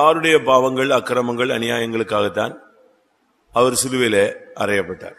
எல்லாருடைய பாவங்கள் அக்கிரமங்கள் அநியாயங்களுக்காகத்தான் அவர் சிலுவையிலே அறையப்பட்டார்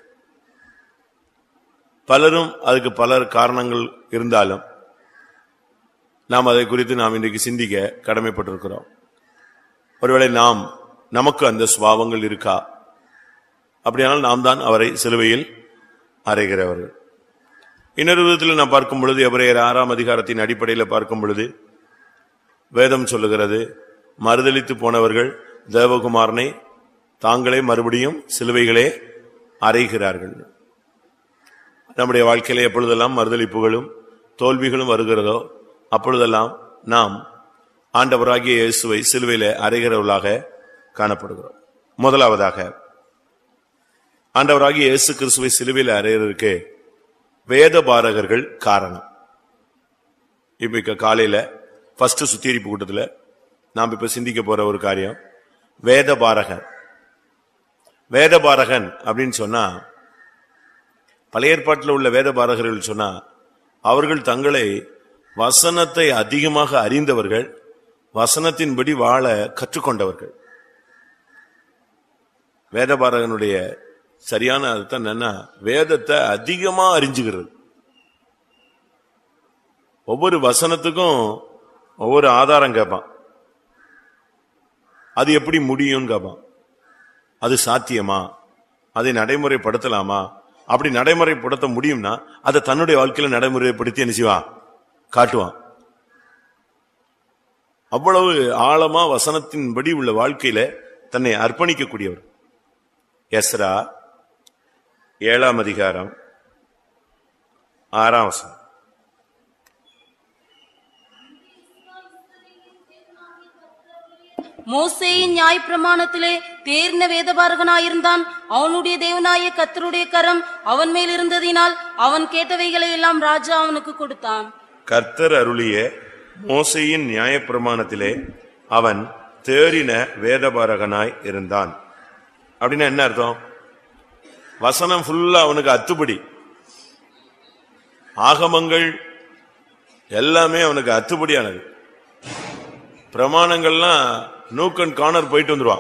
பலரும் அதுக்கு பலர் காரணங்கள் இருந்தாலும் நாம் அதை குறித்து நாம் இன்றைக்கு சிந்திக்க கடமைப்பட்டிருக்கிறோம் ஒருவேளை நாம் நமக்கு அந்த சுபாவங்கள் இருக்கா அப்படியானால் நாம் தான் அவரை சிலுவையில் அறைகிறவர்கள் இன்னொரு விதத்தில் நாம் பார்க்கும் பொழுது எவரையர் ஆறாம் அதிகாரத்தின் அடிப்படையில் பார்க்கும் பொழுது வேதம் சொல்லுகிறது மறுதலித்து போனவர்கள் தேவகுமாரனை தாங்களே மறுபடியும் சிலுவைகளே அறைகிறார்கள் நம்முடைய வாழ்க்கையில எப்பொழுதெல்லாம் மறுதலிப்புகளும் தோல்விகளும் வருகிறதோ அப்பொழுதெல்லாம் நாம் ஆண்டவராகிய இயேசுவை சிலுவையில அறைகிறவர்களாக காணப்படுகிறோம் முதலாவதாக ஆண்டவராகிய இயேசு கிறிஸ்துவை சிலுவையில் அறைகிறதுக்கு வேத பாரகர்கள் காரணம் இப்ப இக்க காலையில ஃபர்ஸ்ட் சுத்திகரிப்பு கூட்டத்துல நாம் இப்ப சிந்திக்க போற ஒரு காரியம் வேத பாரகன் வேத பாரகன் அப்படின்னு சொன்னா பழைய ஏற்பாட்டில் உள்ள வேத பாரகர்கள் சொன்னா அவர்கள் தங்களை வசனத்தை அதிகமாக அறிந்தவர்கள் வசனத்தின்படி வாழ கற்றுக்கொண்டவர்கள் வேதபாரகனுடைய சரியான அர்த்தம் என்னன்னா வேதத்தை அதிகமா அறிஞ்சுகிறது ஒவ்வொரு வசனத்துக்கும் ஒவ்வொரு ஆதாரம் கேட்பான் அது எப்படி முடியும்னு கேட்பான் அது சாத்தியமா அதை நடைமுறைப்படுத்தலாமா அப்படி நடைமுறைப்படுத்த முடியும்னா அதை தன்னுடைய வாழ்க்கையில நடைமுறைப்படுத்தி என்ன செய்வான் காட்டுவான் அவ்வளவு ஆழமா வசனத்தின்படி உள்ள வாழ்க்கையில தன்னை அர்ப்பணிக்கக்கூடியவர் எஸ்ரா ஏழாம் அதிகாரம் ஆறாம் வசனம் மோசேயின் நியாயப்பிரமாணத்திலே தேர்ந்த வேதபாரகனாயிருந்தான் அவனுடைய தேவனாய கத்தருடைய கரம் அவன் மேல் இருந்ததினால் அவன் கேட்டவைகளை எல்லாம் ராஜா அவனுக்கு கொடுத்தான் கர்த்தர் அருளிய மோசையின் நியாயப்பிரமாணத்திலே அவன் தேறின வேதபாரகனாய் இருந்தான் அப்படின்னா என்ன அர்த்தம் வசனம் ஃபுல்லா அவனுக்கு அத்துப்படி ஆகமங்கள் எல்லாமே அவனுக்கு அத்துப்படியானது பிரமாணங்கள்லாம் நூக்கன் கார்னர் போயிட்டு வந்துருவான்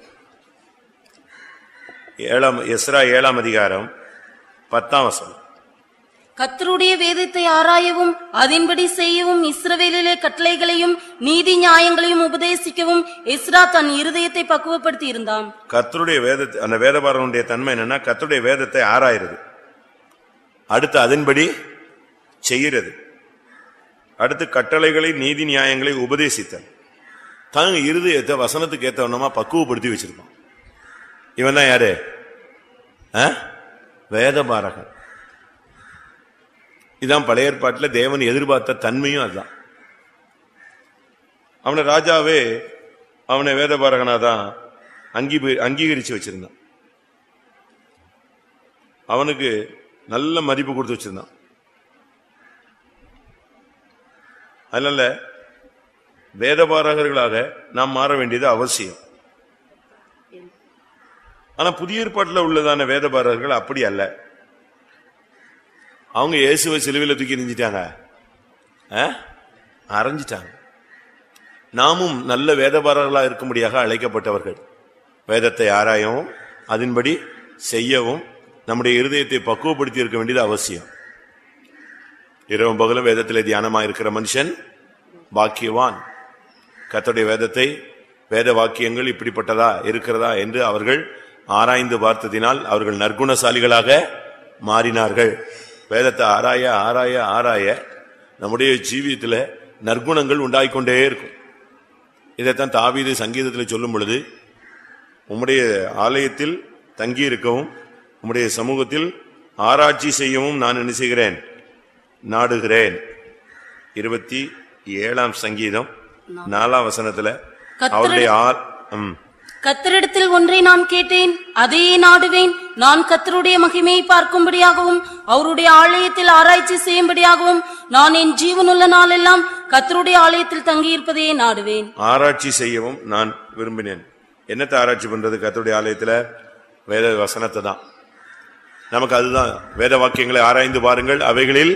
ஏழாம் எஸ்ரா ஏழாம் அதிகாரம் பத்தாம் வசனம் கத்தருடைய வேதத்தை ஆராயவும் அதன்படி செய்யவும் இஸ்ரவேலிலே கட்டளைகளையும் நீதி நியாயங்களையும் உபதேசிக்கவும் எஸ்ரா தன் இருதயத்தை பக்குவப்படுத்தி இருந்தான் கர்த்தருடைய வேதத்தை அந்த வேதபாரனுடைய தன்மை என்னன்னா கர்த்தருடைய வேதத்தை ஆராயிறது அடுத்து அதன்படி செய்கிறது அடுத்து கட்டளைகளை நீதி நியாயங்களை உபதேசித்தல் தங்க இருதயத்தை வசனத்துக்கு ஏத்தவனமா பக்குவப்படுத்தி வச்சிருப்பான் இவன் தான் யாரு ஆ? வேதபாரகன் இதான் பழைய ஏற்பாட்டில் தேவன் எதிர்பார்த்த தன்மையும் அதுதான் அவனை ராஜாவே அவனை வேதபாரகனா தான் அங்கீ அங்கீகரிச்சு வச்சிருந்தான் அவனுக்கு நல்ல மதிப்பு கொடுத்து வச்சிருந்தான் அதனால வேதபாரகர்களாக நாம் மாற வேண்டியது அவசியம் ஆனா புதிய ஏற்பாட்டில் உள்ளதான வேதபாரகர்கள் அப்படி அல்ல அவங்க இயேசுவை சிலுவையில் தூக்கி எரிஞ்சிட்டாங்க ஆ? அரைஞ்சிட்டாங்க நாமும் நல்ல வேதபாரர்களாக இருக்கும்படியாக அழைக்கப்பட்டவர்கள் வேதத்தை ஆராயவும் அதன்படி செய்யவும் நம்முடைய இருதயத்தை பக்குவப்படுத்தி இருக்க வேண்டியது அவசியம் இரவும் பகலும் வேதத்திலே தியானமா இருக்கிற மனுஷன் பாக்கியவான் கர்த்தருடைய வேதத்தை வேத வாக்கியங்கள் இப்படிப்பட்டதா இருக்கிறதா என்று அவர்கள் ஆராய்ந்து பார்த்ததினால் அவர்கள் நற்குணசாலிகளாக மாறினார்கள் வேதத்தை ஆராய ஆராய ஆராய நம்முடைய ஜீவியத்தில் நற்குணங்கள் உண்டாகிக்கொண்டே இருக்கும் இதைத்தான் தாவீது சங்கீதத்தில் சொல்லும் பொழுது உம்முடைய ஆலயத்தில் தங்கியிருக்கவும் உம்முடைய சமூகத்தில் ஆராய்ச்சி செய்யவும் நான் என்ன செய்கிறேன் நாடுகிறேன் இருபத்தி ஏழாம் சங்கீதம் நாலாம் வசனத்துல அவருடைய ஆ- ம். கத்தரிடத்தில் ஒன்றை நான் கேட்டேன் அதையே நாடுவேன் நான் கத்தருடைய மகிமையை பார்க்கும்படியாகவும் அவருடைய ஆலயத்தில் ஆராய்ச்சி செய்யும்படியாகவும் நான் என் ஜீவனுள்ள நாளெல்லாம் கத்தருடைய ஆலயத்தில் தங்கியிருப்பதையே நாடுவேன் ஆராய்ச்சி செய்யவும் நான் விரும்பினேன் என்னத்தை ஆராய்ச்சி பண்றது கர்த்தருடைய ஆலயத்துல வேத வசனத்தை தான் நமக்கு அதுதான் வேத வாக்கியங்களை ஆராய்ந்து பாருங்கள் அவைகளில்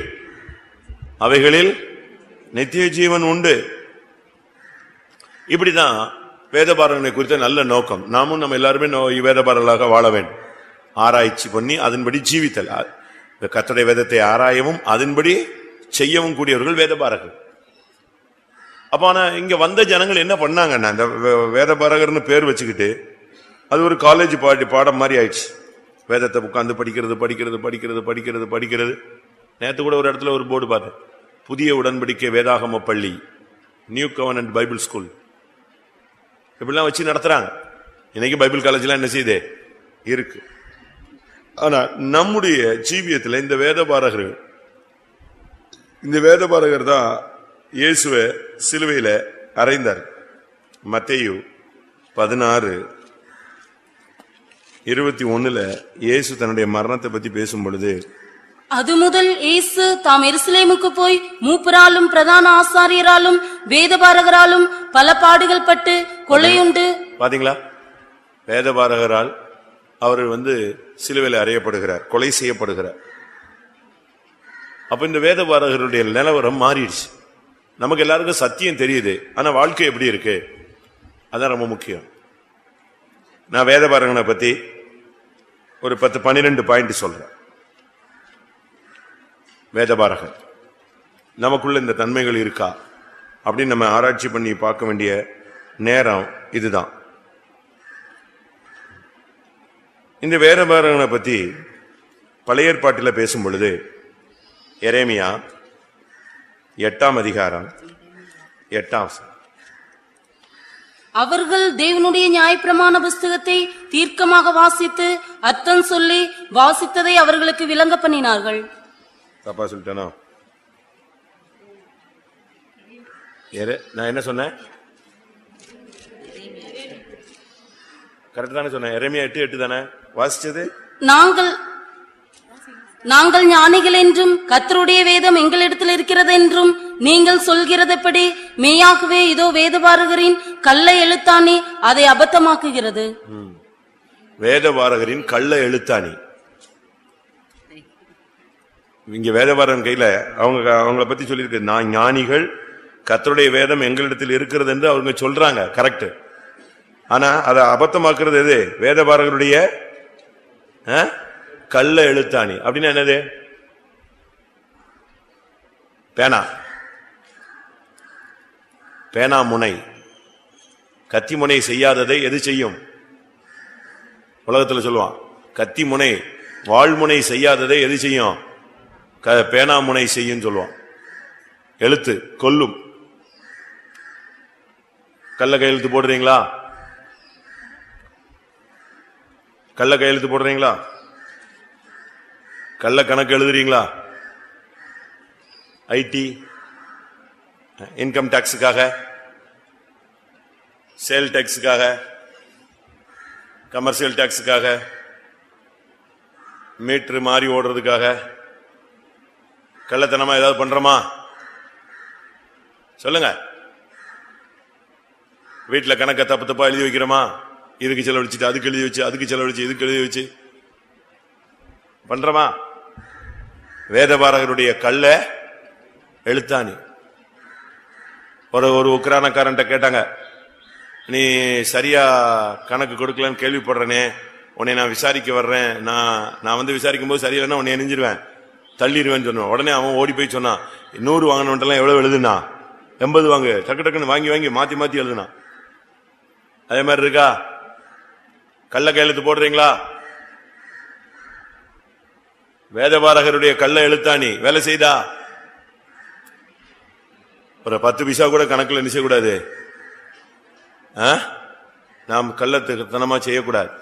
அவைகளில் நித்திய ஜீவன் உண்டு இப்படிதான் வேதபாரகனை குறித்த நல்ல நோக்கம் நாமும் நம்ம எல்லாருமே நோ- வேதபாரகர்களாக வாழ வேண்டும் ஆராய்ச்சி பண்ணி அதன்படி ஜீவித்தல் அ- இந்த கர்த்தருடைய வேதத்தை ஆராயவும் அதன்படி செய்யவும் கூடியவர்கள் வேதபாரகர்கள் அப்ப ஆனா இங்க வந்த ஜனங்கள் என்ன பண்ணாங்கன்னா இந்த வே- வேதபாரகர்னு பேர் வச்சுக்கிட்டு அது ஒரு காலேஜ் பாடி பாடம் மாதிரி ஆயிடுச்சு வேதத்தை உட்கார்ந்து படிக்கிறது படிக்கிறது படிக்கிறது படிக்கிறது படிக்கிறது நேத்து கூட ஒரு இடத்துல ஒரு போர்டு பார்த்தேன் புதிய உடன்படிக்கை வேதாகம பள்ளி நியூ கவர்னன்ட் பைபிள் ஸ்கூல் இப்படிலாம் வச்சு நடத்துறாங்க இன்னைக்கு பைபிள் காலேஜ்லாம் என்ன செய்யுது இருக்கு ஆனா நம்முடைய ஜீவியத்துல இந்த வேதபாரகர்கள் இந்த வேதபாரகர் தான் இயேசுவை சிலுவையில அறைந்தார் மத்தேயு பதினாறு இருபத்தி ஒண்ணுல இயேசு தன்னுடைய மரணத்தை பத்தி பேசும் பொழுது அது முதல் இயேசு தாம் எருசலேமுக்கு போய் மூப்பராலும் பிரதான ஆசாரியராலும் வேதபாரகராலும் பல பாடுகள் பட்டு கொலையுண்டு பாத்தீங்களா வேதபாரகரால் அவர் வந்து சிலுவையில் அறையப்படுகிறார் கொலை செய்யப்படுகிறார் அப்ப இந்த வேதபாரகருடைய நிலவரம் மாறிடுச்சு நமக்கு எல்லாருக்கும் சத்தியம் தெரியுது ஆனா வாழ்க்கை எப்படி இருக்கு அதான் ரொம்ப முக்கியம் நான் வேதபாரகனை பத்தி ஒரு பத்து பன்னிரெண்டு பாயிண்ட் சொல்றேன் வேதபாரகன் நமக்குள்ள இந்த தன்மைகள் இருக்கா அப்படின்னு நம்ம ஆராய்ச்சி பண்ணி பார்க்க வேண்டிய நேரம் இதுதான் இந்த வேதபாரகனை பத்தி பழைய ஏற்பாட்டில் பேசும் பொழுது எரேமியா எட்டாம் அதிகாரம் எட்டாம் வசனம். அவர்கள் தேவனுடைய நியாயப்பிரமாண புஸ்தகத்தை தீர்க்கமாக வாசித்து அர்த்தம் சொல்லி வாசித்ததை அவர்களுக்கு விளங்க பண்ணினார்கள் தப்பா சொல்லிட்டேனோ எர- நான் என்ன சொன்னேன் கரெக்ட் தானே சொன்னேன் எரேமியா எட்டு எட்டு தானே வாசிச்சது நாங்கள் நாங்கள் ஞானிகள் என்றும் கர்த்தருடைய வேதம் எங்களிடத்தில் இருக்கிறது என்றும் நீங்கள் சொல்கிறதப்படி மெய்யாகவே இதோ வேதபாரகரின் கல்லை எழுத்தானே அதை அபத்தமாக்குகிறது வேதபாரகரின் கள்ள எழுத்தாணி இங்க வேதபாரகன் கையில அவங்க அவங்கள பத்தி சொல்லியிருக்கு நான் ஞானிகள் கர்த்தருடைய வேதம் எங்களிடத்தில் இருக்கிறது என்று அவங்க சொல்றாங்க கரெக்ட் ஆனா அதை அபத்தமாக்குறது எது வேதபாரகருடைய ஆ? கள்ள எழுத்தாணி அப்படின்னா என்னது பேனா பேனா முனை கத்தி முனை செய்யாததை எது செய்யும் உலகத்துல சொல்லுவான் கத்தி முனை வாழ்முனை செய்யாததை எது செய்யும் க- பேனா முனை செய்யும் சொல்லுவான் எழுத்து கொல்லும் கள்ள கையெழுத்து போடுறீங்களா கள்ள கையெழுத்து போடுறீங்களா கள்ள கணக்கு எழுதுறீங்களா ஐடி இன்கம் டாக்ஸுக்காக சேல் டாக்ஸுக்காக கமர்ஷியல் டாக்ஸுக்காக மீட்டர் மாறி ஓடுறதுக்காக கள்ளத்தனமா ஏதாவது பண்றோமா சொல்லுங்க வீட்டுல கணக்க தப்பு தப்பா எழுதி வைக்கிறோமா இதுக்கு செலவழிச்சிட்டு அதுக்கு எழுதி வச்சு அதுக்கு செலவழிச்சு இதுக்கு எழுதி வச்சு பண்றோமா வேதபாரகருடைய கள்ள எழுத்தாணி ஒரு ஒரு உக்ரானக்காரன்ட்ட கேட்டாங்க நீ சரியா கணக்கு கொடுக்கலன்னு கேள்விப்படுறனே உன்னை நான் விசாரிக்க வர்றேன் நான் நான் வந்து விசாரிக்கும் போது சரியில்லைன்னா உன்னை நெஞ்சிருவேன் தள்ளிடுவேன்னு சொன்னான் உடனே அவன் ஓடி போய் சொன்னான் நூறு வாங்கினவன்ட்டெல்லாம் எவ்வளவு எழுதுனா எண்பது வாங்கு டக்கு டக்குன்னு வாங்கி வாங்கி மாத்தி மாத்தி எழுதுனா அதே மாதிரி இருக்கா கள்ள கையெழுத்து போடுறீங்களா வேதபாரகருடைய கள்ள எழுத்தாணி வேலை செய்தா ஒரு பத்து பைசா கூட கணக்குல நிச்சய கூடாது ஆ? நாம் கள்ளத்தனமா செய்யக்கூடாது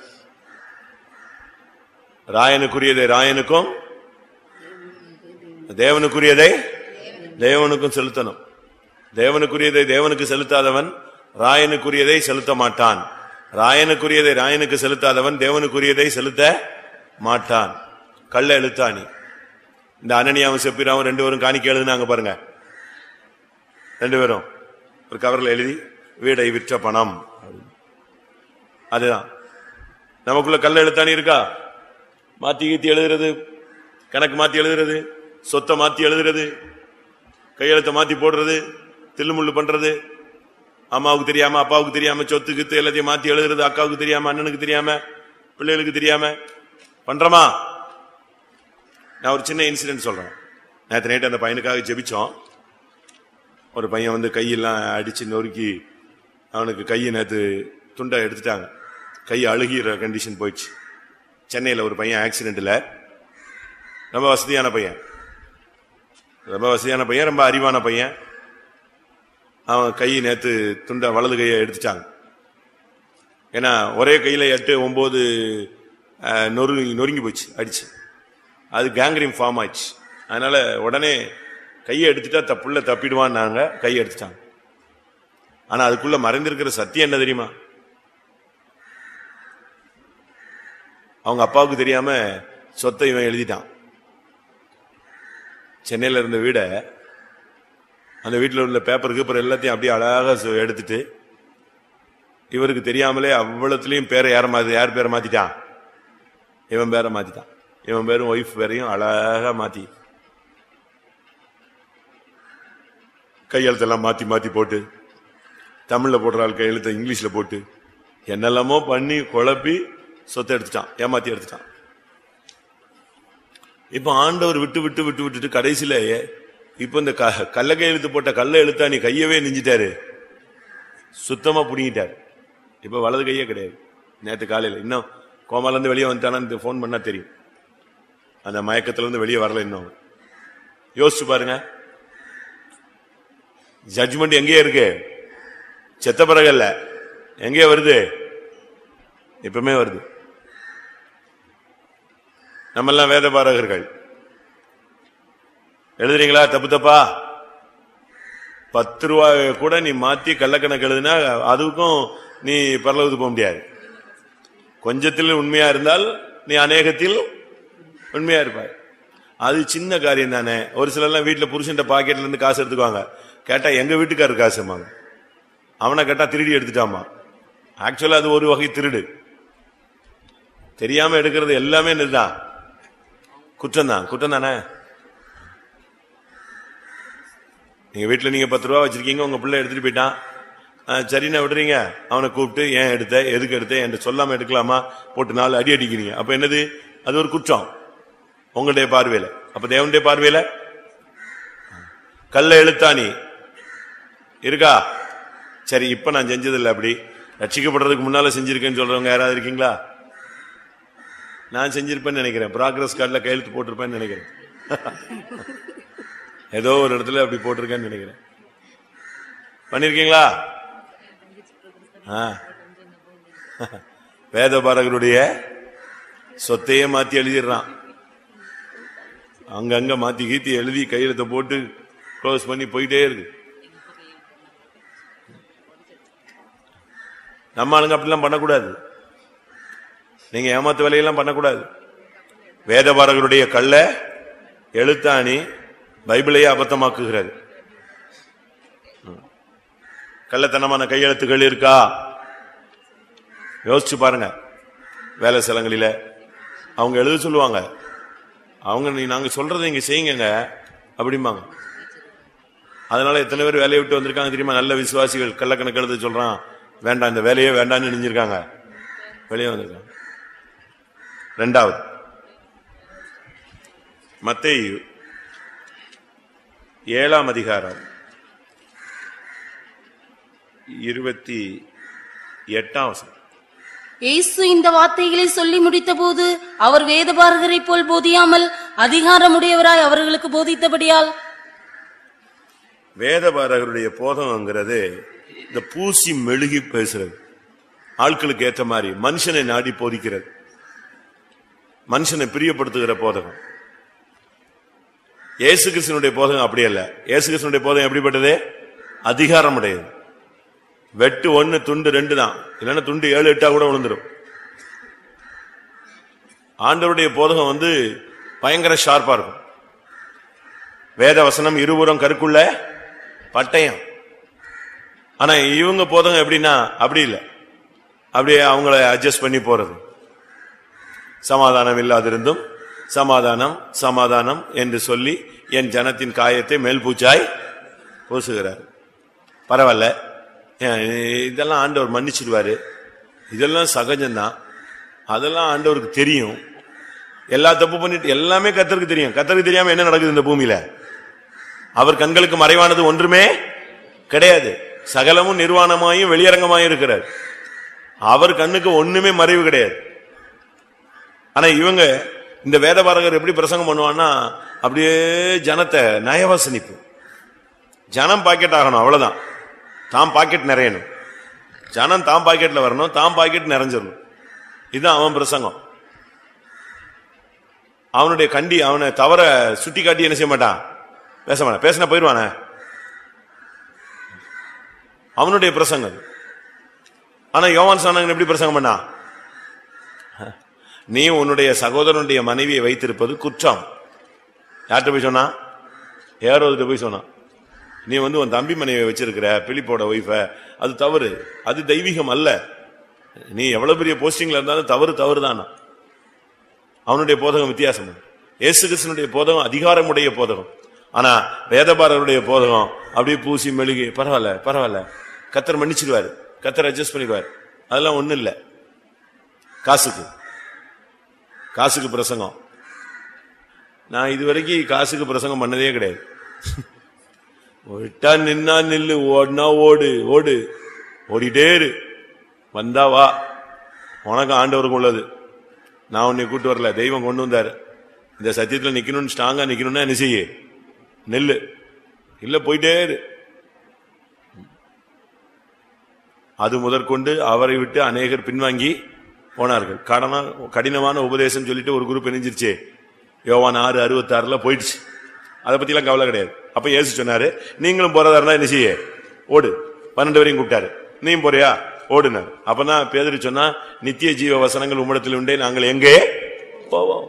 ராயனுக்குரியதை ராயனுக்கும் தேவனுக்குரியதை தேவனுக்கும் செலுத்தணும் தேவனுக்குரியதை தேவனுக்கு செலுத்தாதவன் ராயனுக்குரியதை செலுத்த மாட்டான் ராயனுக்குரியதை ராயனுக்கு செலுத்தாதவன் தேவனுக்குரியதை செலுத்த மாட்டான் கள்ள எழுத்தாணி இந்த அனனியாவும் செப்பிராவும் ரெண்டு பேரும் காணிக்கை எழுதுனாங்க பாருங்க ரெண்டு பேரும் ஒரு கவர்ல எழுதி வீடை விற்ற பணம் அதுதான் நமக்குள்ள கள்ள எழுத்தாணி இருக்கா மாத்தி கீத்தி எழுதுறது கணக்கு மாத்தி எழுதுறது சொத்தை மாத்தி எழுதுறது கையெழுத்தை மாத்தி போடுறது தில்லுமுள்ளு பண்றது அம்மாவுக்கு தெரியாம அப்பாவுக்கு தெரியாம சொத்து கித்து எல்லாத்தையும் மாத்தி எழுதுறது அக்காவுக்கு தெரியாம அண்ணனுக்கு தெரியாம பிள்ளைகளுக்கு தெரியாம பண்றோமா நான் ஒரு சின்ன இன்சிடென்ட் சொல்றேன் நேற்று நைட்டு அந்த பையனுக்காக ஜெபிச்சோம் ஒரு பையன் வந்து கையெல்லாம் அடிச்சு நொறுக்கி அவனுக்கு கையை நேற்று துண்டை எடுத்துட்டாங்க கை அழுகிற கண்டிஷன் போயிடுச்சு சென்னையில் ஒரு பையன் ஆக்சிடென்ட்ல ரொம்ப வசதியான பையன் ரொம்ப வசதியான பையன் ரொம்ப அறிவான பையன் அவன் கை நேத்து துண்டை வலது கையை எடுத்துட்டாங்க ஏன்னா ஒரே கையில எட்டு ஒன்பது அஹ், நொறுங்கி நொறுங்கி போச்சு அடிச்சு அது கேங்க்ரீம் ஃபார்ம் ஆயிடுச்சு அதனால உடனே கையை எடுத்துட்டா தப்புள்ள தப்பிடுவான்னாங்க கையை எடுத்துட்டாங்க ஆனா அதுக்குள்ள மறைந்திருக்கிற சத்தியம் என்ன தெரியுமா அவங்க அப்பாவுக்கு தெரியாம சொத்தை இவன் எழுதிட்டான் சென்னையில இருந்த வீட அந்த வீட்டில் உள்ள பேப்பர் கீப்பர் எல்லாத்தையும் அப்படியே அழகா சு- எடுத்துட்டு இவருக்கு தெரியாமலே அவ்வளவுலயும் பேரை யார மாத்தி யார் பேரை மாத்திட்டான் இவன் பேரை மாத்திட்டான் இவன் பேரும் ஒய்ஃப் பேரையும் அழகா மாத்தி கையெழுத்தெல்லாம் மாத்தி மாத்தி போட்டு தமிழ்ல போடுற ஆள் கையெழுத்த இங்கிலீஷ்ல போட்டு என்னெல்லாமோ பண்ணி குழப்பி சொத்தை எடுத்துட்டான் ஏமாத்தி எடுத்துட்டான் இப்ப ஆண்டவர் விட்டு விட்டு விட்டு விட்டுட்டு கடைசியில இப்ப இந்த க- கள்ள கையெழுத்து போட்ட கள்ள எழுத்தா நீ கையவே நெஞ்சிட்டாரு சுத்தமா புடிங்கிட்டாரு இப்ப வலது கையே கிடையாது நேத்து காலையில இன்னும் கோமால இருந்து வெளியே வந்துட்டானு போன் பண்ணா தெரியும் அந்த மயக்கத்துல இருந்து வெளியே வரல இன்னும் யோசிச்சு பாருங்க ஜட்ஜ்மெண்ட் எங்கேயே இருக்கு செத்த பிறகல்ல எங்கே வருது இப்பவுமே வருது நம்ம எல்லாம் வேத பாரகர்கள் எழுதுறீங்களா தப்பு தப்பா பத்து ரூபாய் கூட நீ மாத்தி கள்ளக்கணக்கு எழுதுனா அதுக்கும் நீ பரலவுக்கு போக முடியாது கொஞ்சத்தில் உண்மையா இருந்தால் நீ அநேகத்தில் உண்மையா இருப்பாய் அது சின்ன காரியம் தானே ஒரு சிலர் எல்லாம் வீட்டுல புருஷன் பாக்கெட்ல இருந்து காசு எடுத்துக்குவாங்க கேட்டா எங்க வீட்டுக்காரர் காசுமாங்க அவனை கேட்டா திருடி எடுத்துட்டாமா ஆக்சுவலா அது ஒரு வகை திருடு தெரியாம எடுக்கிறது எல்லாமே இதுதான் குற்றம் தான் குற்றம் தானே நீங்க வீட்டுல நீங்க பத்து ரூபா வச்சிருக்கீங்க உங்க பிள்ளை எடுத்துட்டு போயிட்டான் ஆ, சரிண்ணா விடுறீங்க அவனை கூப்பிட்டு ஏன் எடுத்த எதுக்கு எடுத்த என்கிட்ட சொல்லாம எடுக்கலாமா போட்டு நாலு அடி அடிக்கிறீங்க அப்ப என்னது அது ஒரு குற்றம் உங்களுடைய பார்வையில அப்ப தேவனுடைய பார்வையில கல்ல எழுத்தாணி இருக்கா சரி இப்ப நான் செஞ்சதில்லை அப்படி ரட்சிக்கப்படுறதுக்கு முன்னால செஞ்சிருக்கேன்னு சொல்றவங்க யாராவது இருக்கீங்களா நான் செஞ்சிருப்பேன்னு நினைக்கிறேன் ப்ராக்ரஸ் கார்டில் கையெழுத்து போட்டிருப்பேன்னு நினைக்கிறேன் ஏதோ ஒரு இடத்துல அப்படி போட்டிருக்கேன்னு நினைக்கிறேன் பண்ணிருக்கீங்களா ஆ. வேதபாரகருடைய சொத்தையே மாத்தி எழுதிடுறான் அங்கங்க மாத்தி கீத்தி எழுதி கையெழுத்த போட்டு க்ளோஸ் பண்ணி போயிட்டே இருக்கு நம்ம ஆளுங்க அப்படிலாம் பண்ணக்கூடாது நீங்க ஏமாத்து வேலையெல்லாம் பண்ணக்கூடாது வேதபாரகருடைய கல்ல எழுத்தாணி பைபிளையே அபத்தமாக்குகிறது ம். கள்ளத்தனமான கையெழுத்துக்கள் இருக்கா யோசிச்சு பாருங்க வேலை ஸ்தலங்களில அவங்க எழுத சொல்லுவாங்க அவங்க நீ நாங்க சொல்றதை இங்க செய்யுங்க அப்படிம்பாங்க அதனால எத்தனை பேர் வேலையை விட்டு வந்திருக்காங்க தெரியுமா நல்ல விசுவாசிகள் கள்ளக்கணக்கு எழுத சொல்றான் வேண்டாம் இந்த வேலையே வேண்டாம்னு நினைஞ்சிருக்காங்க வெளியே வந்திருக்காங்க ரெண்டாவது மத்தேயு ஏழாம் அதிகாரம் இருபத்தி எட்டாம் வசனம். இயேசு இந்த வார்த்தைகளை சொல்லி முடித்தபோது அவர் வேதபாரகரைப் போல் போதியாமல் அதிகாரமுடையவராய் அவர்களுக்கு போதித்தபடியால் வேதபாரகருடைய போதகங்கிறது இந்த பூசி மெழுகி பேசுறது ஆட்களுக்கு ஏற்ற மாதிரி மனுஷனை நாடி போதிக்கிறது மனுஷனை பிரியப்படுத்துகிற போதகம் இயேசு கிறிஸ்தனுடைய போதகம் அப்படி அல்ல இயேசு கிறிஸ்தனுடைய போதகம் எப்படிப்பட்டது அதிகாரமுடையது வெட்டு ஒன்னு துண்டு ரெண்டு தான் இல்லைன்னா துண்டு ஏழு எட்டா கூட விழுந்துரும் ஆண்டவருடைய போதகம் வந்து பயங்கர ஷார்ப்பா இருக்கும் வேத வசனம் இருபுறம் கருக்குள்ள பட்டயம் ஆனா இவங்க போதகம் எப்படின்னா அப்படி இல்லை அப்படியே அவங்கள அட்ஜஸ்ட் பண்ணி போறது சமாதானம் இல்லாதிருந்தும் சமாதானம் சமாதானம் என்று சொல்லி என் ஜனத்தின் காயத்தை மேல் பூச்சாய் பூசுகிறார் பரவாயில்ல ஏன், இதெல்லாம் ஆண்டவர் மன்னிச்சிடுவாரு இதெல்லாம் சகஜம்தான் அதெல்லாம் ஆண்டவருக்கு தெரியும் எல்லா தப்பு பண்ணிட்டு எல்லாமே கத்தருக்கு தெரியும் கத்தருக்கு தெரியாம என்ன நடக்குது இந்த பூமியில அவர் கண்களுக்கு மறைவானது ஒன்றுமே கிடையாது சகலமும் நிர்வாணமாயும் வெளியரங்கமாயும் இருக்கிறார் அவர் கண்ணுக்கு ஒண்ணுமே மறைவு கிடையாது ஆனா இவங்க இந்த வேதபாரகர் எப்படி பிரசங்கம் பண்ணுவான்னா அப்படியே ஜனத்தை நயவசனிப்பு ஜனம் பாக்கெட் ஆகணும் அவ்வளவுதான் தாம் பாக்கெட் நிறையணும் ஜனம் தாம் பாக்கெட்ல வரணும் தாம் பாக்கெட் நிறைஞ்சிடணும் இதுதான் அவன் பிரசங்கம் அவனுடைய கண்டி அவனை தவற சுட்டி காட்டி என்ன செய்ய மாட்டான் பேச மாட்டான் பேசினா போயிருவானே அவனுடைய பிரசங்கம் அது. ஆனா யோவான் சாணகன் எப்படி பிரசங்கம் பண்ணா நீ உன்னுடைய சகோதரனுடைய மனைவியை வைத்திருப்பது குற்றம் யார்கிட்ட போய் சொன்னா ஏரோதுட்ட போய் சொன்னான் நீ வந்து உன் தம்பி மனைவியை வச்சிருக்கிற பிலிப்போட ஒய்ஃப அது தவறு அது தெய்வீகம் அல்ல நீ எவ்வளவு பெரிய போஸ்டிங்ல இருந்தாலும் தவறு தவறு அவனுடைய போதகம் வித்தியாசம் இயேசு கிறிஸ்தனுடைய போதகம் அதிகாரமுடைய போதகம் ஆனா வேதபாரருடைய போதகம் அப்படியே பூசி மெழுகி பரவாயில்ல பரவாயில்ல கத்தர் மன்னிச்சிடுவாரு கத்தர் அட்ஜஸ்ட் பண்ணிடுவார் அதெல்லாம் ஒண்ணும் இல்ல காசுக்கு காசுக்கு பிரசங்கம் நான் இதுவரைக்கும் காசுக்கு பிரசங்கம் பண்ணதே கிடையாது விட்டா நின்னா நில்லு ஓடுனா ஓடு ஓடு ஓடிட்டே இரு வந்தா வா உனக்கு ஆண்டவருக்கு உள்ளது நான் உன்னை கூட்டு வரல தெய்வம் கொண்டு வந்தாரு இந்த சத்தியத்துல நிக்கணும்னு ஸ்ட்ராங்கா நிக்கணும்னா என்ன செய்ய நெல்லு இல்ல போயிட்டே இரு அது முதற்கொண்டு அவரை விட்டு அநேகர் பின்வாங்கி போனார்கள் கடனா கடினமான உபதேசம் சொல்லிட்டு ஒரு குரூப் இணைஞ்சிருச்சே யோவான் ஆறு அறுபத்தாறுல போயிடுச்சு அதை பத்தி எல்லாம் கவலை கிடையாது அப்ப இயேசு சொன்னாரு நீங்களும் போறதா இருந்தா என்ன செய்ய ஓடு பன்னெண்டு வரையும் கூப்பிட்டாரு நீயும் போறியா ஓடுனார் அப்பதான் பேதரி சொன்னா நித்திய ஜீவ வசனங்கள் உம்மிடத்தில் உண்டே நாங்கள் எங்கே போவோம்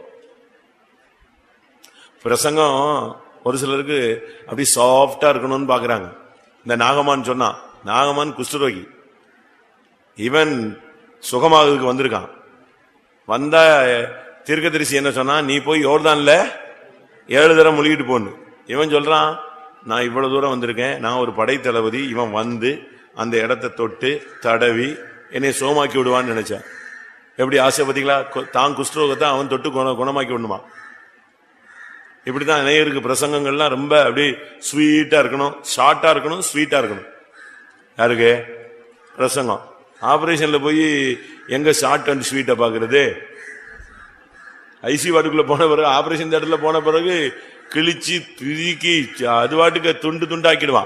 பிரசங்கம் ஒரு சிலருக்கு அப்படி சாஃப்டா இருக்கணும்னு பாக்குறாங்க இந்த நாகமான் சொன்னான் நாகமான் குஷ்டரோகி இவன் சுகமாகிறதுக்கு வந்திருக்கான் வந்தா தீர்க்கதரிசி என்ன சொன்னா நீ போய் யோர்தான்ல ஏழு தரம் முழுகிட்டு போன்னு இவன் சொல்றான் நான் இவ்வளவு தூரம் வந்திருக்கேன் நான் ஒரு படை தளபதி இவன் வந்து அந்த இடத்தை தொட்டு தடவி என்னை சோமாக்கி விடுவான்னு நினைச்சேன் எப்படி ஆசை பார்த்தீங்களா கு- தான் குஷ்டரோகத்தை அவன் தொட்டு குண குணமாக்கி விடணுமா இப்படிதான் நேயருக்கு பிரசங்கங்கள்லாம் ரொம்ப அப்படி ஸ்வீட்டா இருக்கணும் ஷார்ட்டா இருக்கணும் ஸ்வீட்டா இருக்கணும் யாருக்கு பிரசங்கம் ஆபரேஷன்ல போய் எங்க ஷார்ட் அண்ட் ஸ்வீட்டை பாக்குறது ஐசி வார்டுக்குள்ள போன பிறகு ஆபரேஷன் தேட்டர்ல போன பிறகு கிழிச்சு துருக்கி அது வாட்டுக்கு துண்டு துண்டாக்கிடுவான்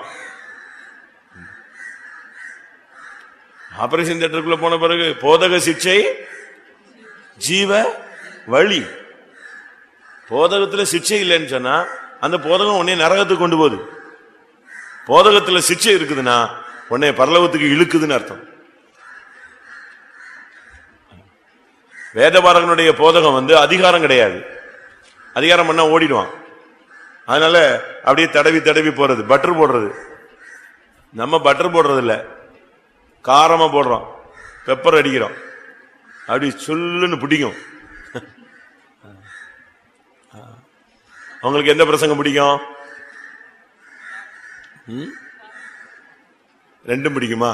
ஆபரேஷன் தேட்டருக்குள்ள போன பிறகு போதக சிக்ஷை ஜீவ வழி போதகத்துல சிக்ஷை இல்லைன்னு சொன்னா அந்த போதகம் உன்னை நரகத்துக்கு கொண்டு போகுது போதகத்துல சிக்ஷை இருக்குதுன்னா உன்னை பரலவத்துக்கு இழுக்குதுன்னு அர்த்தம் வேதபாரகனுடைய போதகம் வந்து அதிகாரம் கிடையாது அதிகாரம் பண்ணா ஓடிடுவான் அதனால அப்படியே தடவி தடவி போறது பட்டர் போடுறது நம்ம பட்டர் போடுறது இல்ல காரமா போடுறோம் பெப்பர் அடிக்கிறோம் அப்படி சொல்லுன்னு பிடிக்கும் உங்களுக்கு எந்த பிரசங்கம் பிடிக்கும் ம்? ரெண்டும் பிடிக்குமா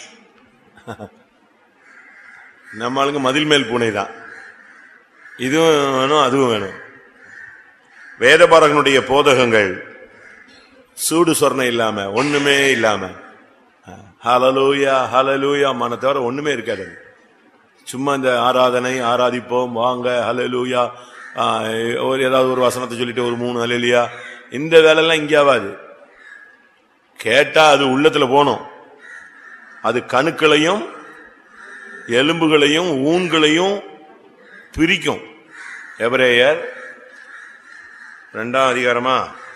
நம்ம ஆளுங்க மதில் மேல் பூனை தான் இதுவும் வேணும் அதுவும் வேணும் வேதபாரகனுடைய போதகங்கள் சூடு சொர்ணம் இல்லாம ஒண்ணுமே இல்லாம ஹலலூயா ஹலலூயா மன தவிர ஒண்ணுமே இருக்காது அது. சும்மா இந்த ஆராதனை ஆராதிப்போம் வாங்க ஹலலூயா ஒரு ஏதாவது ஒரு வசனத்தை சொல்லிட்டு ஒரு மூணு ஹலலியா இந்த வேலையெல்லாம் இங்கே ஆகாது கேட்டா அது உள்ளத்துல போகணும் அது கணுக்களையும் எலும்புகளையும் ஊன்களையும் பிரிக்கும் எபிரேயர் ரெண்டாம் அதிகாரமா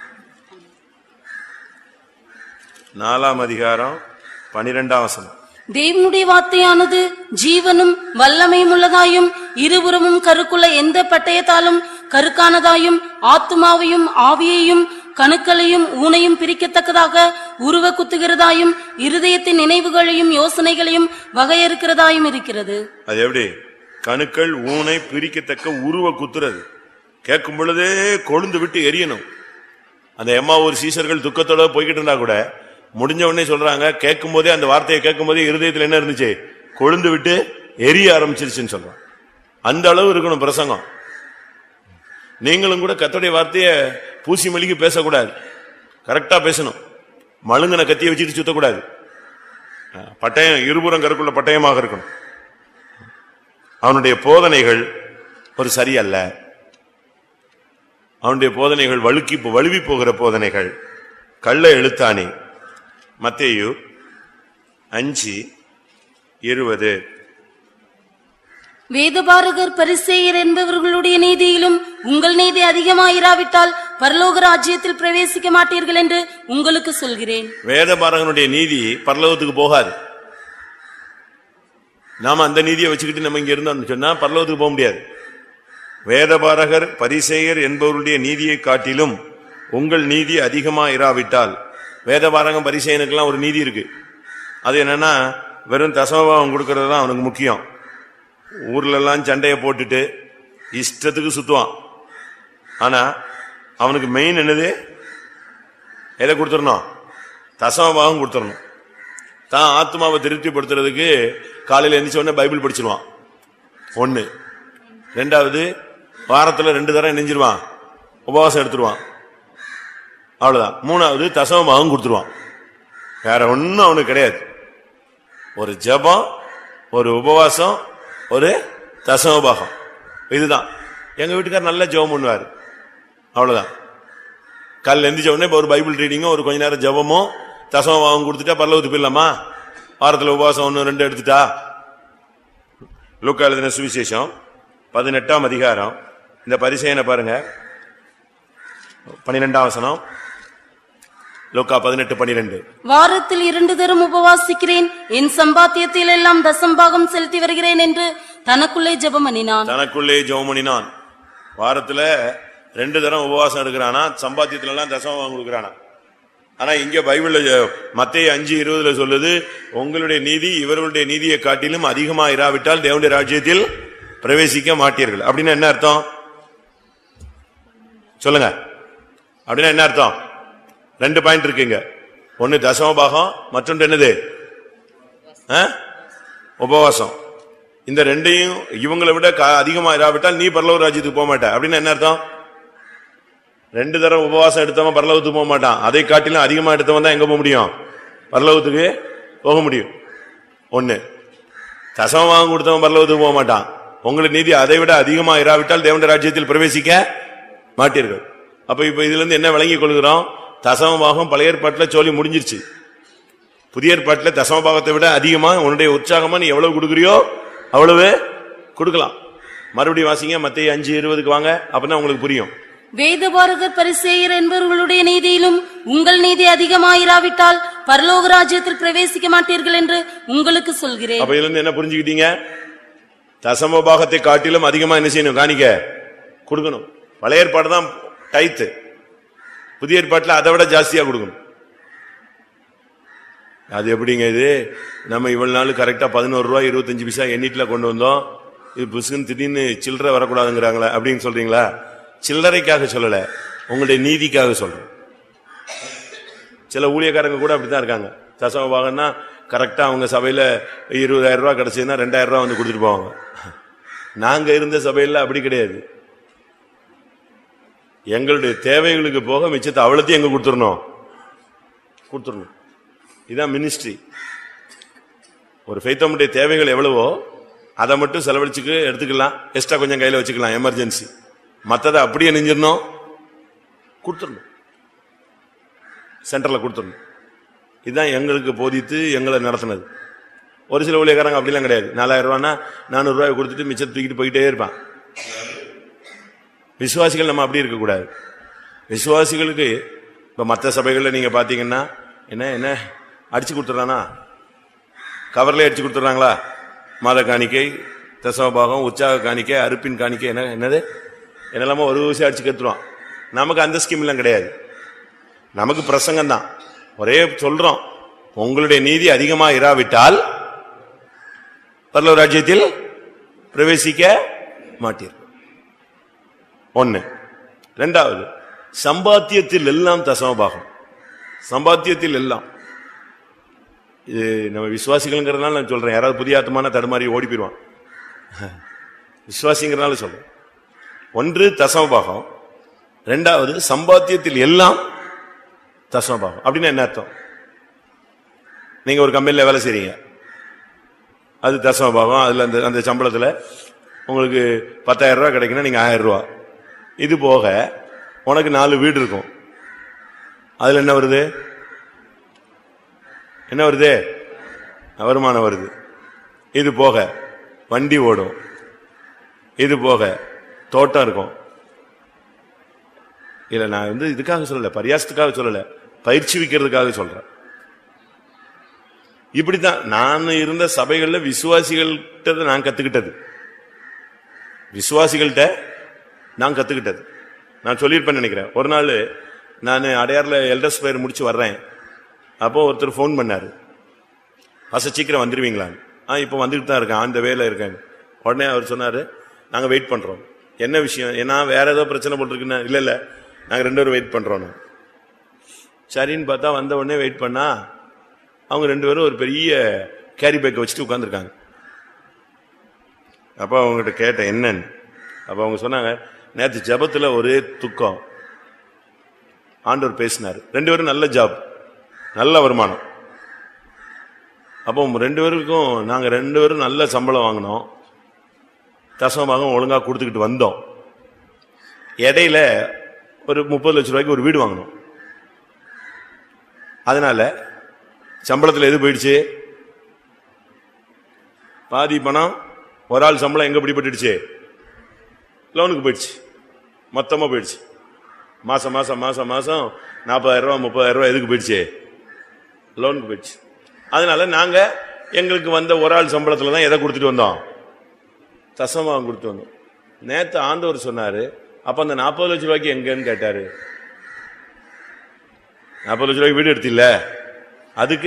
நாலாம் அதிகாரம் பனிரெண்டாம் வசனம் தேவனுடைய வார்த்தையானது ஜீவனும் வல்லமையும் உள்ளதாயும் இருபுறமும் கருக்குள்ள எந்த பட்டயத்தாலும் கருக்கானதாயும் ஆத்துமாவையும் ஆவியையும் கணுக்களையும் ஊனையும் பிரிக்கத்தக்கதாக உருவ குத்துகிறதாயும் இருதயத்தின் நினைவுகளையும் யோசனைகளையும் வகையறுக்கிறதாயும் இருக்கிறது அது எப்படி கணுக்கள் ஊனை பிரிக்கத்தக்க உருவ குத்துறது கேட்கும் பொழுதே கொழுந்து விட்டு எரியணும் அந்த எம்மா ஒரு சீசர்கள் துக்கத்தோட போய்கிட்டு இருந்தா கூட முடிஞ்ச உடனே சொல்றாங்க கேட்கும் போதே அந்த வார்த்தையை கேட்கும் போதே இருதயத்துல என்ன இருந்துச்சு கொழுந்து விட்டு எரிய ஆரம்பிச்சிருச்சுன்னு சொல்றான் அந்த அளவு இருக்கணும் பிரசங்கம் நீங்களும் கூட கத்தோடைய வார்த்தைய பூசி மொழிக்கு பேசக்கூடாது கரெக்டா பேசணும் மழுங்கன கத்தியை வச்சுட்டு சுத்தக்கூடாது அஹ், பட்டயம் இருபுறம் கருக்குள்ள பட்டயமாக இருக்கணும் அவனுடைய போதனைகள் ஒரு சரியல்ல அவனுடைய போதனைகள் வழுக்கி வழுவி போகிற போதனைகள் கள்ள எழுத்தாணி மத்தேயு அஞ்சு இருபது வேதபாரகர் பரிசேயர் என்பவர்களுடைய நீதியிலும் உங்கள் நீதி அதிகமாயிராவிட்டால் பரலோக ராஜ்யத்தில் பிரவேசிக்க மாட்டீர்கள் என்று உங்களுக்கு சொல்கிறேன் வேதபாரகனுடைய நீதி பரலோகத்துக்கு போகாது நாம அந்த நீதியை வச்சுக்கிட்டு நம்ம இங்க இருந்தோம்னு சொன்னா பரலோகத்துக்கு போக முடியாது வேதபாரகர் பரிசேயர் என்பவருடைய நீதியை காட்டிலும் உங்கள் நீதி அதிகமா இராவிட்டால் வேதபாரகம் பரிசேயனுக்கெல்லாம் ஒரு நீதி இருக்கு அது என்னன்னா வெறும் தசமபாவம் கொடுக்கறது தான் அவனுக்கு முக்கியம் ஊர்ல எல்லாம் சண்டையை போட்டுட்டு இஷ்டத்துக்கு சுத்துவான் ஆனா அவனுக்கு மெயின் என்னது எதை கொடுத்துடணும் தசமபாகம் கொடுத்துடணும் தான் ஆத்மாவை திருப்திப்படுத்துறதுக்கு காலையில எந்திரிச்ச உடனே பைபிள் படிச்சிருவான் ஒண்ணு ரெண்டாவது வாரத்துல ரெண்டு தரம் நெஞ்சிருவான் உபவாசம் எடுத்துருவான் அவ்வளவுதான் மூணாவது தசமபாகம் கொடுத்துருவான் வேற ஒண்ணும் அவனுக்கு கிடையாது ஒரு ஜெபம் ஒரு உபவாசம் ஒரு தசமபாகம் இதுதான் எங்க வீட்டுக்கார் நல்ல ஜெபம் பண்ணுவாரு அவ்வளவுதான் காலையில் எந்திரிச்ச உடனே இப்ப ஒரு பைபிள் ரீடிங்கும் ஒரு கொஞ்ச நேரம் ஜெபமும் தசமபாகம் கொடுத்துட்டா பல்லவத்துக்கு போயிடலாமா வாரத்தில் உபவாசம் ஒன்று ரெண்டு எடுத்துட்டா லூக்கா எழுதின சுவிசேஷம் பதினெட்டாம் அதிகாரம் இந்த பரிசையனை பாருங்க பன்னிரெண்டாம் வசனம் லூக்கா பதினெட்டு பன்னிரெண்டு வாரத்தில் இரண்டு தரம் உபவாசிக்கிறேன் என் சம்பாத்தியத்தில் எல்லாம் தசம்பாகம் செலுத்தி வருகிறேன் என்று தனக்குள்ளே ஜெபம் பண்ணினான் தனக்குள்ளே ஜெபமணினான் வாரத்துல ரெண்டு தரம் உபவாசம் எடுக்கிறானா சம்பாத்தியத்துல எல்லாம் தசமம் கொடுக்கறானா ஆனா இங்க பைபிள்ல மத்திய அஞ்சு இருபதுல சொல்லுது உங்களுடைய நீதி இவர்களுடைய நீதியை காட்டிலும் அதிகமா இராவிட்டால் தேவனுடைய ராஜ்யத்தில் பிரவேசிக்க மாட்டீர்கள் அப்படின்னா என்ன அர்த்தம் சொல்லுங்க அப்படின்னா என்ன அர்த்தம் ரெண்டு பாயிண்ட் இருக்குங்க ஒன்னு தசமபாகம் மற்றொன்று என்னது ஆ? உபவாசம் இந்த ரெண்டையும் இவங்களை விட க- அதிகமா இராவிட்டால் நீ பரலோக ராஜ்யத்துக்கு போக மாட்ட அப்படின்னு என்ன அர்த்தம் ரெண்டு தரம் உபவாசம் எடுத்தவன் பரலோகத்துக்கு போக மாட்டான் அதை காட்டிலும் அதிகமா எடுத்தவன் தான் எங்க போக முடியும் பரலோகத்துக்கு போக முடியும் ஒண்ணு தசமமாக கொடுத்தவன் பரலோகத்துக்கு போக மாட்டான் உங்களுக்கு நீதி அதை விட அதிகமா இராவிட்டால் தேவண்ட ராஜ்யத்தில் பிரவேசிக்க மாட்டீர்கள் அப்ப இப்ப இதுல இருந்து என்ன விளங்கிக் கொள்கிறோம் தசமபாகம் பழைய ஏற்பாட்டுல சொல்லி முடிஞ்சிருச்சு புதிய ஏற்பாட்டுல தசமபாகத்தை விட அதிகமா உன்னுடைய உற்சாகமா நீ எவ்வளவு கொடுக்குறியோ அவ்வளவு கொடுக்கலாம் மறுபடியும் வாசிங்க மத்திய அஞ்சு இருபதுக்கு வாங்க அப்பதான் உங்களுக்கு புரியும் வேதபாரகர் பரிசேயர் என்பவர்களுடைய நீதியிலும் உங்கள் நீதி அதிகமாயிராவிட்டால் பரலோக ராஜ்யத்தில் பிரவேசிக்க மாட்டீர்கள் என்று உங்களுக்கு சொல்கிறேன் அப்ப இதுல இருந்து என்ன புரிஞ்சுக்கிட்டீங்க தசமபாகத்தை காட்டிலும் அதிகமா என்ன செய்யணும் காணிக்க கொடுக்கணும் பழைய ஏற்பாடு தான் டைத்து புதிய ஏற்பாட்டுல அதை விட ஜாஸ்தியா கொடுக்கணும் அது எப்படிங்க இது நம்ம இவ்வளவு நாள் கரெக்டா பதினோரு ரூபாய் இருபத்தஞ்சு பைசா எண்ணிட்டுல கொண்டு வந்தோம் இது புசுன்னு திடீர்னு சில்லறை வரக்கூடாதுங்கிறாங்களே அப்படின்னு சொல்றீங்களா சில்லறைக்காக சொல்லல உங்களுடைய நீதிக்காக சொல்றேன் சில ஊழியக்காரங்க கூட அப்படித்தான் இருக்காங்க தசம பாகம்னா கரெக்டா அவங்க சபையில இருபதாயிரம் ரூபாய் கிடைச்சதுன்னா ரெண்டாயிரம் ரூபாய் வந்து கொடுத்துட்டு போவாங்க நாங்க இருந்த சபையில அப்படி கிடையாது எங்களுடைய தேவைகளுக்கு போக மிச்சத்தை அவ்வளோத்தையும் எங்க கொடுத்துடணும் கொடுத்துடணும் இதான் மினிஸ்ட்ரி ஒரு ஃபைத்தமுடைய தேவைகள் எவ்வளவோ அதை மட்டும் செலவழிச்சுக்கு எடுத்துக்கலாம் எக்ஸ்ட்ரா கொஞ்சம் கையில வச்சுக்கலாம் எமர்ஜென்சி மற்றதை அப்படியே நெஞ்சிடணும் கொடுத்துடணும் சென்டர்ல கொடுத்துடணும் இதுதான் எங்களுக்கு போதித்து எங்களை நடத்தினது ஒரு சில ஊழியக்காரங்க அப்படிலாம் கிடையாது நாலாயிரம் ரூபான்னா நானூறு ரூபாய் கொடுத்துட்டு மிச்சத்தை தூக்கிட்டு போயிட்டே இருப்பான் விசுவாசிகள் நம்ம அப்படி இருக்கக்கூடாது விசுவாசிகளுக்கு இப்ப மற்ற சபைகள்ல நீங்க பாத்தீங்கன்னா என்ன என்ன அடிச்சு கொடுத்துறானா கவர்ல அடிச்சு கொடுத்துறாங்களா மாத காணிக்கை தசமபாகம் உற்சாக காணிக்கை அறுப்பின் காணிக்கை என்ன என்னது என்னெல்லாமோ ஒரு விஷயம் அடிச்சு கத்துருவான் நமக்கு அந்த ஸ்கீம் எல்லாம் கிடையாது நமக்கு பிரசங்கம் தான் ஒரே சொல்றோம் உங்களுடைய நீதி அதிகமா இராவிட்டால் பரலோக ராஜ்யத்தில் பிரவேசிக்க மாட்டீர்கள் ஒண்ணு ரெண்டாவது சம்பாத்தியத்தில் எல்லாம் தசமபாகம் சம்பாத்தியத்தில் எல்லாம் இது நம்ம விசுவாசிகள்ங்கிறதுனால நான் சொல்றேன் யாராவது புதிய ஆத்மான தடுமாறி ஓடி போயிடுவான் விசுவாசிங்கிறதுனால சொல்றேன் ஒன்று தசமபாகம் ரெண்டாவது சம்பாத்தியத்தில் எல்லாம் தசமபாகம் அப்படின்னா என்ன அர்த்தம் நீங்க ஒரு கம்பெனில வேலை செய்றீங்க அது தசமபாகம் அதுல அந்த அந்த சம்பளத்துல உங்களுக்கு பத்தாயிரம் ரூபாய் கிடைக்குன்னா நீங்க ஆயிரம் ரூபாய் இது போக உனக்கு நாலு வீடு இருக்கும் அதுல என்ன வருது என்ன வருது வருமானம் வருது இது போக வண்டி ஓடும் இது போக தோட்டம் இருக்கும் இல்ல நான் வந்து இதுக்காக சொல்லல பரியாசத்துக்காக சொல்லல பயிற்சி விக்கிறதுக்காக சொல்றேன் இப்படித்தான் நான் இருந்த சபைகள்ல விசுவாசிகள்கிட்ட நான் கத்துக்கிட்டது விசுவாசிகள்கிட்ட நான் கத்துக்கிட்டது நான் சொல்லியிருப்பேன்னு நினைக்கிறேன் ஒரு நாள் நான் அடையாறுல எல்டர்ஸ் பேர் முடிச்சு வர்றேன் அப்போ ஒருத்தர் ஃபோன் பண்ணாரு அச சீக்கிரம் வந்துருவீங்களான்னு ஆ இப்போ வந்துட்டு தான் இருக்கேன் அந்த வேலை இருக்கேன் உடனே அவர் சொன்னாரு நாங்க வெயிட் பண்றோம் என்ன விஷயம் ஏன்னா வேற ஏதோ பிரச்சனை போட்டிருக்குன்னா இல்ல இல்ல நாங்க ரெண்டு பேரும் வெயிட் பண்றோம் சரின்னு பார்த்தா வந்த உடனே வெயிட் பண்ணா அவங்க ரெண்டு பேரும் ஒரு பெரிய கேரி பேக்கை வச்சுட்டு உட்காந்துருக்காங்க அப்ப அவங்ககிட்ட கேட்டேன் என்னன்னு அப்ப அவங்க சொன்னாங்க நேத்து ஜெபத்துல ஒரே துக்கம் ஆண்டவர் பேசினார் ரெண்டு பேரும் நல்ல ஜாப் நல்ல வருமானம் அப்போ ரெண்டு பேருக்கும் நாங்க ரெண்டு பேரும் நல்ல சம்பளம் வாங்கினோம் தசமபாகம் ஒழுங்கா கொடுத்துக்கிட்டு வந்தோம் இடையில ஒரு முப்பது லட்சம் ரூபாய்க்கு ஒரு வீடு வாங்கினோம் அதனால சம்பளத்துல எது போயிடுச்சு பாதி பணம் ஒரு ஆள் சம்பளம் எங்க பிடிபட்டுடுச்சு லோனுக்கு போயிடுச்சு மொத்தமா போயிடுச்சு மாசம் மாசம் மாசம் மாசம் நாற்பதாயிரம் ரூபாய் முப்பதாயிரம் ரூபாய் எதுக்கு போயிடுச்சு லோனுக்கு போயிடுச்சு அதனால நாங்க எங்களுக்கு வந்த ஒரு ஆள் சம்பளத்துல தான் எதை கொடுத்துட்டு வந்தோம் தசமாவும் கொடுத்து வந்தோம் நேத்து ஆண்டவர் சொன்னாரு அப்ப அந்த நாற்பது லட்சம் ரூபாய்க்கு எங்கன்னு கேட்டாரு நாற்பது லட்சம் ரூபாய்க்கு வீடு எடுத்தில்ல அதுக்கு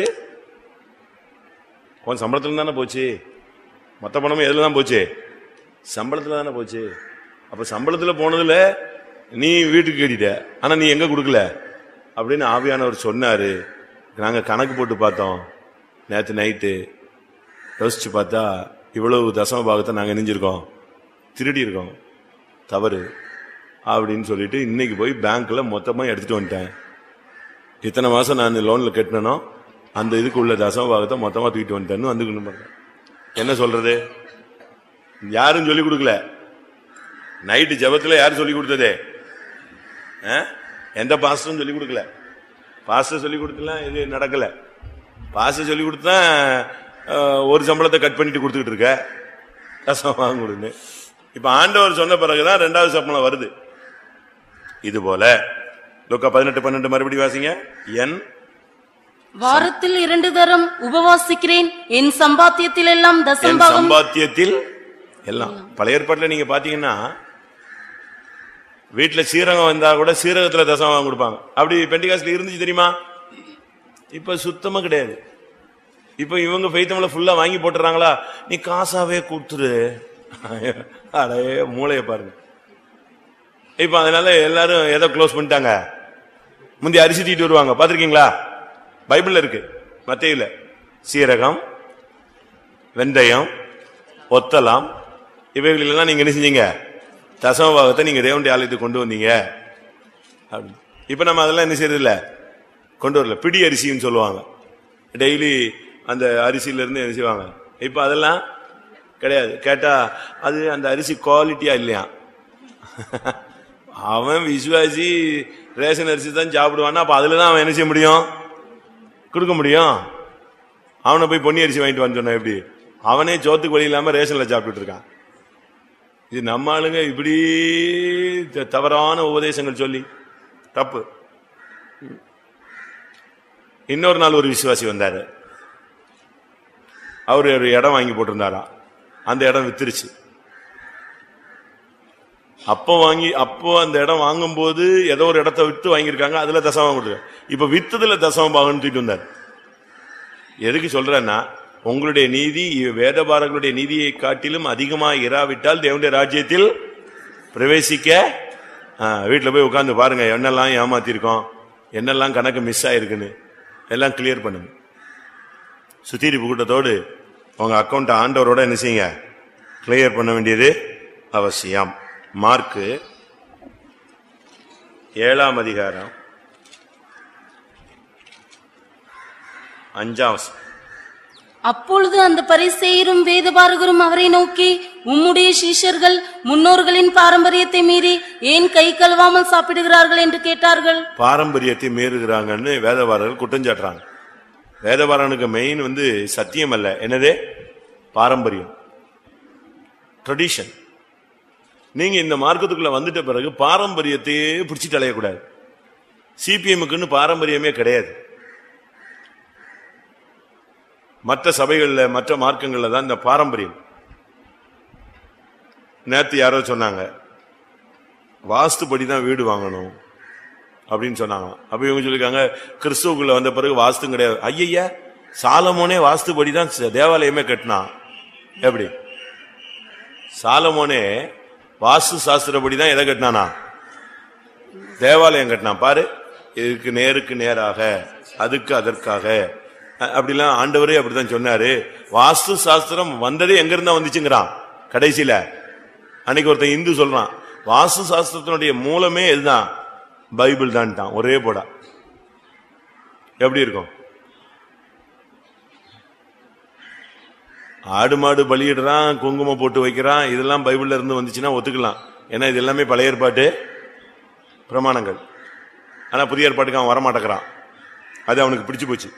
உன் சம்பளத்துல தானே போச்சு மொத்த பணமும் எதுல தான் போச்சு சம்பளத்துல தானே போச்சு அப்ப சம்பளத்துல போனதுல நீ வீட்டுக்கு கேட்டிட்ட ஆனா நீ எங்க கொடுக்கல அப்படின்னு ஆவியானவர் சொன்னாரு நாங்க கணக்கு போட்டு பார்த்தோம் நேத்து நைட்டு யோசிச்சு பார்த்தா இவ்வளவு தசம பாகத்தை நாங்க இணைஞ்சிருக்கோம் திருடி இருக்கோம் தவறு அப்படின்னு சொல்லிட்டு இன்னைக்கு போய் பேங்க்ல மொத்தமா எடுத்துட்டு வந்துட்டேன் இத்தனை மாசம் நான் லோன்ல கட்டினனோ அந்த இதுக்கு உள்ள தசம பாகத்தை மொத்தமா தூக்கிட்டு வந்துட்டேன்னு வந்துக்கணும் பாருங்க. என்ன சொல்றது யாரும் சொல்லி கொடுக்கல நைட்டு ஜெபத்துல யார் சொல்லி கொடுத்ததே ஆ? எந்த பாஸ்டரும் சொல்லி கொடுக்கல பாஸ்டர் சொல்லி கொடுத்தலாம் இது நடக்கல பாஸ்டர் சொல்லி கொடுத்தா அஹ், ஒரு சம்பளத்தை கட் பண்ணிட்டு கொடுத்துக்கிட்டு இருக்க கஷ்டம் வாங்க கொடுன்னு இப்ப ஆண்டவர் சொன்ன பிறகுதான் ரெண்டாவது சம்பளம் வருது இது போல லுக்கா பதினெட்டு பன்னெண்டு மறுபடியும் வாசிங்க என் வாரத்தில் இரண்டு தரம் உபவாசிக்கிறேன் என் சம்பாத்தியத்தில் எல்லாம் என் தசம்பாகம் சம்பாத்தியத்தில் எல்லாம் பழைய ஏற்பாட்டுல நீங்க பாத்தீங்கன்னா வீட்டுல சீரகம் வந்தா கூட சீரகத்துல தசமம் கொடுப்பாங்க அப்படி பெண்டிகாஸ்ல இருந்துச்சு தெரியுமா இப்ப சுத்தமா கிடையாது இப்ப இவங்க பெய்த்தமிழ ஃபுல்லா வாங்கி போட்டுறாங்களா நீ காசாவே கொடுத்துரு அடே மூளைய பாருங்க இப்ப அதனால எல்லாரும் எதை க்ளோஸ் பண்ணிட்டாங்க முந்தி அரிசி தீட்டு வருவாங்க பாத்திருக்கீங்களா பைபிள்ல இருக்கு மத்தையில சீரகம் வெந்தயம் ஒத்தலாம் இவைகளெல்லாம் நீங்க என்ன செஞ்சீங்க தசமபாகத்தை நீங்க தேவனுடைய ஆலயத்துக்கு கொண்டு வந்தீங்க அப்படி. இப்ப நம்ம அதெல்லாம் என்ன செய்யறது இல்ல கொண்டு வரல பிடி அரிசின்னு சொல்லுவாங்க டெய்லி அந்த அரிசியில இருந்து என்ன செய்வாங்க இப்ப அதெல்லாம் கிடையாது கேட்டா அது அந்த அரிசி குவாலிட்டியா இல்லையா அவன் விசுவாசி ரேஷன் அரிசி தான் சாப்பிடுவான்னா அப்ப அதுல தான் அவன் என்ன செய்ய முடியும் கொடுக்க முடியும் அவனை போய் பொன்னி அரிசி வாங்கிட்டு வந்து சொன்னா எப்படி அவனே சோத்துக்கு வழி இல்லாம ரேஷன்ல சாப்பிட்டுட்டு இருக்கான் இது நம்ம ஆளுங்க இப்படி த- தவறான உபதேசங்கள் சொல்லி தப்பு இன்னொரு நாள் ஒரு விசுவாசி வந்தாரு அவர் ஒரு இடம் வாங்கி போட்டிருந்தாரா அந்த இடம் வித்துருச்சு அப்போ வாங்கி அப்போ அந்த இடம் வாங்கும்போது ஏதோ ஒரு இடத்த வித்து வாங்கியிருக்காங்க அதுல தசமம் கொடுத்துருக்காங்க இப்ப வித்ததுல தசமம் பாகம்னு தூக்கிட்டு வந்தார் எதுக்கு சொல்றேன்னா உங்களுடைய நீதி வேதபாரர்களுடைய நீதியை காட்டிலும் அதிகமா இராவிட்டால் தேவனுடைய ராஜ்யத்தில் பிரவேசிக்க ஆ, வீட்டுல போய் உட்கார்ந்து பாருங்க என்னெல்லாம் ஏமாத்திருக்கோம் என்னெல்லாம் கணக்கு மிஸ் ஆயிருக்குன்னு எல்லாம் கிளியர் பண்ணுங்க சுத்திரிப்பு கூட்டத்தோடு உங்க அக்கௌண்ட் ஆண்டவரோட என்ன செய்யுங்க கிளியர் பண்ண வேண்டியது அவசியம் மார்க்கு ஏழாம் அதிகாரம் அஞ்சாம் வசனம். அப்பொழுது அந்த பரிசேயரும் வேதபாரகரும் அவரை நோக்கி உம்முடைய சீஷர்கள் முன்னோர்களின் பாரம்பரியத்தை மீறி ஏன் கை கழுவாமல் சாப்பிடுகிறார்கள் என்று கேட்டார்கள் பாரம்பரியத்தை மீறுகிறாங்கன்னு வேதவாரர்கள் குற்றஞ்சாட்டுறாங்க வேதவாரனுக்கு மெயின் வந்து சத்தியம் அல்ல என்னது பாரம்பரியம் ட்ரெடிஷன் நீங்க இந்த மார்க்கத்துக்குள்ள வந்துட்ட பிறகு பாரம்பரியத்தையே பிடிச்சிட்டு அலையக்கூடாது சிபிஎம்முக்குன்னு பாரம்பரியமே கிடையாது மற்ற சபைகள்ல மற்ற மார்க்கங்கள்ல தான் இந்த பாரம்பரியம் நேத்து யாரோ சொன்னாங்க வாஸ்துபடி தான் வீடு வாங்கணும் அப்படின்னு சொன்னாங்க அப்ப இவங்க சொல்லிருக்காங்க கிறிஸ்துவுக்குள்ள வந்த பிறகு வாஸ்து கிடையாது ஐயய்யா சாலமோனே வாஸ்துபடி தான் ச- தேவாலயமே கட்டினான் எப்படி சாலமோனே வாஸ்து சாஸ்திரப்படி தான் எதை கட்டினானா தேவாலயம் கட்டினான் பாரு இதுக்கு நேருக்கு நேராக அதுக்கு அதற்காக அ- அப்படிலாம் ஆண்டவரே அப்படிதான் சொன்னாரு வாஸ்து சாஸ்திரம் வந்ததே எங்க இருந்தா வந்துச்சுங்கிறான் கடைசியில அன்னைக்கு ஒருத்தன் இந்து சொல்றான் வாஸ்து சாஸ்திரத்தினுடைய மூலமே இதுதான் பைபிள் தான்ட்டான் ஒரே போடா எப்படி இருக்கும் ஆடு மாடு பலியிடுறான் குங்குமம் போட்டு வைக்கிறான் இதெல்லாம் பைபிள்ல இருந்து வந்துச்சுன்னா ஒத்துக்கலாம் ஏன்னா இது எல்லாமே பழைய ஏற்பாட்டு பிரமாணங்கள் ஆனா புதிய ஏற்பாட்டுக்கு அவன் வரமாட்டேங்கிறான் அது அவனுக்கு பிடிச்சு போச்சு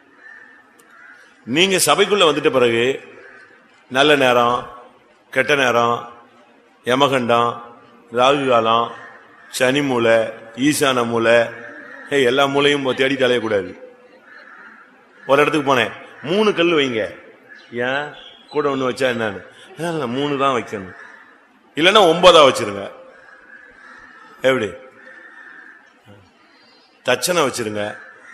நீங்க சபைக்குள்ள வந்துட்ட பிறகு நல்ல நேரம் கெட்ட நேரம் யமகண்டம் ராகு காலம் சனி மூலை ஈசான மூலை ஏய், எல்லா மூலையும் தேடிட்டு அலையக்கூடாது ஒரு இடத்துக்கு போனேன் மூணு கல் வைங்க ஏன் கூட ஒண்ணு வச்சா என்னன்னு "இல்ல, இல்ல, மூணு தான் வைக்கணும் இல்லைன்னா ஒன்பதா வச்சிருங்க எப்படி தச்சனை வச்சிருங்க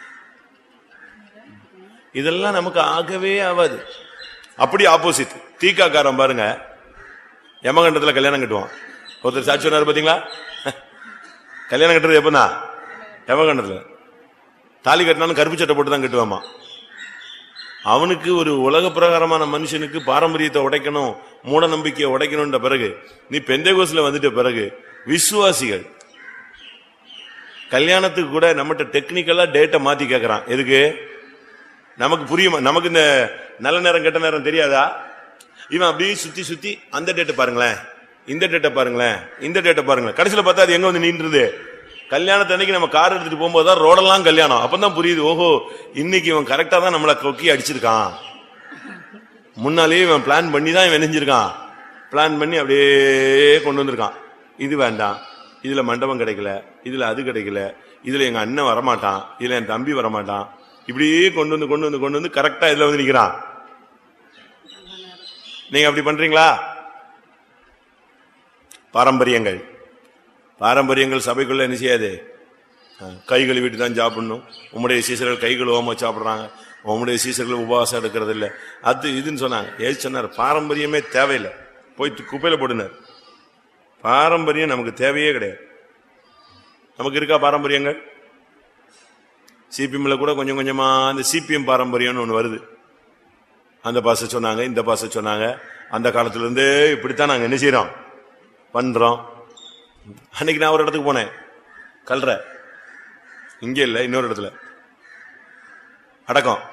இதெல்லாம் நமக்கு ஆகவே ஆகாது அப்படி ஆப்போசிட் தீக்காக்காரன் பாருங்க யமகண்டத்துல கல்யாணம் கட்டுவான் ஒருத்தர் சாட்சி சொன்னாரு பாத்தீங்களா கல்யாணம் கட்டுறது எப்பனா யமகண்டத்துல தாலி கட்டினாலும் கருப்பு சட்டை போட்டு தான் கட்டுவாமா அவனுக்கு ஒரு உலக பிரகாரமான மனுஷனுக்கு பாரம்பரியத்தை உடைக்கணும் மூட நம்பிக்கையை உடைக்கணும்ன்ற பிறகு நீ பெந்தேகோஸ்ல வந்துட்ட பிறகு விசுவாசிகள் கல்யாணத்துக்கு கூட நம்மகிட்ட டெக்னிக்கலா டேட்டை மாத்தி கேக்குறான் எதுக்கு நமக்கு புரியுமா நமக்கு இந்த நல்ல நேரம் கெட்ட நேரம் தெரியாதா இவன் அப்படியே சுத்தி சுத்தி அந்த டேட்டை பாருங்களேன் இந்த டேட்டை பாருங்களேன் இந்த டேட்டை பாருங்களேன் கடைசியில பார்த்தா அது எங்க வந்து நின்றுது கல்யாணத்து அன்னைக்கு நம்ம கார் எடுத்துட்டு போகும்போது தான் ரோடெல்லாம் கல்யாணம் அப்பதான் புரியுது ஓஹோ இன்னைக்கு இவன் கரெக்டா தான் நம்மள கொக்கி அடிச்சிருக்கான் முன்னாலேயே இவன் பிளான் பண்ணி தான் இவன் நெஞ்சிருக்கான் பிளான் பண்ணி அப்படியே கொண்டு வந்திருக்கான் இது வேண்டாம் இதுல மண்டபம் கிடைக்கல இதுல அது கிடைக்கல இதுல எங்க அண்ணன் வரமாட்டான் இதுல என் தம்பி வரமாட்டான் இப்படியே கொண்டு வந்து கொண்டு வந்து கொண்டு வந்து கரெக்டா இதுல வந்து நிக்கிறான் நீங்க அப்படி பண்றீங்களா பாரம்பரியங்கள் பாரம்பரியங்கள் சபைக்குள்ள என்ன செய்யாது அஹ், கை கழுவிட்டு தான் சாப்பிடணும் உம்முடைய சீசர்கள் கை கழுவாம சாப்பிடுறாங்க உம்முடைய சீசர்கள் உபவாசம் எடுக்கிறது இல்ல அது இதுன்னு சொன்னாங்க ஏது சொன்னார் பாரம்பரியமே தேவையில்லை போய் து- குப்பையில போடுனார் பாரம்பரியம் நமக்கு தேவையே கிடையாது நமக்கு இருக்கா பாரம்பரியங்கள் சிபிஎம்ல கூட கொஞ்சம் கொஞ்சமா அந்த சிபிஎம் பாரம்பரியம்னு ஒண்ணு வருது அந்த பாச சொன்னாங்க இந்த பாச சொன்னாங்க அந்த காலத்துல இருந்தே இப்படித்தான் நாங்க என்ன செய்யறோம் பண்றோம் அன்னைக்கு நான் ஒரு இடத்துக்கு போனேன் கல்ற இங்க இல்ல இன்னொரு இடத்துல அடக்கம்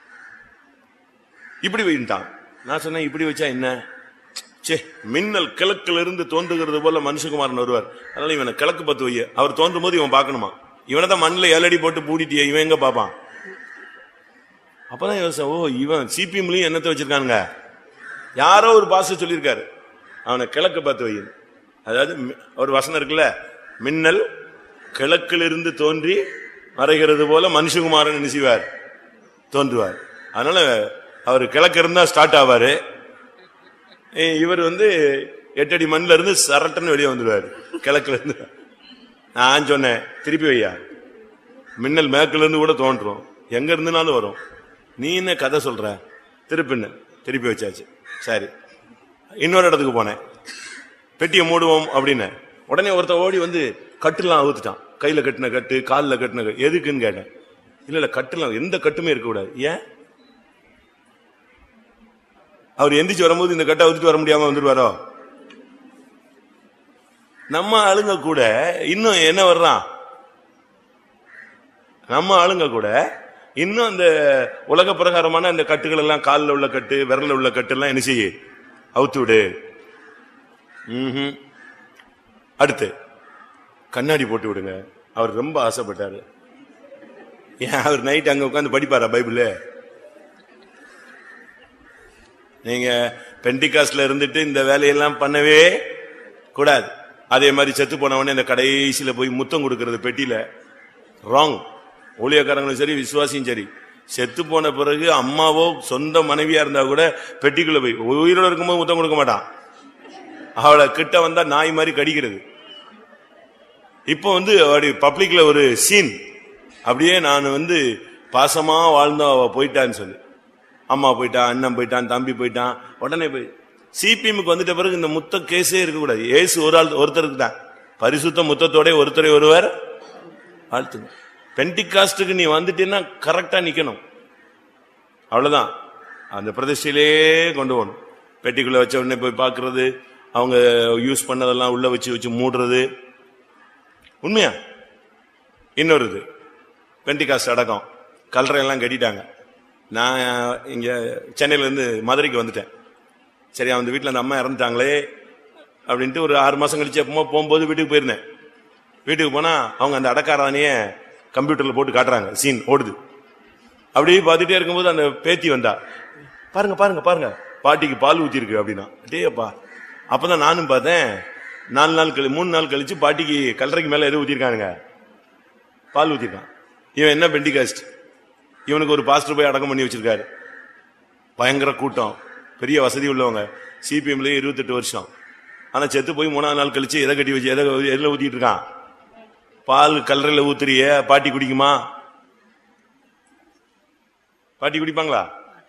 இப்படி வைட்டான் நான் சொன்னேன் இப்படி வச்சா என்ன சே மின்னல் கிழக்குல இருந்து தோன்றுகிறது போல மனுஷகுமாரன் வருவார் அதனால இவனை கிழக்கு பத்து வை அவர் தோன்றும் போது இவன் பார்க்கணுமா இவனை தான் மண்ணில் ஏழடி போட்டு பூடிட்டிய இவன் எங்க பாப்பான் அப்பதான் யோசனை ஓ இவன் சிபிஎம்லயும் என்னத்தை வச்சிருக்கானுங்க யாரோ ஒரு பாச சொல்லியிருக்காரு அவனை கிழக்கு பார்த்து வை அதாவது மி- ஒரு வசனம் இருக்குல்ல மின்னல் கிழக்கிலிருந்து தோன்றி மறைகிறது போல மனுஷகுமாரன் என்ன செய்வார் தோன்றுவார் அதனால அவர் கிழக்கு இருந்தா ஸ்டார்ட் ஆவாரு ஏய், இவர் வந்து எட்டடி மண்ணில இருந்து சரட்டன்னு வெளியே வந்துடுவார் கிழக்குல இருந்து நான் சொன்னேன் திருப்பி வையா மின்னல் மேற்குல இருந்து கூட தோன்றும் எங்க இருந்துனாலும் வரும் நீ என்ன கதை சொல்ற திருப்பின்னு திருப்பி வச்சாச்சு சரி இன்னொரு இடத்துக்கு போனேன் பெட்டியை மூடுவோம் அப்படின்னு உடனே ஒருத்தன் ஓடி வந்து கட்டுலாம் அவுத்துட்டான் கையில கட்டின கட்டு காலில் கட்டின கட்டு எதுக்குன்னு கேட்டேன் இல்ல இல்ல கட்டுலாம் எந்த கட்டுமே இருக்க கூடாது ஏன் அவர் எந்திரிச்சு வரும்போது இந்த கட்டை அவுத்துட்டு வர முடியாம வந்துருவாரோ நம்ம ஆளுங்க கூட இன்னும் என்ன வர்றான் நம்ம ஆளுங்க கூட இன்னும் அந்த உலக பிரகாரமான அந்த கட்டுகள் எல்லாம் காலில் உள்ள கட்டு விரல்ல உள்ள கட்டு எல்லாம் என்ன செய்ய அவுத்து விடு ம்ஹும். அடுத்து கண்ணாடி போட்டு விடுங்க அவர் ரொம்ப ஆசைப்பட்டாரு ஏன் அவர் நைட் அங்க உட்காந்து படிப்பாரா பைபிள் நீங்க பெண்டிகாஸ்ட்ல இருந்துட்டு இந்த வேலையெல்லாம் பண்ணவே கூடாது அதே மாதிரி செத்து போனவனே இந்த கடைசியில போய் முத்தம் கொடுக்கறது பெட்டியில ராங் ஊழியக்காரங்களும் சரி விசுவாசியும் சரி செத்து போன பிறகு அம்மாவோ சொந்த மனைவியா இருந்தா கூட பெட்டிக்குள்ள போய் உயிரோட இருக்கும்போது முத்தம் கொடுக்க மாட்டான் அவளை கிட்ட வந்தா நாய் மாதிரி கடிக்கிறது இப்போ வந்து அப்படி பப்ளிக்ல ஒரு சீன் அப்படியே நான் வந்து பாசமா வாழ்ந்தா அவ போயிட்டான்னு சொல்லி அம்மா போயிட்டான் அண்ணன் போயிட்டான் தம்பி போயிட்டான் உடனே போய் சிபிஎம்க்கு வந்துட்ட பிறகு இந்த முத்த கேஸே இருக்கக்கூடாது ஏசு ஒரு ஆள் ஒருத்தருக்கு தான் பரிசுத்த முத்தத்தோட ஒருத்தரை ஒருவர் வாழ்த்துங்க பென்டிகாஸ்டுக்கு நீ வந்துட்டேன்னா கரெக்டா நிக்கணும் அவ்வளவுதான் அந்த பிரதிஷ்டையிலே கொண்டு போகணும் பெட்டிக்குள்ள வச்ச உடனே போய் பார்க்கிறது அவங்க யூஸ் பண்ணதெல்லாம் உள்ள வச்சு வச்சு மூடுறது உண்மையா இன்னொரு இது பெண்டிகாஸ்ட் அடக்கம் கல்லறை எல்லாம் கட்டிட்டாங்க நான் இங்க சென்னையில இருந்து மதுரைக்கு வந்துட்டேன் சரி அந்த வீட்டில் அந்த அம்மா இறந்துட்டாங்களே அப்படின்ட்டு ஒரு ஆறு மாசம் கழிச்சு எப்பமா போகும்போது வீட்டுக்கு போயிருந்தேன் வீட்டுக்கு போனா அவங்க அந்த அடக்காரானையே கம்ப்யூட்டர்ல போட்டு காட்டுறாங்க சீன் ஓடுது அப்படியே பார்த்துட்டே இருக்கும்போது அந்த பேத்தி வந்தா பாருங்க பாருங்க பாருங்க பாட்டிக்கு பால் ஊத்திருக்கு அப்படின்னா டேப்பா அப்பதான் நானும் பார்த்தேன் நாலு நாள் கழி மூணு நாள் கழிச்சு பாட்டிக்கு கல்லறைக்கு மேல எது ஊத்திருக்கானுங்க பால் ஊத்திருக்கான் இவன் என்ன பெண்டிகாஸ்ட் இவனுக்கு ஒரு பாஸ்டர் போய் அடக்கம் பண்ணி வச்சிருக்காரு பயங்கர கூட்டம் பெரிய வசதி உள்ளவங்க சிபிஎம்ல இருபத்தெட்டு வருஷம் ஆனா செத்து போய் மூணாவது நாள் கழிச்சு எதை கட்டி வச்சு எதை எதுல ஊத்திட்டு இருக்கான் பால் கல்லறையில ஊத்துறிய பாட்டி குடிக்குமா பாட்டி குடிப்பாங்களா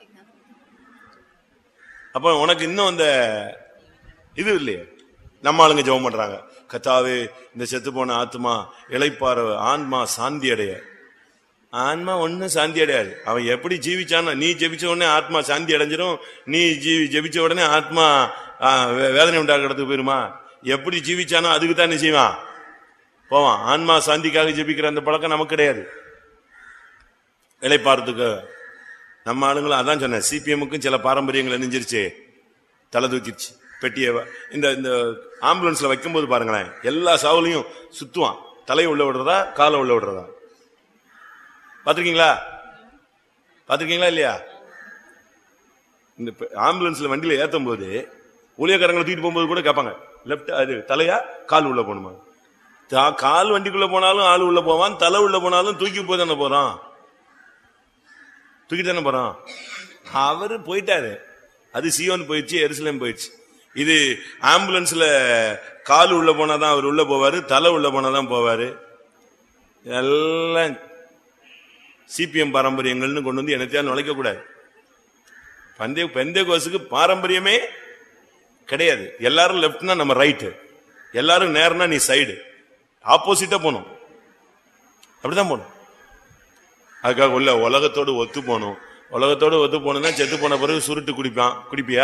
அப்ப உனக்கு இன்னும் அந்த இது இல்லையே நம்ம ஆளுங்க ஜெபம் பண்றாங்க கத்தாவே இந்த செத்து போன ஆத்மா இளைப்பாற ஆன்மா சாந்தி அடைய ஆன்மா ஒண்ணும் சாந்தி அடையாது அவன் எப்படி ஜீவிச்சானா நீ ஜெபிச்ச உடனே ஆத்மா சாந்தி அடைஞ்சிரும் நீ ஜீவி ஜெபிச்ச உடனே ஆத்மா ஆ, வே- வேதனை உண்டாக்குறதுக்கு போயிருமா எப்படி ஜீவிச்சானோ அதுக்கு தான் நீ செய்வான் போவான் ஆன்மா சாந்திக்காக ஜெபிக்கிற அந்த பழக்கம் நமக்கு கிடையாது இளைப்பாறதுக்கு நம்ம ஆளுங்களும் அதான் சொன்னேன் சிபிஎம்முக்கும் சில பாரம்பரியங்கள் நெஞ்சிருச்சு தலை தூக்கிடுச்சு பெட்டியை வ- இந்த இந்த ஆம்புலன்ஸ்ல வைக்கும்போது பாருங்களேன் எல்லா சாவுலையும் சுத்துவான் தலையை உள்ள விடுறதா காலை உள்ள விடுறதா பாத்திருக்கீங்களா பாத்திருக்கீங்களா இல்லையா இந்த பெ- ஆம்புலன்ஸ்ல வண்டியில ஏத்தும் போது ஊழியக்காரங்களை தூக்கிட்டு போகும்போது கூட கேட்பாங்க லெப்ட் அது தலையா கால் உள்ள போகணுமா தா- கால் வண்டிக்குள்ள போனாலும் ஆள் உள்ள போவான் தலை உள்ள போனாலும் தூக்கி போய் தானே போறான் தூக்கி தானே போறான் அவரு போயிட்டாரு அது சியோன் போயிடுச்சு எருசலேம் போயிடுச்சு இது ஆம்புலன்ஸ்ல கால் உள்ள போனாதான் அவர் உள்ள போவாரு தலை உள்ள போனாதான் போவாரு எல்லாம் சிபிஎம் பாரம்பரியங்கள்னு கொண்டு வந்து என்னத்தையா நுழைக்க கூடாது பந்தே பெந்தே கோசுக்கு பாரம்பரியமே கிடையாது எல்லாரும் லெப்ட்னா நம்ம ரைட்டு எல்லாரும் நேர்னா நீ சைடு ஆப்போசிட்டா போகணும் அப்படிதான் போகணும் அதுக்காக உள்ள உலகத்தோடு ஒத்து போகணும் உலகத்தோடு ஒத்து போனா செத்து போன பிறகு சுருட்டு குடிப்பான் குடிப்பியா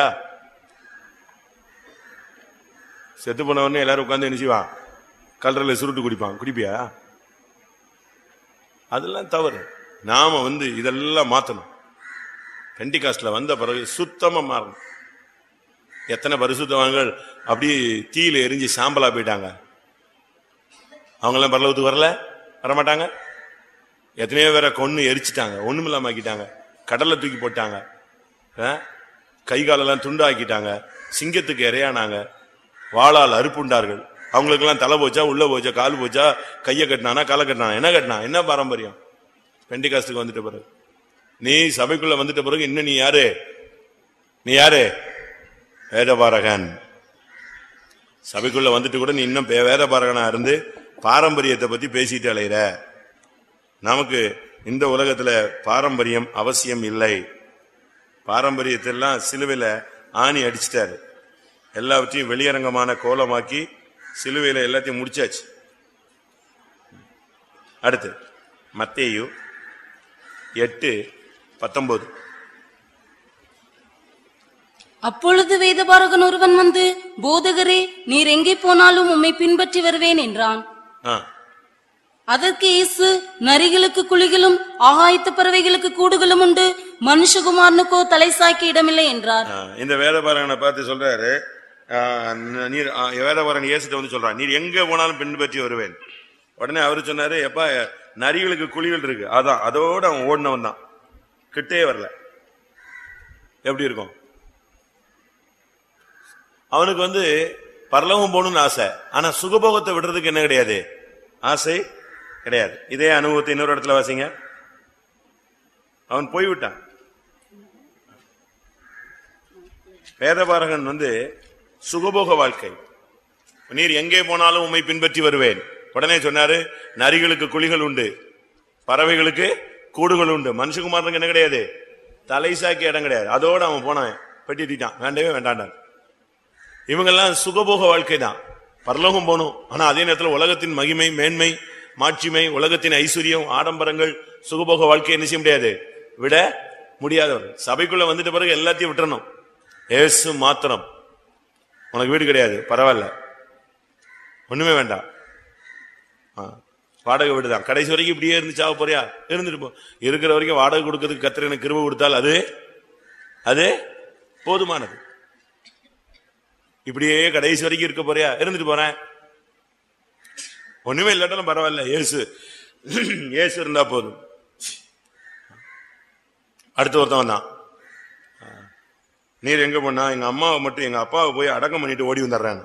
செத்து போனவொடனே எல்லாரும் உட்கார்ந்து என்ன செய்வான் கல்லறையில் சுருட்டு குடிப்பான் குடிப்பியா அதெல்லாம் தவறு நாம வந்து இதெல்லாம் மாத்தணும் பெண்டிகாஸ்ட்ல வந்த பிறகு சுத்தமா மாறணும் எத்தனை பரிசுத்தவான்கள் அப்படியே தீயில எரிஞ்சு சாம்பலா போயிட்டாங்க அவங்கெல்லாம் பரலவத்துக்கு வரல வரமாட்டாங்க எத்தனையோ பேரை கொன்னு எரிச்சிட்டாங்க ஒண்ணுமில்லாம ஆக்கிட்டாங்க கடல்ல தூக்கி போட்டாங்க ஆ? கை காலெல்லாம் துண்டாக்கிட்டாங்க சிங்கத்துக்கு இரையானாங்க வாளால் அறுப்புண்டார்கள் அவங்களுக்கெல்லாம் தலை போச்சா உள்ள போச்சா கால் போச்சா கையை கட்டினானா காலை கட்டினானா என்ன கட்டினா என்ன பாரம்பரியம் பெண்டிகாஸ்டுக்கு வந்துட்ட பிறகு நீ சபைக்குள்ள வந்துட்ட பிறகு இன்னும் நீ யாரு நீ யாரு வேதபாரகன் சபைக்குள்ள வந்துட்டு கூட நீ இன்னும் பே- வேதபாரகனா இருந்து பாரம்பரியத்தை பத்தி பேசிட்டு அலையிற நமக்கு இந்த உலகத்துல பாரம்பரியம் அவசியம் இல்லை பாரம்பரியத்தெல்லாம் சிலுவையில ஆணி அடிச்சிட்டாரு எல்லாவற்றையும் வெளியரங்கமான கோலமாக்கி சிலுவையில எல்லாத்தையும் முடிச்சாச்சு அடுத்து மத்தேயு எட்டு பத்தொன்பது அப்பொழுது வேதபாரகன் ஒருவன் வந்து போதகரே நீர் எங்கே போனாலும் உம்மை பின்பற்றி வருவேன் என்றான் ஆ, அதற்கு இயேசு நரிகளுக்கு குழிகளும் ஆகாயத்து பறவைகளுக்கு கூடுகளும் உண்டு மனுஷகுமாரனுக்கோ தலை சாய்க்க இடமில்லை என்றார் ஆ, இந்த வேதபாரகனை பார்த்து சொல்றாரு ஆ, நீர் ஆ, வேதபாரகன் இயேசுட்ட வந்து சொல்றான் நீர் எங்க போனாலும் பின்பற்றி வருவேன் உடனே அவரு சொன்னாரு எப்பா நரிகளுக்கு குழிகள் இருக்கு அதான் அதோட அவன் ஓடினவன் தான் கிட்டே வரல எப்படி இருக்கும் அவனுக்கு வந்து பரலோகம் போகணும்னு ஆசை ஆனா சுகபோகத்தை விடுறதுக்கு என்ன கிடையாது ஆசை கிடையாது இதே அனுபவத்தை இன்னொரு இடத்துல வாசிங்க அவன் போய்விட்டான் வேதபாரகன் வந்து சுகபோக வாழ்க்கை நீர் எங்கே போனாலும் உம்மை பின்பற்றி வருவேன் உடனே சொன்னாரு நரிகளுக்கு குழிகள் உண்டு பறவைகளுக்கு கூடுகள் உண்டு மனுஷகுமாரனுக்கு என்ன கிடையாது தலை சாக்கி இடம் கிடையாது அதோட அவன் போனான் பெட்டிட்டான் வேண்டவே வேண்டாண்டான் இவங்கெல்லாம் சுகபோக வாழ்க்கை தான் பரலோகம் போகணும் ஆனா அதே நேரத்தில் உலகத்தின் மகிமை மேன்மை மாட்சிமை உலகத்தின் ஐஸ்வர்யம் ஆடம்பரங்கள் சுகபோக வாழ்க்கை என்ன செய்ய முடியாது விட முடியாதவர் சபைக்குள்ள வந்துட்ட பிறகு எல்லாத்தையும் விட்டுறணும் ஏசு மாத்திரம் உனக்கு வீடு கிடையாது பரவாயில்ல ஒண்ணுமே வேண்டாம் ஆ, வாடகை வீடு தான் கடைசி வரைக்கும் இப்படியே இருந்து சாவ போறியா இருந்துட்டு போ இருக்கிற வரைக்கும் வாடகை கொடுக்கறதுக்கு கத்திர எனக்கு கிருப கொடுத்தால் அது அது போதுமானது இப்படியே கடைசி வரைக்கும் இருக்க போறியா இருந்துட்டு போறேன் ஒண்ணுமே இல்லாட்டாலும் பரவாயில்ல இயேசு இயேசு இருந்தா போதும் அடுத்த ஒருத்தன் வந்தான் நீர் எங்க போனா எங்க அம்மாவை மட்டும் எங்க அப்பாவை போய் அடக்கம் பண்ணிட்டு ஓடி வந்துடுறேன்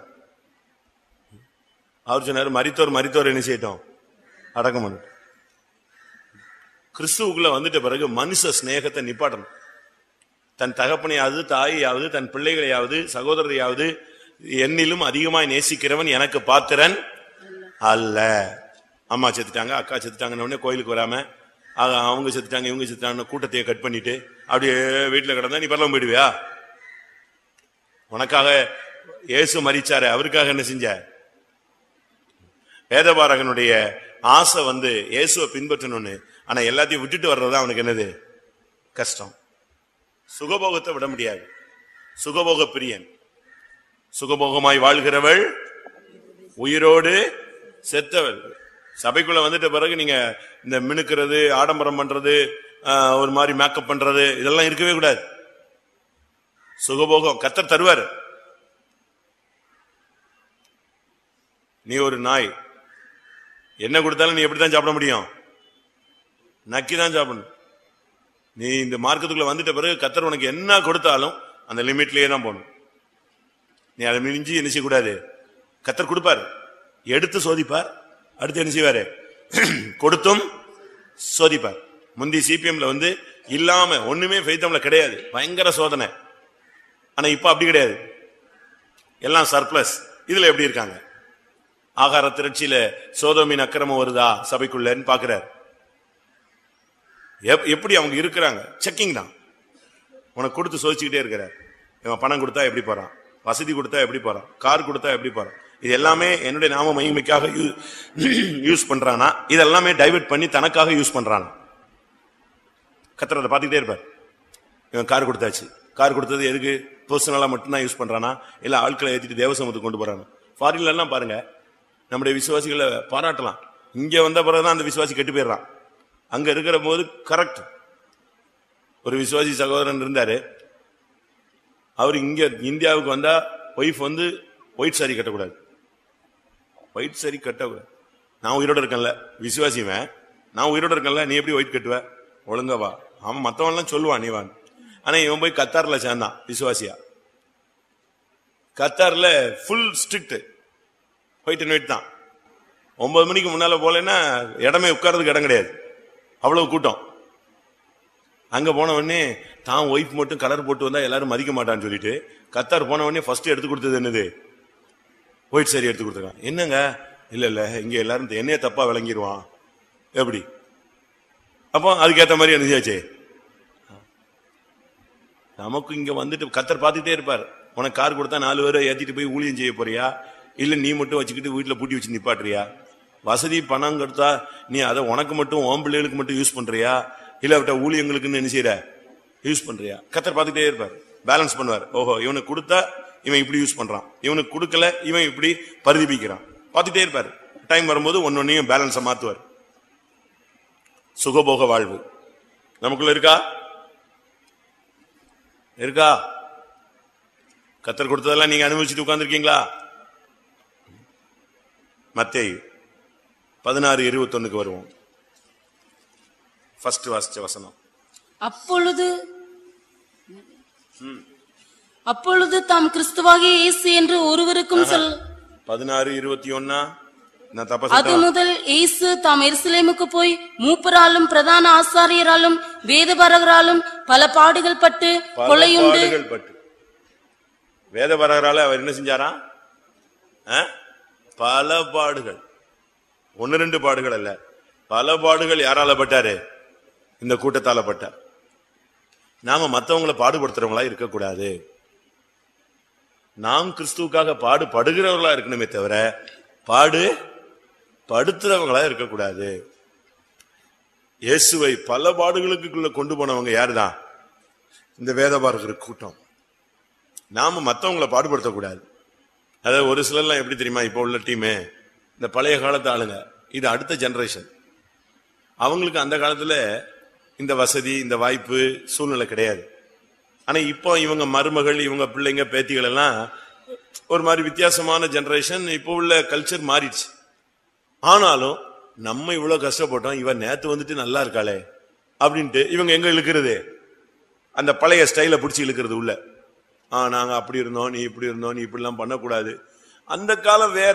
அவர் சொன்னாரு மரித்தோர் மரித்தோர் என்ன செய்யட்டும் அடக்கம் பண்ணிட்டு கிறிஸ்துவுக்குள்ள வந்துட்ட பிறகு மனுஷ சிநேகத்தை நிப்பாட்டணும் தன் தகப்பனையாவது தாயையாவது தன் பிள்ளைகளையாவது சகோதரரையாவது என்னிலும் அதிகமாய் நேசிக்கிறவன் எனக்கு பாத்திரன் அல்ல அம்மா செத்துட்டாங்க அக்கா செத்துட்டாங்கன்னு உடனே கோயிலுக்கு வராம ஆக, அவங்க செத்துட்டாங்க இவங்க செத்துட்டாங்க கூட்டத்தையே கட் பண்ணிட்டு அப்படியே வீட்டுல கிடந்தா நீ பரலம் போயிடுவியா உனக்காக இயேசு மரிச்சாரு அவருக்காக என்ன செஞ்ச வேதபாரகனுடைய ஆசை வந்து இயேசுவை பின்பற்றணும்னு ஆனா எல்லாத்தையும் விட்டுட்டு வர்றது அவனுக்கு என்னது கஷ்டம் சுகபோகத்தை விட முடியாது சுகபோக பிரியன் சுகபோகமாய் வாழ்கிறவள் உயிரோடு செத்தவள் சபைக்குள்ள வந்துட்ட பிறகு நீங்க இந்த மினுக்கிறது ஆடம்பரம் பண்றது ஆஹ், ஒரு மாதிரி மேக்கப் பண்றது இதெல்லாம் இருக்கவே கூடாது சுகபோகம் கத்தர் தருவார் நீ ஒரு நாய் என்ன கொடுத்தாலும் நீ எப்படித்தான் சாப்பிட முடியும் நக்கி தான் சாப்பிடணும் நீ இந்த மார்க்கத்துக்குள்ள வந்துட்ட பிறகு கத்தர் உனக்கு என்ன கொடுத்தாலும் அந்த லிமிட்லயே தான் போகணும் நீ அதை மிஞ்சி என்ன செய்யக்கூடாது கத்தர் கொடுப்பார் எடுத்து சோதிப்பார் அடுத்து என்ன செய்வாரு கொடுத்தும் சோதிப்பார் முந்தி சிபிஎம்ல வந்து இல்லாம ஒண்ணுமே ஃபெய்தம்ல கிடையாது பயங்கர சோதனை ஆனா இப்ப அப்படி கிடையாது எல்லாம் சர்ப்ளஸ் இதுல எப்படி இருக்காங்க ஆகார திரட்சியில சோதோமின் அக்கிரமம் வருதா சபைக்குள்ளன்னு பாக்குறாரு எப்- எப்படி அவங்க இருக்கிறாங்க செக்கிங் தான் உனக்கு கொடுத்து சோதிச்சுக்கிட்டே இருக்கிறார் இவன் பணம் கொடுத்தா எப்படி போறான் வசதி கொடுத்தா எப்படி போறான் கார் கொடுத்தா எப்படி போறான் இது எல்லாமே என்னுடைய நாம மகிமைக்காக யூஸ் பண்றானா இதெல்லாமே டைவர்ட் பண்ணி தனக்காக யூஸ் பண்றானா கத்திரத்தை பார்த்துக்கிட்டே இருப்பார் இவன் கார் கொடுத்தாச்சு கார் கொடுத்தது எதுக்கு பர்சனலா மட்டும்தான் யூஸ் பண்றானா இல்ல ஆட்களை ஏத்திட்டு தேவசமத்துக்கு கொண்டு போறானா ஃபாரின்ல எல்லாம் பாருங்க நம்முடைய விசுவாசிகளை பாராட்டலாம் இங்க வந்த பிறகுதான் அந்த விசுவாசி கெட்டு போயிடுறான் அங்க இருக்கிற போது கரெக்ட் ஒரு விசுவாசி சகோதரன் இருந்தாரு அவர் இங்க இந்தியாவுக்கு வந்தா ஒய்ஃப் வந்து ஒயிட் சாரி கட்டக்கூடாது ஒயிட் சாரி கட்டக்கூடாது நான் உயிரோட இருக்கேன்ல விசுவாசிவன் நான் உயிரோட இருக்கேன்ல நீ எப்படி ஒயிட் கட்டுவ ஒழுங்கா வா அவன் மத்தவன் எல்லாம் சொல்லுவான் நீ வான் ஆனா இவன் போய் கத்தார்ல சேர்ந்தான் விசுவாசியா கத்தார்ல full strict white and white தான் ஒன்பது மணிக்கு முன்னால போலன்னா இடமே உட்கார்றதுக்கு இடம் கிடையாது அவ்வளவு கூட்டம் அங்க போன உடனே தான் ஒய்ஃப் மட்டும் கலர் போட்டு வந்தா எல்லாரும் மதிக்க மாட்டான்னு சொல்லிட்டு கத்தார் போன உடனே ஃபர்ஸ்ட் எடுத்து கொடுத்தது என்னது ஒயிட் சாரி எடுத்து கொடுத்துருக்கான் என்னங்க இல்ல இல்ல இங்க எல்லாரும் இந்த என்னைய தப்பா விளங்கிடுவான் எப்படி அப்போ அதுக்கேத்த மாதிரி என்ன செய்யாச்சு நமக்கு இங்க வந்துட்டு கத்தர் பார்த்துட்டே இருப்பார் உனக்கு கார் கொடுத்தா நாலு பேரை ஏத்திட்டு போய் ஊழியம் செய்ய போறியா இல்ல நீ மட்டும் வச்சுக்கிட்டு வீட்டுல பூட்டி வச்சு நிப்பாட்டுறியா வசதி பணம் கொடுத்தா நீ அதை உனக்கு மட்டும் உன் பிள்ளைகளுக்கு மட்டும் யூஸ் பண்றியா இல்ல விட்ட ஊழியங்களுக்குன்னு என்ன செய்யற யூஸ் பண்றியா கத்தர் பார்த்துட்டே இருப்பார் பேலன்ஸ் பண்ணுவார் ஓஹோ இவனுக்கு கொடுத்தா இவன் இப்படி யூஸ் பண்றான் இவனுக்கு கொடுக்கல இவன் இப்படி பரிதிப்பிக்கிறான் பார்த்துட்டே இருப்பாரு டைம் வரும்போது ஒன்னொன்னையும் பேலன்ஸை மாத்துவார் சுகபோக வாழ்வு நமக்குள்ள இருக்கா இருக்கா கத்தர் கொடுத்ததெல்லாம் நீங்க அனுபவிச்சுட்டு உட்கார்ந்திருக்கீங்களா மத்தேயு பதினாறு இருபத்தொன்னுக்கு வருவோம் ஃபர்ஸ்ட் வாசிச்ச வசனம் அப்பொழுது அப்பொழுது தாம் கிறிஸ்துவாகிய இயேசு என்று ஒருவருக்கும் சொல் பதினாறு இருபத்தி ஒன்னா நான் தப்பா அது சொல்லிட்டேனா? முதல் இயேசு தாம் எருசலேமுக்கு போய் மூப்பராலும் பிரதான ஆசாரியராலும் வேதபரகராலும் பல பாடுகள் பட்டு பல கொலையுண்டு பாடுகள் பட்டு வேத வரகரால அவர் என்ன செஞ்சாரா ஆ? பல பாடுகள் ஒன்னு ரெண்டு பாடுகள் அல்ல பல பாடுகள் யாரால பட்டாரு இந்த கூட்டத்தால பட்டார் நாம மத்தவங்களை பாடுபடுத்துறவங்களா இருக்கக்கூடாது நாம் கிறிஸ்துவுக்காக பாடுபடுகிறவர்களா இருக்கணுமே தவிர பாடு படுத்துறவங்களா இருக்கக்கூடாது இயேசுவை பல பாடுகளுக்குள்ள கொண்டு போனவங்க யாருதான் இந்த வேதபாரகர் கூட்டம் நாம மத்தவங்கள பாடுபடுத்தக்கூடாது அதாவது ஒரு சிலர்லாம் எப்படி தெரியுமா இப்போ உள்ள டீமு இந்த பழைய காலத்து ஆளுங்க இது அடுத்த ஜெனரேஷன் அவங்களுக்கு அந்த காலத்துல இந்த வசதி இந்த வாய்ப்பு சூழ்நிலை கிடையாது ஆனா இப்போ இவங்க மருமகள் இவங்க பிள்ளைங்க பேத்திகள் எல்லாம் ஒரு மாதிரி வித்தியாசமான ஜெனரேஷன் இப்போ உள்ள கல்ச்சர் மாறிடுச்சு ஆனாலும் நம்ம இவ்வளவு கஷ்டப்பட்டோம் இவன் நேத்து வந்துட்டு நல்லா இருக்காளே அப்படின்ட்டு இவங்க எங்க இழுக்கிறது அந்த பழைய ஸ்டைல பிடிச்சி இழுக்கிறது உள்ள ஆ நாங்க அப்படி இருந்தோம் நீ இப்படி இருந்தோம் நீ இப்படிலாம் பண்ணக்கூடாது அந்த காலம் வேற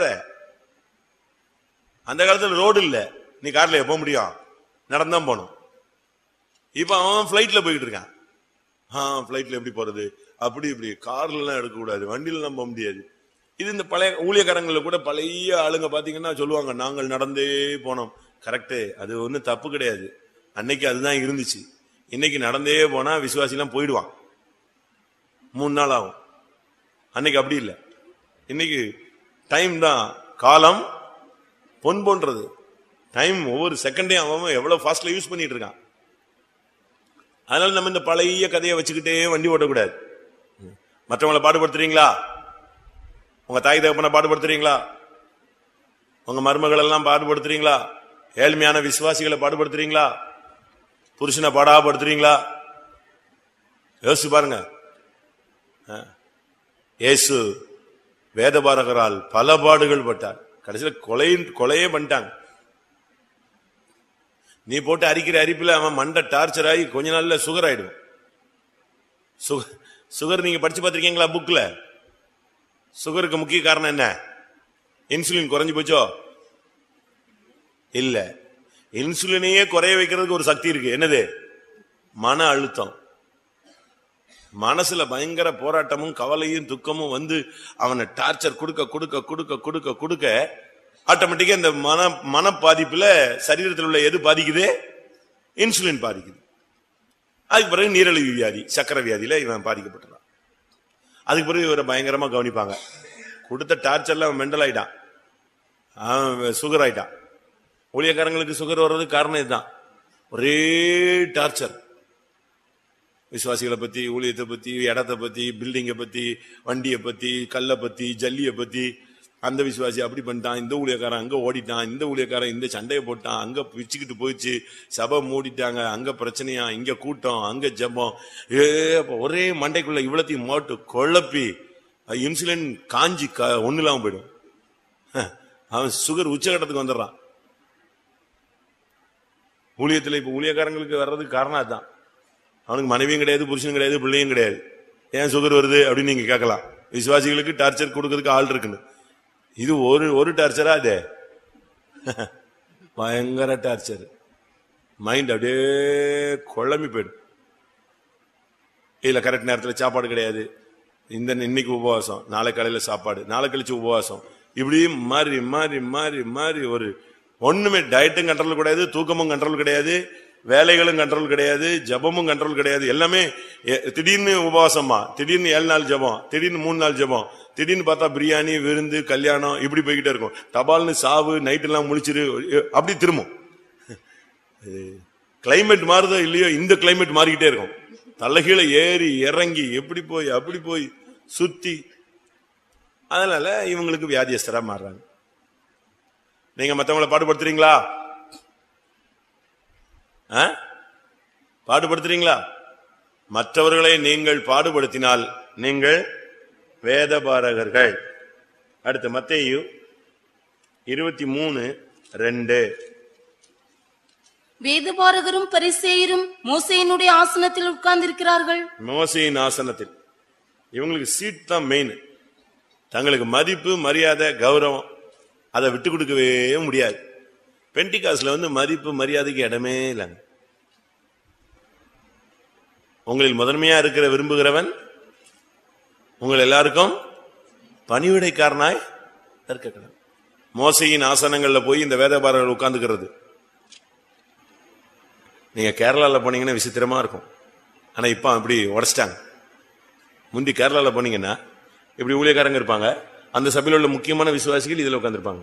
அந்த காலத்துல ரோடு இல்ல நீ கார்ல போக முடியும் நடந்தான் போகணும் இப்ப அவன் பிளைட்ல போயிட்டு இருக்கான் ஆ பிளைட்ல எப்படி போறது அப்படி இப்படி கார்ல எல்லாம் எடுக்க கூடாது வண்டியில எல்லாம் போக முடியாது இது இந்த பழைய ஊழியக்காரங்கள கூட பழைய ஆளுங்க பாத்தீங்கன்னா சொல்லுவாங்க நாங்கள் நடந்தே போனோம் கரெக்ட் அது ஒண்ணும் தப்பு கிடையாது அன்னைக்கு அதுதான் இருந்துச்சு இன்னைக்கு நடந்தே போனா விசுவாசி எல்லாம் போயிடுவான் மூணு நாள் ஆகும் அன்னைக்கு அப்படி இல்லை இன்னைக்கு டைம் தான் காலம் பொன் போன்றது டைம் ஒவ்வொரு செகண்டையும் அவன் எவ்வளவு ஃபாஸ்ட்ல யூஸ் பண்ணிட்டு இருக்கான் அதனால நம்ம இந்த பழைய கதையை வச்சுக்கிட்டே வண்டி ஓட்டக்கூடாது மற்றவங்களை பாடுபடுத்துறீங்களா உங்க தாய் தகப்பனை பாடுபடுத்துறீங்களா உங்க மருமகள் எல்லாம் பாடுபடுத்துறீங்களா ஏழ்மையான விசுவாசிகளை பாடுபடுத்துறீங்களா புருஷனை பாடாபடுத்துறீங்களா யோசிச்சு பாருங்க ஆ. இயேசு வேதபாரகரால் பல பாடுகள் பட்டார் கடைசியில கொலை கொலையே பண்ணிட்டாங்க நீ போட்டு அரிக்கிற அரிப்புல அவன் மண்டை டார்ச்சர் ஆகி கொஞ்ச நாள்ல சுகர் ஆயிடும் சுகர் சுகர் நீங்க படிச்சு பார்த்திருக்கீங்களா புக்ல சுகருக்கு முக்கிய காரணம் என்ன இன்சுலின் குறைஞ்சு போச்சோ இல்ல இன்சுலினையே குறைய வைக்கிறதுக்கு ஒரு சக்தி இருக்கு என்னது மன அழுத்தம் மனசுல பயங்கர போராட்டமும் கவலையும் துக்கமும் வந்து அவனை டார்ச்சர் கொடுக்க கொடுக்க கொடுக்க கொடுக்க கொடுக்க ஆட்டோமேட்டிக்கா இந்த மன மன பாதிப்புல சரீரத்தில் உள்ள எது பாதிக்குது இன்சுலின் பாதிக்குது அதுக்கு பிறகு நீரிழிவு வியாதி சக்கரை வியாதியில இவன் பாதிக்கப்பட்டுறான் அதுக்கு பிறகு இவரை பயங்கரமா கவனிப்பாங்க கொடுத்த டார்ச்சர்ல அவன் மெண்டல் ஆயிட்டான் அவன் சுகர் ஆயிட்டான் ஊழியக்காரங்களுக்கு சுகர் வர்றதுக்கு காரணம் இதுதான் ஒரே டார்ச்சர் விசுவாசிகளை பத்தி ஊழியத்தை பத்தி இடத்தை பத்தி பில்டிங்கை பத்தி வண்டியை பத்தி கல்லை பத்தி ஜல்லியை பத்தி அந்த விசுவாசி அப்படி பண்ணிட்டான் இந்த ஊழியக்காரன் அங்க ஓடிட்டான் இந்த ஊழியக்காரன் இந்த சண்டையை போட்டான் அங்க பிச்சுக்கிட்டு போயிடுச்சு சபை மூடிட்டாங்க அங்க பிரச்சனையா இங்க கூட்டம் அங்க ஜெபம் ஏ அப்ப ஒரே மண்டைக்குள்ள இவ்வளத்தையும் மோட்டு குழப்பி இன்சுலின் காஞ்சி க ஒண்ணு இல்லாம போயிடும் ஹ, அவன் சுகர் உச்சகட்டத்துக்கு வந்துடுறான் ஊழியத்துல இப்ப ஊழியக்காரங்களுக்கு வர்றதுக்கு காரணம் அதுதான் அவனுக்கு மனைவியும் கிடையாது புருஷனும் கிடையாது பிள்ளையும் கிடையாது ஏன் சுகர் வருது அப்படின்னு நீங்க கேட்கலாம் விசுவாசிகளுக்கு டார்ச்சர் கொடுக்கறதுக்கு ஆள் இருக்குன்னு இது ஒரு ஒரு டார்ச்சரா அது பயங்கர டார்ச்சர் மைண்ட் அப்படியே குழம்பி போயிடும் இல்ல கரெக்ட் நேரத்துல சாப்பாடு கிடையாது இந்த இன்னைக்கு உபவாசம் நாளை காலையில சாப்பாடு நாளை கழிச்சு உபவாசம் இப்படி மாறி மாறி மாறி மாறி ஒரு ஒண்ணுமே டயட்டும் கண்ட்ரோல் கிடையாது தூக்கமும் கண்ட்ரோல் கிடையாது வேலைகளும் கண்ட்ரோல் கிடையாது ஜபமும் கண்ட்ரோல் கிடையாது எல்லாமே எ- திடீர்னு உபவாசமா திடீர்னு ஏழு நாள் ஜபம் திடீர்னு மூணு நாள் ஜபம் திடீர்னு பார்த்தா பிரியாணி விருந்து கல்யாணம் இப்படி போய்கிட்டே இருக்கும் தபால்னு சாவு நைட் எல்லாம் முழிச்சிரு அப்படி திரும்பும் கிளைமேட் மாறுதோ இல்லையோ இந்த கிளைமேட் மாறிக்கிட்டே இருக்கும் தலைகீழ ஏறி இறங்கி எப்படி போய் அப்படி போய் சுத்தி அதனால இவங்களுக்கு வியாதியஸ்தரா மாறுறாங்க நீங்க மத்தவங்கள பாடுபடுத்துறீங்களா ஆ? பாடுபடுத்துறீங்களா மற்றவர்களை நீங்கள் பாடுபடுத்தினால் நீங்கள் வேதபாரகர்கள் அடுத்து மத்தேயு இருபத்தி மூணு ரெண்டு வேதபாரகரும் பரிசேயரும் மோசேயினுடைய ஆசனத்தில் உட்கார்ந்திருக்கிறார்கள் மோசையின் ஆசனத்தில் இவங்களுக்கு சீட் தான் மெயின் தங்களுக்கு மதிப்பு மரியாதை கௌரவம் அதை விட்டு கொடுக்கவே முடியாது பெண்டிகாஸ்ல வந்து மதிப்பு மரியாதைக்கு இடமே இல்லைங்க உங்களில் முதன்மையா இருக்கிற விரும்புகிறவன் உங்கள் எல்லாருக்கும் பணிவிடைக்காரனாய் இருக்க கடவுள். மோசையின் ஆசனங்கள்ல போய் இந்த வேதபாரர்கள் உட்கார்ந்துக்கிறது நீங்க கேரளால போனீங்கன்னா விசித்திரமா இருக்கும் ஆனா இப்ப அப்படி உடைச்சிட்டாங்க முந்தி கேரளால போனீங்கன்னா இப்படி ஊழியக்காரங்க இருப்பாங்க அந்த சபையில் உள்ள முக்கியமான விசுவாசிகள் இதுல உட்கார்ந்திருப்பாங்க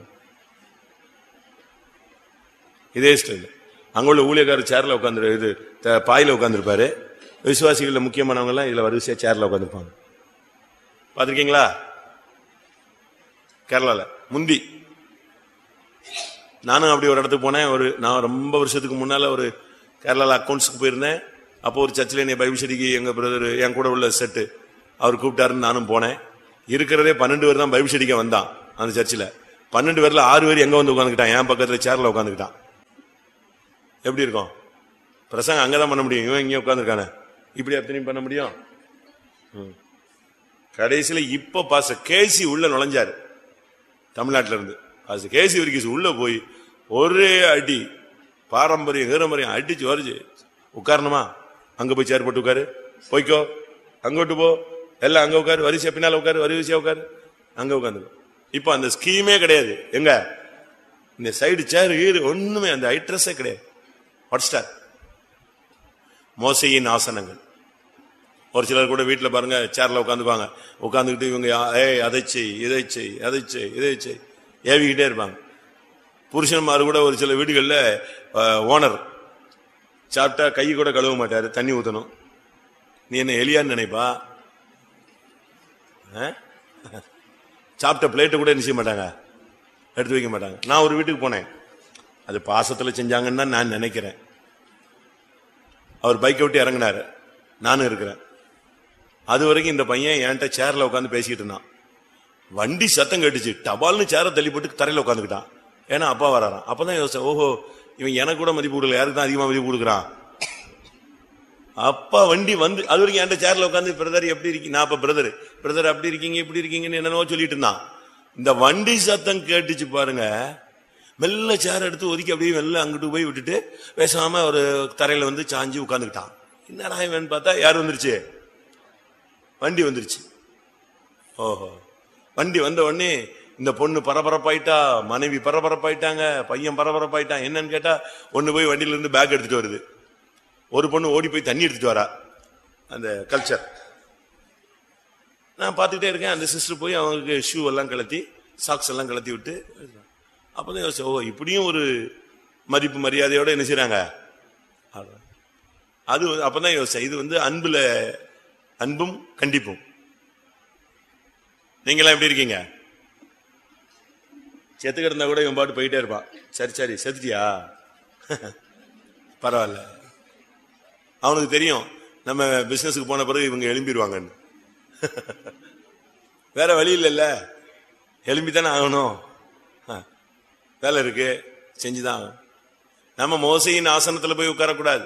இதே ஸ்டைல் அங்க உள்ள ஊழியக்காரர் சேர்ல உட்காந்து இது த- பாயில உட்கார்ந்திருப்பாரு விசுவாசிகள்ல முக்கியமானவங்க எல்லாம் இதுல வரிசையா சேர்ல உட்கார்ந்திருப்பாங்க பாத்திருக்கீங்களா கேரளால முந்தி நானும் அப்படி ஒரு இடத்துக்கு போனேன் ஒரு நான் ரொம்ப வருஷத்துக்கு முன்னால ஒரு கேரளால அக்கௌண்ட்ஸ்க்கு போயிருந்தேன் அப்போ ஒரு சர்ச்சில் என்னை பைபிள் ஸ்டடிக்கு எங்க பிரதர் என் கூட உள்ள செட்டு அவர் கூப்பிட்டாருன்னு நானும் போனேன் இருக்கிறதே பன்னெண்டு பேர் தான் பைபிள் ஸ்டடிக்க வந்தான் அந்த சர்ச்சில் பன்னெண்டு பேர்ல ஆறு பேர் எங்க வந்து உட்காந்துக்கிட்டான் என் பக்கத்துல சேர்ல உட்காந்துக்கிட்டான் எப்படி இருக்கும் பிரசங்கம் அங்கதான் பண்ண முடியும் இவன் இங்கே உட்காந்துருக்கானே இப்படி அத்தனையும் பண்ண முடியும் ம். கடைசியில இப்ப பாச கேசி உள்ள நுழைஞ்சாரு தமிழ்நாட்டில இருந்து அது கேசி வரைக்கும் உள்ள போய் ஒரே அடி பாரம்பரியம் கீரம்பரியம் அடிச்சு வரைச்சு உட்காரணுமா அங்க போய் சேர் போட்டு உட்காரு போய்க்கோ அங்கோட்டு போ எல்லாம் அங்க உட்காரு வரிசையா பின்னால உட்காரு வரிசையா உட்காரு அங்க உட்காந்து இப்ப அந்த ஸ்கீமே கிடையாது எங்க இந்த சைடு சேர் ஈரு ஒண்ணுமே அந்த ஐட்ரஸே கிடையாது உடச்சிட்டார் மோசையின் ஆசனங்கள் ஒரு சிலர் கூட வீட்டுல பாருங்க சேர்ல உட்காந்துக்குவாங்க உட்காந்துக்கிட்டு இவங்க யா- ஏய் அதை செய் இதை செய் அதை செய் இதை செய் ஏவிக்கிட்டே இருப்பாங்க புருஷன்மார் கூட ஒரு சில வீடுகள்ல ஓனர் சாப்பிட்டா கை கூட கழுவ மாட்டாரு தண்ணி ஊத்தணும் நீ என்ன எலியான்னு நினைப்பா ஆ? சாப்பிட்ட பிளேட்டை கூட என்ன செய்ய மாட்டாங்க எடுத்து வைக்க மாட்டாங்க நான் ஒரு வீட்டுக்கு போனேன் அது பாசத்துல செஞ்சாங்கன்னு தான் நான் நினைக்கிறேன் அவர் பைக்கை விட்டு இறங்கினாரு நானும் இருக்கிறேன் அது வரைக்கும் இந்த பையன் என்கிட்ட சேர்ல உட்காந்து பேசிக்கிட்டு இருந்தான் வண்டி சத்தம் கேட்டுச்சு டபால்னு சேரை தள்ளி போட்டு தரையில உட்காந்துக்கிட்டான் ஏன்னா அப்பா வராராம் அப்பதான் யோசிச்சேன் ஓஹோ இவன் எனக்கு கூட மதிப்பு கொடுக்கல யாருக்கு தான் அதிகமா மதிப்பு கொடுக்குறான் அப்பா வண்டி வந்து அது வரைக்கும் என்கிட்ட சேர்ல உட்காந்து பிரதர் எப்படி இருக்கீங்க நான் அப்ப பிரதர் பிரதர் அப்படி இருக்கீங்க இப்படி இருக்கீங்கன்னு என்னென்னவோ சொல்லிட்டு இருந்தான் இந்த வண்டி சத்தம் கேட்டுச்சு பாருங்க மெல்ல சேர் எடுத்து ஒதுக்கி அப்படியே மெல்ல அங்கிட்டு போய் விட்டுட்டு பேசாம ஒரு தரையில வந்து சாஞ்சி உட்காந்துக்கிட்டான் என்னடா இவன் பார்த்தா யார் வந்துருச்சு வண்டி வந்துருச்சு ஓஹோ வண்டி வந்த உடனே இந்த பொண்ணு பரபரப்பாயிட்டா மனைவி பரபரப்பாயிட்டாங்க பையன் பரபரப்பாயிட்டான் என்னன்னு கேட்டா ஒண்ணு போய் வண்டியில இருந்து பேக் எடுத்துட்டு வருது ஒரு பொண்ணு ஓடி போய் தண்ணி எடுத்துட்டு வரா அந்த கல்ச்சர் நான் பார்த்துக்கிட்டே இருக்கேன் அந்த சிஸ்டர் போய் அவங்களுக்கு ஷூ எல்லாம் கலத்தி சாக்ஸ் எல்லாம் கலத்தி விட்டு அப்பதான் யோசிச்சேன் ஓ இப்படியும் ஒரு மதிப்பு மரியாதையோட என்ன செய்றாங்க ஆடுறாங்க. அது வந்து- அப்பதான் யோசிச்சேன் இது வந்து அன்புல அன்பும் கண்டிப்பும் நீங்களாம் எப்படி இருக்கீங்க செத்து கிடந்தா கூட இவன் பாட்டு போயிட்டே இருப்பான் சரி சரி செத்துட்டியா பரவாயில்ல அவனுக்கு தெரியும் நம்ம பிசினஸுக்கு போன பிறகு இவங்க எழும்பிடுவாங்கன்னு வேற வழி இல்லைல்ல எழும்பித்தானே ஆகணும் ஆ. வேலை இருக்கு செஞ்சுதான் ஆகணும் நம்ம மோசையின் ஆசனத்துல போய் உட்காரக்கூடாது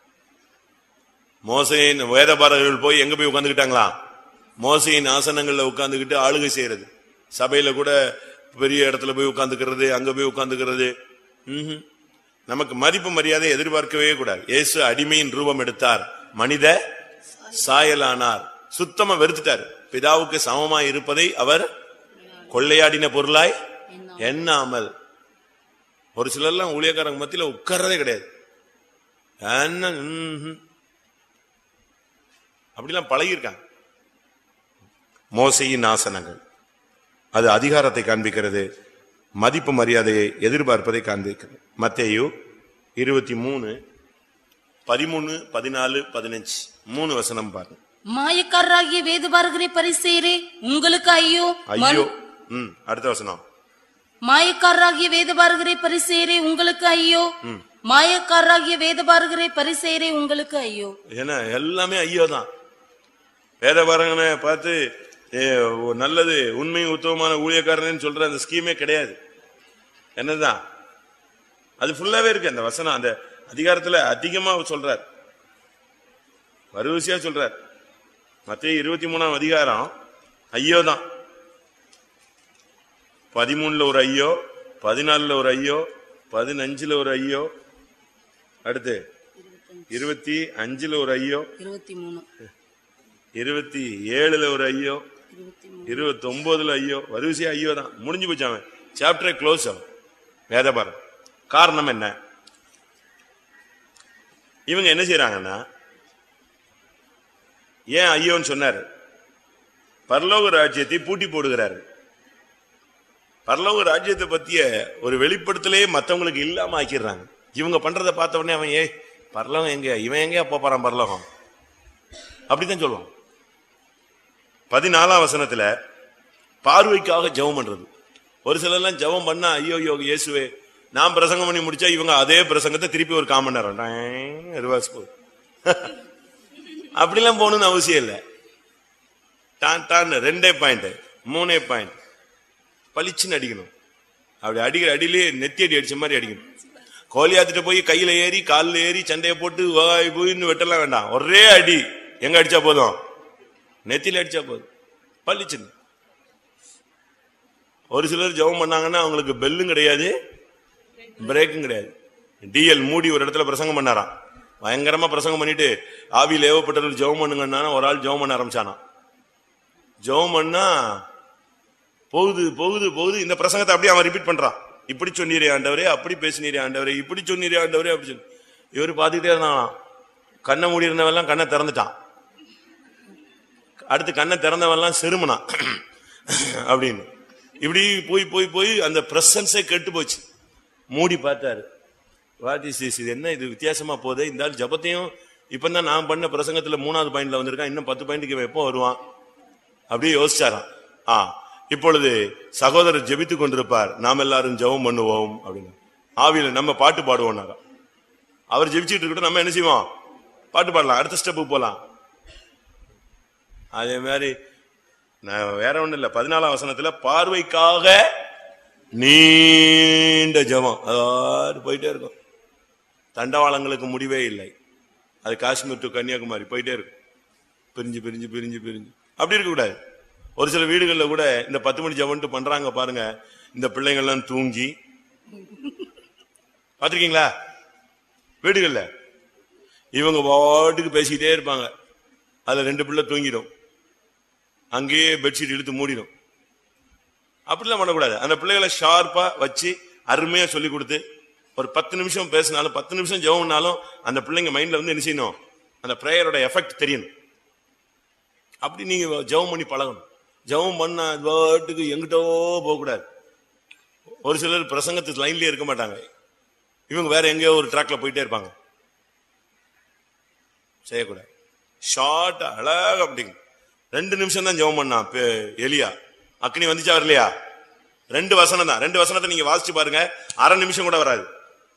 மோசையின் வேதபாரகர்கள் போய் எங்க போய் உட்கார்ந்துக்கிட்டாங்களா மோசையின் ஆசனங்கள்ல உட்கார்ந்துக்கிட்டு ஆளுகை செய்யறது சபையில கூட பெரிய இடத்துல போய் உட்கார்ந்துக்கிறது அங்க போய் உட்கார்ந்துக்கிறது ம்ஹும். நமக்கு மதிப்பு மரியாதை எதிர்பார்க்கவே கூடாது இயேசு அடிமையின் ரூபம் எடுத்தார் மனித சாயலானார் சுத்தமா வெறுத்துட்டார் பிதாவுக்கு சமமாய் இருப்பதை அவர் கொள்ளையாடின பொருளாய் எண்ணாமல் ஒரு சிலர்லாம் ஊழியக்காரங்க மத்தியில உட்கார்றதே கிடையாது என்ன ம்ஹும். அப்படிலாம் பழகியிருக்காங்க மோசையின் ஆசனங்கள் அது அதிகாரத்தை காண்பிக்கிறது மதிப்பு மரியாதையை எதிர்பார்ப்பதை காண்பிக்கிறது மத்தேயு இருபத்தி மூணு பதிமூணு பதினாலு பதினஞ்சு மூணு வசனம் பாருங்க மாயக்காரராகிய வேதபாரகரே பரிசேரே உங்களுக்கு ஐயோ மண்- ஐயோ ம் அடுத்த வசனம் மாயக்காரராகிய வேதபாரகரே பரிசேரே உங்களுக்கு ஐயோ மாயக்காரராகிய வேதபாரகரே பரிசேரே உங்களுக்கு ஐயோ ஏன்னா எல்லாமே ஐயோ தான் வேதபாரகனை பார்த்து ஏ, ஓ, நல்லது உண்மை உத்தமமான ஊழியக்காரன்னு சொல்ற அந்த ஸ்கீமே கிடையாது என்னதான் அது ஃபுல்லாவே இருக்கு அந்த வசனம் அந்த அதிகாரத்துல அதிகமா சொல்றார் வரிசையா சொல்றார் மத்திய இருபத்தி மூணாம் அதிகாரம் ஐயோ தான் பதிமூணுல ஒரு ஐயோ பதினாலுல ஒரு ஐயோ பதினஞ்சுல ஒரு ஐயோ அடுத்து இருபத்தி அஞ்சுல ஒரு ஐயோ இருபத்தி மூணு இருபத்தி ஏழுல ஒரு ஐயோ இருபத்தி மூணு இருபத்தி ஒன்பதுல ஐயோ வரிசையா ஐயோ தான் முடிஞ்சு போச்சு அவன் சாப்டரே க்ளோஸ் அவன் வேதபாரம் காரணம் என்ன இவங்க என்ன செய்யறாங்கன்னா ஏன் ஐயோன்னு சொன்னாரு பரலோக ராஜ்யத்தை பூட்டி போடுகிறாரு பரலோக ராஜ்யத்தை பத்திய ஒரு வெளிப்படுத்தலே மத்தவங்களுக்கு இல்லாம ஆக்கிடுறாங்க இவங்க பண்றதை பார்த்த உடனே அவன் ஏய் பரலோகம் எங்க இவன் எங்க போறான் பரலோகம் அப்படித்தான் சொல்லுவான் பதினாலாம் வசனத்துல பார்வைக்காக ஜெபம் பண்றது ஒரு சிலர்லாம் ஜெபம் பண்ணா ஐயோ ஐயோ இயேசுவே நான் பிரசங்கம் பண்ணி முடிச்சா இவங்க அதே பிரசங்கத்தை திருப்பி ஒரு காமன் நேரம் டாங், ரிவர்ஸ் போகுது அப்படிலாம் போகணும்னு அவசியம் இல்லை டான் டான் ரெண்டே பாயிண்ட் மூணே பாயிண்ட் பளிச்சுன்னு அடிக்கணும் அப்படி அடிக்கிற அடியிலே நெத்தி அடி அடிச்ச மாதிரி அடிக்கணும் கோலியாத்திட்ட போய் கையில ஏறி காலில் ஏறி சண்டையை போட்டு வாய் போயின்னு வெட்டலாம் வேண்டாம் ஒரே அடி எங்க அடிச்சா போதும் நெத்தியில அடிச்சா போதும் பளிச்சுன்னு ஒரு சிலர் ஜெபம் பண்ணாங்கன்னா அவங்களுக்கு பெல்லும் கிடையாது பிரேக்கும் கிடையாது டிஎல் மூடி ஒரு இடத்துல பிரசங்கம் பண்ணாராம் பயங்கரமா பிரசங்கம் பண்ணிட்டு ஆவியில் ஏவப்பட்டவர்கள் ஜெபம் பண்ணுங்கன்னா ஒரு ஆள் ஜெபம் பண்ண ஆரம்பிச்சானா ஜெபம் பண்ணா போகுது போகுது போகுது இந்த பிரசங்கத்தை அப்படியே அவன் ரிப்பீட் பண்றான் இப்படி சொன்னீரே ஆண்டவரே அப்படி பேசினீரே ஆண்டவரே இப்படி சொன்னீரே ஆண்டவரே அப்படி சொல்லி இவர் பார்த்துக்கிட்டே இருந்தான் கண்ணை மூடி இருந்தவெல்லாம் கண்ணை திறந்துட்டான் அடுத்து கண்ணை திறந்தவெல்லாம் செருமனான் அப்படின்னு இப்படி போய் போய் போய் அந்த பிரசன்ஸே கெட்டு போச்சு மூடி பார்த்தாரு வாட் இஸ் திஸ் இது என்ன இது வித்தியாசமா போகுது இந்த ஆள் ஜபத்தையும் இப்பதான் நான் பண்ண பிரசங்கத்துல மூணாவது பாயிண்ட்ல வந்திருக்கான் இன்னும் பத்து பாயிண்ட்டுக்கு இவன் எப்போ வருவான் அப்படியே யோசிச்சாராம் ஆ இப்பொழுது சகோதரர் ஜெபித்து கொண்டிருப்பார் நாம் எல்லாரும் ஜெபம் பண்ணுவோம் அப்படின்னு ஆவியில நம்ம பாட்டு பாடுவோம் அவர் ஜெபிச்சிட்டு இருக்கட்டும் நம்ம என்ன செய்வோம் பாட்டு பாடலாம் அடுத்த ஸ்டெப்பு போலாம் அதே மாதிரி நான் வேற ஒண்ணும் இல்ல பதினாலாம் வசனத்துல பார்வைக்காக நீண்ட ஜெபம் அதாவது போயிட்டே இருக்கும் தண்டவாளங்களுக்கு முடிவே இல்லை அது காஷ்மீர் டு கன்னியாகுமரி போயிட்டே இருக்கும் பிரிஞ்சு பிரிஞ்சு பிரிஞ்சு பிரிஞ்சு அப்படி இருக்க கூடாது ஒரு சில வீடுகள்ல கூட இந்த பத்து மணி ஜெபம்ட்டு பண்றாங்க பாருங்க இந்த பிள்ளைங்கள்லாம் தூங்கி பாத்திருக்கீங்களா வீடுகள்ல இவங்க பாட்டுக்கு பேசிக்கிட்டே இருப்பாங்க அதுல ரெண்டு பிள்ளை தூங்கிடும் அங்கேயே பெட்ஷீட் இழுத்து மூடிடும் அப்படிலாம் பண்ணக்கூடாது அந்த பிள்ளைகளை ஷார்ப்பா வச்சு அருமையா சொல்லி கொடுத்து ஒரு பத்து நிமிஷம் பேசினாலும் பத்து நிமிஷம் ஜெபம்னாலும் அந்த பிள்ளைங்க மைண்ட்ல வந்து என்ன செய்யணும் அந்த பிரேயரோட எஃபெக்ட் தெரியணும் அப்படி நீங்க ஜெபம் பண்ணி பழகணும் ஜெபம் பண்ண பாட்டுக்கு எங்கிட்டோ போகக்கூடாது ஒரு சிலர் பிரசங்கத்து லைன்லயே இருக்க மாட்டாங்க இவங்க வேற எங்கேயோ ஒரு ட்ராக்ல போயிட்டே இருப்பாங்க செய்யக்கூடாது ஷார்ட் அழகா அப்படிங்க ரெண்டு நிமிஷம் தான் ஜெபம் பண்ணான் பெ- எலியா அக்னி வந்துச்சா வரலையா ரெண்டு வசனம் தான் ரெண்டு வசனத்தை நீங்க வாசிச்சு பாருங்க அரை நிமிஷம் கூட வராது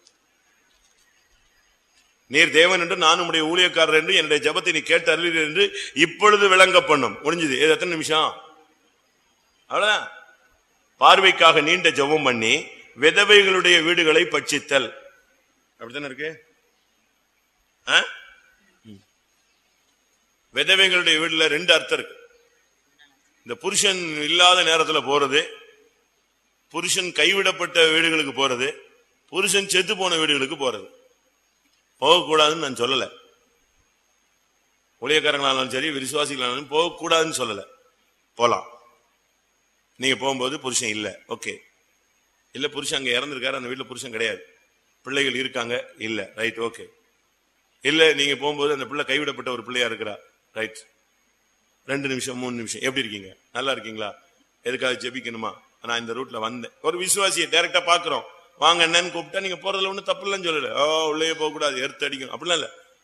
நீர் தேவன் என்று நான் உடைய ஊழியக்காரர் என்று என்னுடைய ஜெபத்தை நீ கேட்டு அருளீர் என்று இப்பொழுது விளங்க பண்ணும் முடிஞ்சது இது எத்தனை நிமிஷம் அவ்வளவுதான் பார்வைக்காக நீண்ட ஜெபம் பண்ணி விதவைகளுடைய வீடுகளை பட்சித்தல் அப்படித்தானே இருக்கு ஆ? ம். விதவைகளுடைய வீடுல ரெண்டு அர்த்தம் இருக்கு இந்த புருஷன் இல்லாத நேரத்துல போறது புருஷன் கைவிடப்பட்ட வீடுகளுக்கு போறது புருஷன் செத்து போன வீடுகளுக்கு போறது போகக்கூடாதுன்னு நான் சொல்லல ஊழியக்காரங்களானாலும் சரி விசுவாசிகளானாலும் போகக்கூடாதுன்னு சொல்லல போலாம் நீங்க போகும்போது புருஷன் இல்ல ஓகே இல்ல புருஷன் அங்க இறந்திருக்காரு அந்த வீட்டுல புருஷன் கிடையாது பிள்ளைகள் இருக்காங்க இல்ல ரைட் ஓகே இல்ல நீங்க போகும்போது அந்த பிள்ளை கைவிடப்பட்ட ஒரு பிள்ளையா இருக்கிறா ரைட் ரெண்டு நிமிஷம் மூணு நிமிஷம் எப்படி இருக்கீங்க நல்லா இருக்கீங்களா எதுக்காக ஜெபிக்கணுமா நான் இந்த ரூட்ல வந்தேன் ஒரு விசுவாசியை டைரக்டா பாக்குறோம் வாங்க என்னன்னு கூப்பிட்டா நீங்க போறதுல ஒண்ணு தப்பு இல்லைன்னு சொல்லல ஓ உள்ளே போக கூடாது எர்த்து அடிக்கும் அப்படிலாம் இல்ல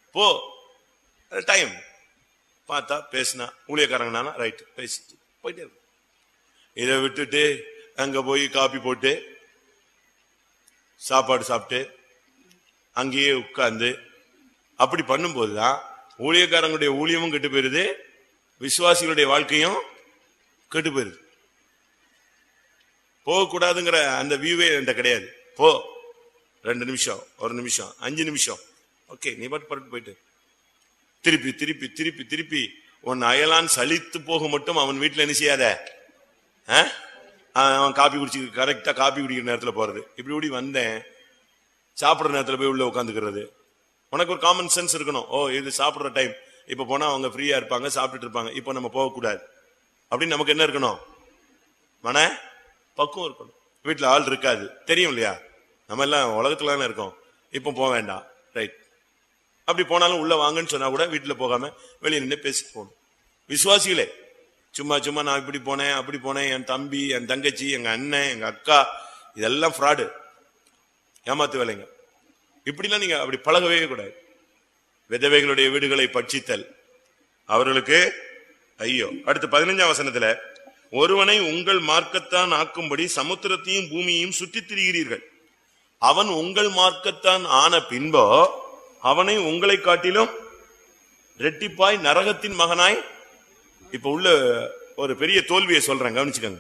போ டைம் பார்த்தா பேசினா ஊழியக்காரங்கனா ரைட் பேசிட்டு போயிட்டே இருக்கு இதை விட்டுட்டு அங்க போய் காப்பி போட்டு சாப்பாடு சாப்பிட்டு அங்கேயே உட்கார்ந்து அப்படி பண்ணும்போதுதான் ஊழியக்காரங்களுடைய ஊழியமும் கெட்டு போயிருது விசுவாசிகளுடைய வாழ்க்கையும் கெட்டு போயிருது போகக்கூடாதுங்கிற அந்த வியூவே என்கிட்ட கிடையாது போ ரெண்டு நிமிஷம் ஒரு நிமிஷம் அஞ்சு நிமிஷம் ஓகே நீ பாட்டு பட்டு போயிட்டு திருப்பி திருப்பி திருப்பி திருப்பி உன் அயலான் சலித்து போக மட்டும் அவன் வீட்டுல என்ன செய்யாத ஆ? அவன் காப்பி குடிச்சு கரெக்டா காப்பி குடிக்கிற நேரத்துல போறது இப்படி இப்படி வந்தேன் சாப்பிடுற நேரத்துல போய் உள்ள உட்காந்துக்கிறது உனக்கு ஒரு காமன் சென்ஸ் இருக்கணும் ஓ இது சாப்பிடுற டைம் இப்ப போனா அவங்க ஃப்ரீயா இருப்பாங்க சாப்பிட்டுட்டு இருப்பாங்க இப்போ நம்ம போகக்கூடாது அப்படின்னு நமக்கு என்ன இருக்கணும் மன பக்குவம் இருக்கணும் வீட்டுல ஆள் இருக்காது தெரியும் இல்லையா நம்ம எல்லாம் உலகத்துல தானே இருக்கோம் இப்போ போக வேண்டாம் ரைட் அப்படி போனாலும் உள்ள வாங்கன்னு சொன்னா கூட வீட்டுல போகாம வெளியே நின்று பேசி போகணும் விசுவாசிகளே சும்மா சும்மா நான் இப்படி போனேன் அப்படி போனேன் என் தம்பி என் தங்கச்சி எங்க அண்ணன் எங்க அக்கா இதெல்லாம் ஃப்ராடு ஏமாத்து வேலைங்க இப்படிலாம் நீங்க அப்படி பழகவே கூடாது விதவைகளுடைய வீடுகளை பட்சித்தல் அவர்களுக்கு ஐயோ அடுத்து பதினஞ்சாம் வசனத்துல ஒருவனை உங்கள் மார்க்கத்தான் ஆக்கும்படி சமுத்திரத்தையும் பூமியையும் சுற்றித் திரிகிறீர்கள் அவன் உங்கள் மார்க்கத்தான் ஆன பின்போ அவனை உங்களை காட்டிலும் ரெட்டிப்பாய் நரகத்தின் மகனாய் இப்ப உள்ள ஒரு பெரிய தோல்வியை சொல்றேன் கவனிச்சுக்கங்க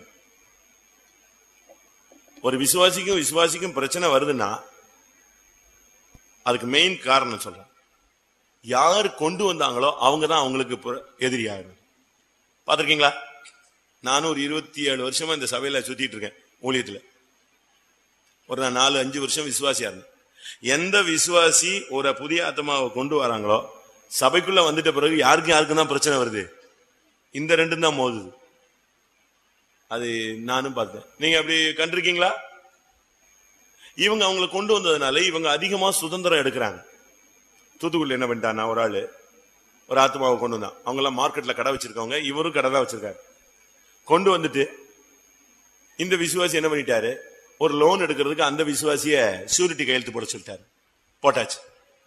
ஒரு விசுவாசிக்கும் விசுவாசிக்கும் பிரச்சனை வருதுன்னா அதுக்கு மெயின் காரணம் சொல்றேன் யார் கொண்டு வந்தாங்களோ அவங்க தான் அவங்களுக்கு புற- எதிரியாயிரும் பாத்திருக்கீங்களா நானும் ஒரு இருபத்தி ஏழு வருஷமா இந்த சபையில சுத்திட்டு இருக்கேன் ஊழியத்துல ஒரு நான் நாலு அஞ்சு வருஷம் விசுவாசியா இருந்தேன் எந்த விசுவாசி ஒரு புதிய ஆத்மாவை கொண்டு வராங்களோ சபைக்குள்ள வந்துட்ட பிறகு யாருக்கும் யாருக்கும் தான் பிரச்சனை வருது இந்த ரெண்டும் தான் மோதுது அது நானும் பார்த்தேன் நீங்க அப்படி கண்டிருக்கீங்களா இவங்க அவங்களை கொண்டு வந்ததுனால இவங்க அதிகமா சுதந்திரம் எடுக்கிறாங்க தூத்துக்குடியில் என்ன பண்ணிட்டானா ஒரு ஆளு ஒரு ஆத்மாவை கொண்டு வந்தான் அவங்க எல்லாம் மார்க்கெட்ல கடை வச்சிருக்கவங்க இவரும் கடை தான் வச்சிருக்காரு கொண்டு வந்துட்டு இந்த விசுவாசி என்ன பண்ணிட்டாரு ஒரு லோன் எடுக்கிறதுக்கு அந்த விசுவாசிய ஷூரிட்டி கையெழுத்து போட சொல்லிட்டாரு போட்டாச்சு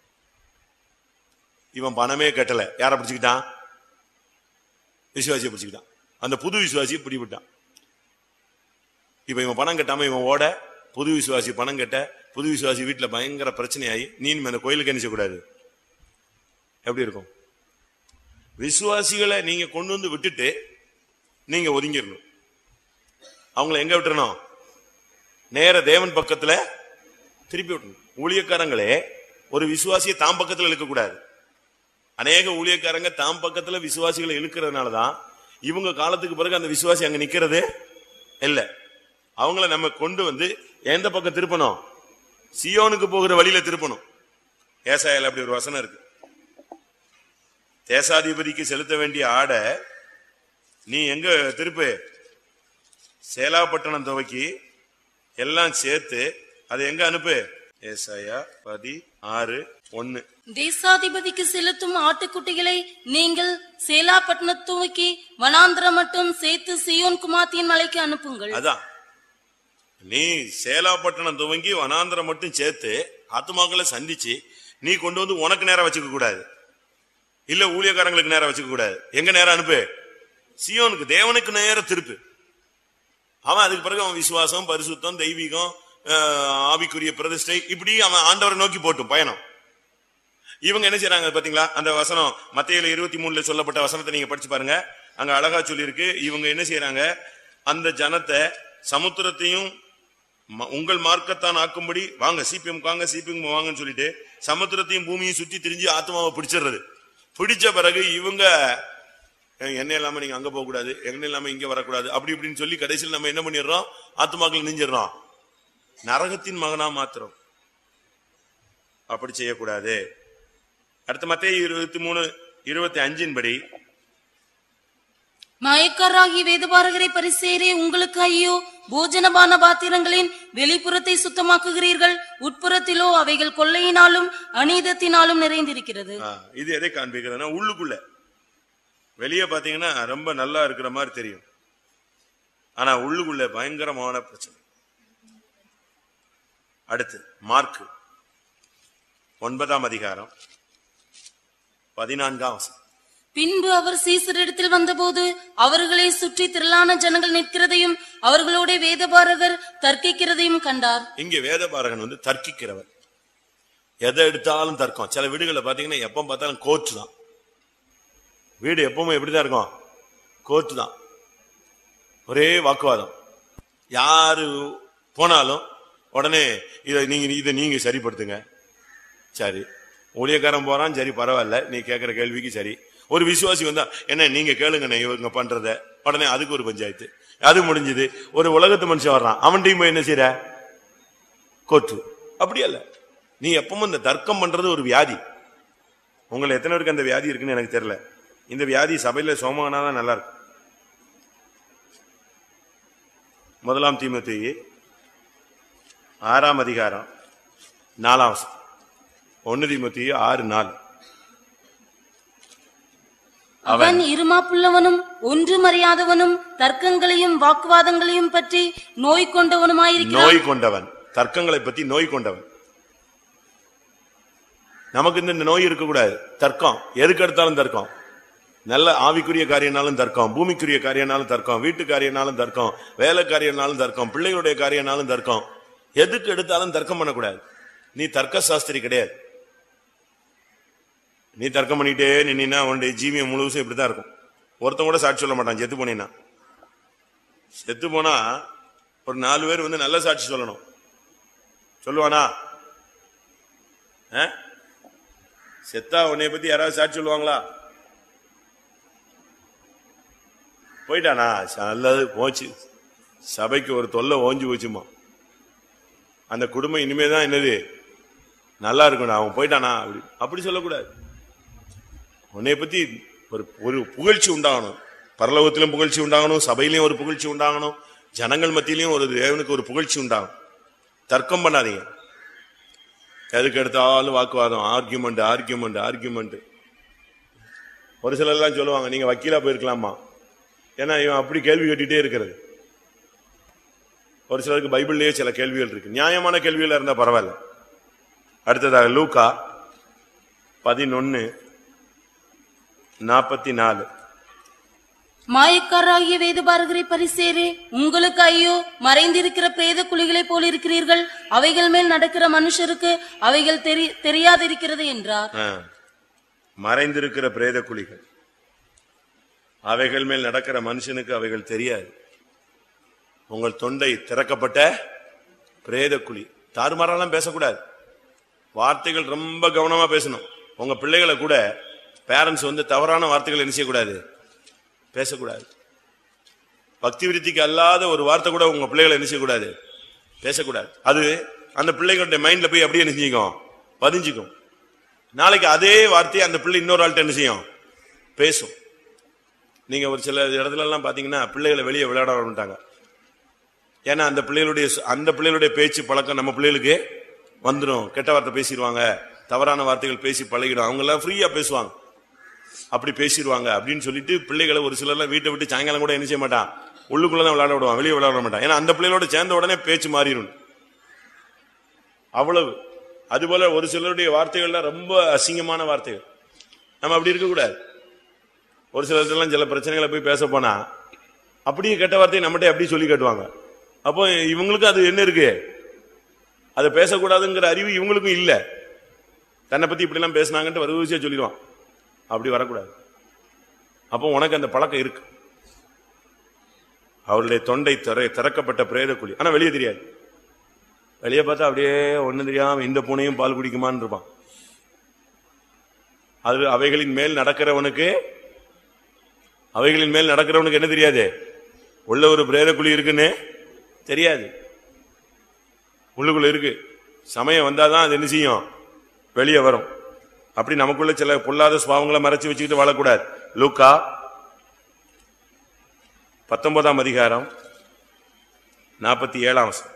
இவன் பணமே கட்டல யார பிடிச்சுக்கிட்டான் விசுவாசியை பிடிச்சுக்கிட்டான் அந்த புது விசுவாசியை பிடிவிட்டான் இப்ப இவன் பணம் கட்டாம இவன் ஓட புது விசுவாசி பணம் கட்ட புது விசுவாசி வீட்டுல பயங்கர பிரச்சனையாகி நீ இனிமே அந்த கோயிலுக்கு என்ன செய்யக்கூடாது எப்படி இருக்கும் விசுவாசிகளை நீங்க கொண்டு வந்து விட்டுட்டு நீங்க ஒதுங்கிடணும் அவங்கள எங்க விட்டுறணும் நேர தேவன் பக்கத்துல திருப்பி விட்டணும் ஊழியக்காரங்களே ஒரு விசுவாசியை தாம் பக்கத்துல இழுக்க கூடாது அநேக ஊழியக்காரங்க தாம் பக்கத்துல விசுவாசிகளை இழுக்கிறதுனாலதான் இவங்க காலத்துக்கு பிறகு அந்த விசுவாசி அங்க நிக்கிறது இல்ல அவங்கள நம்ம கொண்டு வந்து எந்த பக்கம் திருப்பணும் சியோனுக்கு போகிற வழியில திருப்பணும் ஏசாயால அப்படி ஒரு வசனம் இருக்கு தேசாதிபதிக்கு செலுத்த வேண்டிய ஆடை நீ எங்க திருப்பு சேலாப்பட்டணம் துவக்கி எல்லாம் சேர்த்து அதை எங்க அனுப்பு ஏசாயா பதி ஆறு ஒன்னு தேசாதிபதிக்கு செலுத்தும் ஆட்டுக்குட்டிகளை நீங்கள் சேலாப்பட்டினம் துவக்கி வனாந்திரம் மட்டும் சேர்த்து சியோன் குமாத்தியின் மலைக்கு அனுப்புங்கள் அதான் நீ சேலாப்பட்டணம் துவங்கி வனாந்திரம் மட்டும் சேர்த்து ஆத்துமாக்களை சந்திச்சு நீ கொண்டு வந்து உனக்கு நேரம் வச்சுக்க கூடாது இல்ல ஊழியக்காரங்களுக்கு நேரம் வச்சுக்க கூடாது எங்க நேரம் அனுப்பு சியோனுக்கு தேவனுக்கு நேரம் திருப்பு அவன் அதுக்கு பிறகு அவன் விசுவாசம் பரிசுத்தம் தெய்வீகம் ஆஹ், ஆவிக்குரிய பிரதிஷ்டை இப்படி அவன் ஆண்டவரை நோக்கி போட்டும் பயணம் இவங்க என்ன செய்றாங்க பாத்தீங்களா அந்த வசனம் மத்தியில இருபத்தி மூணுல சொல்லப்பட்ட வசனத்தை நீங்க படிச்சு பாருங்க அங்க அழகா சொல்லியிருக்கு இவங்க என்ன செய்யறாங்க அந்த ஜனத்தை சமுத்திரத்தையும் ம- உங்கள் மார்க்கத்தான் ஆக்கும்படி வாங்க சிபிஎம் வாங்க சிபிஎம் வாங்கன்னு சொல்லிட்டு சமுத்திரத்தையும் பூமியும் சுத்தி திரிஞ்சு ஆத்மாவை பிடிச்சிடுறது பிடிச்ச பிறகு இவங்க "ஏய், என்ன இல்லாம நீங்க அங்க போக கூடாது என்ன இல்லாம இங்க வரக்கூடாது அப்படி இப்படின்னு சொல்லி கடைசியில் நம்ம என்ன பண்ணிடுறோம் ஆத்மாக்கள் நெஞ்சிடறோம் நரகத்தின் மகனா மாத்திரம் அப்படி செய்யக்கூடாது அடுத்த மத்திய இருபத்தி மூணு இருபத்தி அஞ்சின் படி மயக்காராகி வேதபாரகரை பரிசேரே உங்களுக்கு ஐயோ போஜனபான பாத்திரங்களின் வெளிப்புறத்தை சுத்தமாக்குகிறீர்கள் உட்புறத்திலோ அவைகள் கொள்ளையினாலும் அநீதத்தினாலும் நிறைந்திருக்கிறது ஆ, இது எதை காண்பிக்கிறதுனா உள்ளுக்குள்ள வெளியே பாத்தீங்கன்னா ரொம்ப நல்லா இருக்கிற மாதிரி தெரியும் ஆனா உள்ளுக்குள்ள பயங்கரமான பிரச்சனை அடுத்து மார்க் ஒன்பதாம் அதிகாரம் பதினான்காம் வசனம் பின்பு அவர் சீசரிடத்தில் வந்தபோது அவர்களை சுற்றி திரளான ஜனங்கள் நிற்கிறதையும் அவர்களோட வேதபாரகர் தர்க்கிக்கிறதையும் கண்டார் இங்க வேதபாரகன் வந்து தர்க்கிக்கிறவர் எதை எடுத்தாலும் தர்க்கம் சில வீடுகளில் பாத்தீங்கன்னா எப்ப பார்த்தாலும் கோர்ட் தான் வீடு எப்பவுமே எப்படிதான் இருக்கும் கோர்ட் தான் ஒரே வாக்குவாதம் யாரு போனாலும் உடனே இதை நீங்க இதை நீங்க சரிப்படுத்துங்க சரி ஊழியக்காரன் போறான் சரி பரவாயில்ல நீ கேட்கிற கேள்விக்கு சரி ஒரு விசுவாசி வந்தா என்ன நீங்க கேளுங்க இவங்க பண்றத உடனே அதுக்கு ஒரு பஞ்சாயத்து அது முடிஞ்சது ஒரு உலகத்து மனுஷன் வர்றான் அவன்கிட்டயும் போய் என்ன செய்யற கோர்ட்டு அப்படி அல்ல நீ எப்பவும் இந்த தர்க்கம் பண்றது ஒரு வியாதி உங்களை எத்தனை பேருக்கு அந்த வியாதி இருக்குன்னு எனக்கு தெரியல இந்த வியாதி சபையில சோமகனாதான் நல்லா இருக்கும் முதலாம் தீமத்தி ஆறாம் அதிகாரம் நாலாம் வசனம். ஒன்னு தீமத்தி ஆறு நாலு அவன் இருமாப்புள்ளவனும் ஒன்றுமறியாதவனும் தர்க்கங்களையும் வாக்குவாதங்களையும் பற்றி நோய் கொண்டவனுமாயிருக்கிறான் நோய் கொண்டவன் தர்க்கங்களை பத்தி நோய் கொண்டவன் நமக்கு இந்த நோய் இருக்கக்கூடாது தர்க்கம் எதுக்கு எடுத்தாலும் தர்க்கம் நல்ல ஆவிக்குரிய காரியனாலும் தர்க்கம் பூமிக்குரிய காரியனாலும் தர்க்கம் வீட்டு காரியனாலும் தர்க்கம் வேலை காரியனாலும் தர்க்கம் பிள்ளைகளுடைய காரியனாலும் தர்க்கம் எதுக்கு எடுத்தாலும் தர்க்கம் பண்ணக்கூடாது நீ தர்க்க சாஸ்திரி கிடையாது நீ தர்க்கம் பண்ணிட்டே நின்னா உன்னுடைய ஜீவியம் முழுவதும் இப்படித்தான் இருக்கும் ஒருத்தன் கூட சாட்சி சொல்ல மாட்டான் செத்து போனீன்னா செத்து போனா ஒரு நாலு பேர் வந்து நல்ல சாட்சி சொல்லணும் சொல்லுவானா ஆ? செத்தா உன்னை பத்தி யாராவது சாட்சி சொல்லுவாங்களா போயிட்டானா நல்லது போச்சு சபைக்கு ஒரு தொல்லை ஓஞ்சி போச்சுமா அந்த குடும்பம் இனிமேதான் என்னது நல்லா இருக்கணும் அவன் போயிட்டானா அப்படி அப்படி சொல்லக்கூடாது உன்னை பத்தி ஒரு ஒரு புகழ்ச்சி உண்டாகணும் பரலோகத்திலும் புகழ்ச்சி உண்டாகணும் சபையிலையும் ஒரு புகழ்ச்சி உண்டாகணும் ஜனங்கள் மத்தியிலையும் ஒரு தேவனுக்கு ஒரு புகழ்ச்சி உண்டாகும் தர்க்கம் பண்ணாதீங்க எதுக்கு எடுத்தாலும் வாக்குவாதம் ஆர்கியூமெண்ட் ஆர்கியூமெண்ட் ஆர்கியூமெண்ட் ஒரு சிலர் எல்லாம் சொல்லுவாங்க நீங்க வக்கீலா போயிருக்கலாமா ஏன்னா இவன் அப்படி கேள்வி கேட்டுட்டே இருக்கிறது ஒரு சிலருக்கு பைபிள்லயே சில கேள்விகள் இருக்கு நியாயமான கேள்விகள் இருந்தா பரவாயில்ல அடுத்ததாக லூக்கா பதினொன்னு நாற்பத்தி நாலு மாயக்காராகிய வேதபாரகரை பரிசேரே உங்களுக்கு ஐயோ மறைந்திருக்கிற பிரேத குழிகளைப் போல் இருக்கிறீர்கள் அவைகள் மேல் நடக்கிற மனுஷருக்கு அவைகள் தெரி தெரியாதிருக்கிறது என்றார் ஆ. மறைந்திருக்கிற பிரேத குழிகள் அவைகள் மேல் நடக்கிற மனுஷனுக்கு அவைகள் தெரியாது உங்கள் தொண்டை திறக்கப்பட்ட பிரேத குழி தாறுமாறெல்லாம் பேசக்கூடாது வார்த்தைகள் ரொம்ப கவனமா பேசணும் உங்க பிள்ளைகளை கூட பேரண்ட்ஸ் வந்து தவறான வார்த்தைகள் என்ன செய்யக்கூடாது பேசக்கூடாது பக்தி விருத்திக்கு அல்லாத ஒரு வார்த்தை கூட உங்க பிள்ளைகளை என்ன செய்யக்கூடாது பேசக்கூடாது அது அந்த பிள்ளைகளுடைய மைண்ட்ல போய் அப்படியே என்ன செஞ்சுக்கும் பதிஞ்சுக்கும் நாளைக்கு அதே வார்த்தையை அந்த பிள்ளை இன்னொரு ஆள்கிட்ட என்ன செய்யும் பேசும் நீங்க ஒரு சில இடத்துல எல்லாம் பாத்தீங்கன்னா பிள்ளைகளை வெளியே விளையாட விட்டாங்க ஏன்னா அந்த பிள்ளைகளுடைய சு- அந்த பிள்ளைகளுடைய பேச்சு பழக்கம் நம்ம பிள்ளைகளுக்கு வந்துடும் கெட்ட வார்த்தை பேசிடுவாங்க தவறான வார்த்தைகள் பேசி பழகிடும் அவங்க எல்லாம் ஃப்ரீயா பேசுவாங்க அப்படி பேசிடுவாங்க அப்படின்னு சொல்லிட்டு பிள்ளைகளை ஒரு சிலர்லாம் வீட்டை விட்டு சாயங்காலம் கூட என்ன செய்ய மாட்டான் உள்ளுக்குள்ளதான் விளையாட விடுவான் வெளியே விளையாட மாட்டான் ஏன்னா அந்த பிள்ளைகளோட சேர்ந்த உடனே பேச்சு மாறிடும் அவ்வளவு அதுபோல ஒரு சிலருடைய வார்த்தைகள்லாம் ரொம்ப அசிங்கமான வார்த்தைகள் நம்ம அப்படி இருக்கக்கூடாது ஒரு சிலர்லாம் சில பிரச்சனைகளை போய் பேச போனா அப்படியே கெட்ட வார்த்தையை நம்மகிட்ட அப்படி சொல்லி காட்டுவாங்க அப்போ இவங்களுக்கு அது என்ன இருக்கு அதை பேசக்கூடாதுங்கிற அறிவு இவங்களுக்கும் இல்ல தன்னை பத்தி இப்படி எல்லாம் பேசினாங்கன்ட்டு வரிசையா சொல்லிடுவான் அப்படி வரக்கூடாது அப்போ உனக்கு அந்த பழக்கம் இருக்கு அவருடைய தொண்டை திற திறக்கப்பட்ட பிரேத குழி ஆனா வெளியே தெரியாது வெளியே பார்த்தா அப்படியே ஒண்ணும் தெரியாம இந்த பூனையும் பால் குடிக்குமான்னு இருப்பான் அது அவைகளின் மேல் நடக்கிறவனுக்கு அவைகளின் மேல் நடக்கிறவனுக்கு என்ன தெரியாது உள்ள ஒரு பிரேத குழி இருக்குன்னு தெரியாது உள்ளுக்குள்ள இருக்கு சமயம் வந்தாதான் அது என்ன செய்யும் வெளியே வரும் அப்படி நமக்குள்ள சில பொல்லாத சுபாவங்களை மறைச்சு வச்சுக்கிட்டு வாழக்கூடாது லூக்கா பத்தொன்பதாம் அதிகாரம் நாற்பத்தி ஏழாம் வசனம்.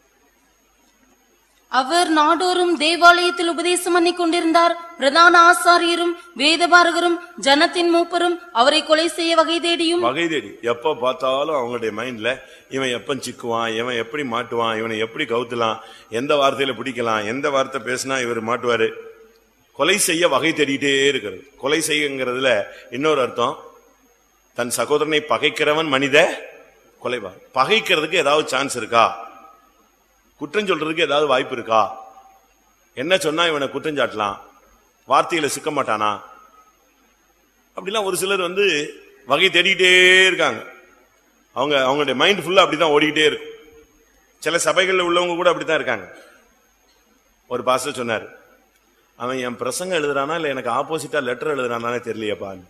அவர் நாடோறும் தேவாலயத்தில் உபதேசம் பண்ணி கொண்டிருந்தார் பிரதான ஆசாரியரும் வேதபாரகரும் ஜனத்தின் மூப்பரும் அவரை கொலை செய்ய வகை தேடியும் வகை தேடி எப்ப பார்த்தாலும் அவங்களுடைய மைண்ட்ல இவன் எப்ப சிக்குவான் இவன் எப்படி மாட்டுவான் இவனை எப்படி கவுத்தலாம் எந்த வார்த்தையில பிடிக்கலாம் எந்த வார்த்தை பேசினா இவர் மாட்டுவாரு கொலை செய்ய வகை தேடிட்டே இருக்கிறது கொலை செய்யங்கிறதுல இன்னொரு அர்த்தம் தன் சகோதரனை பகைக்கிறவன் மனித கொலைவா பகைக்கிறதுக்கு ஏதாவது சான்ஸ் இருக்கா குற்றம் சொல்றதுக்கு ஏதாவது வாய்ப்பு இருக்கா என்ன சொன்னா இவனை குற்றம் சாட்டலாம் வார்த்தையில சிக்க மாட்டானா அப்படிலாம் ஒரு சிலர் வந்து வகை தேடிக்கிட்டே இருக்காங்க அவங்க அவங்களுடைய மைண்ட் ஃபுல்லா அப்படிதான் ஓடிக்கிட்டே இருக்கும் சில சபைகள்ல உள்ளவங்க கூட அப்படித்தான் இருக்காங்க ஒரு பாஸ்டர் சொன்னார் அவன் என் பிரசங்கம் எழுதுறானா இல்ல எனக்கு ஆப்போசிட்டா லெட்டர் எழுதுறானானே தெரியலையப்பான்னு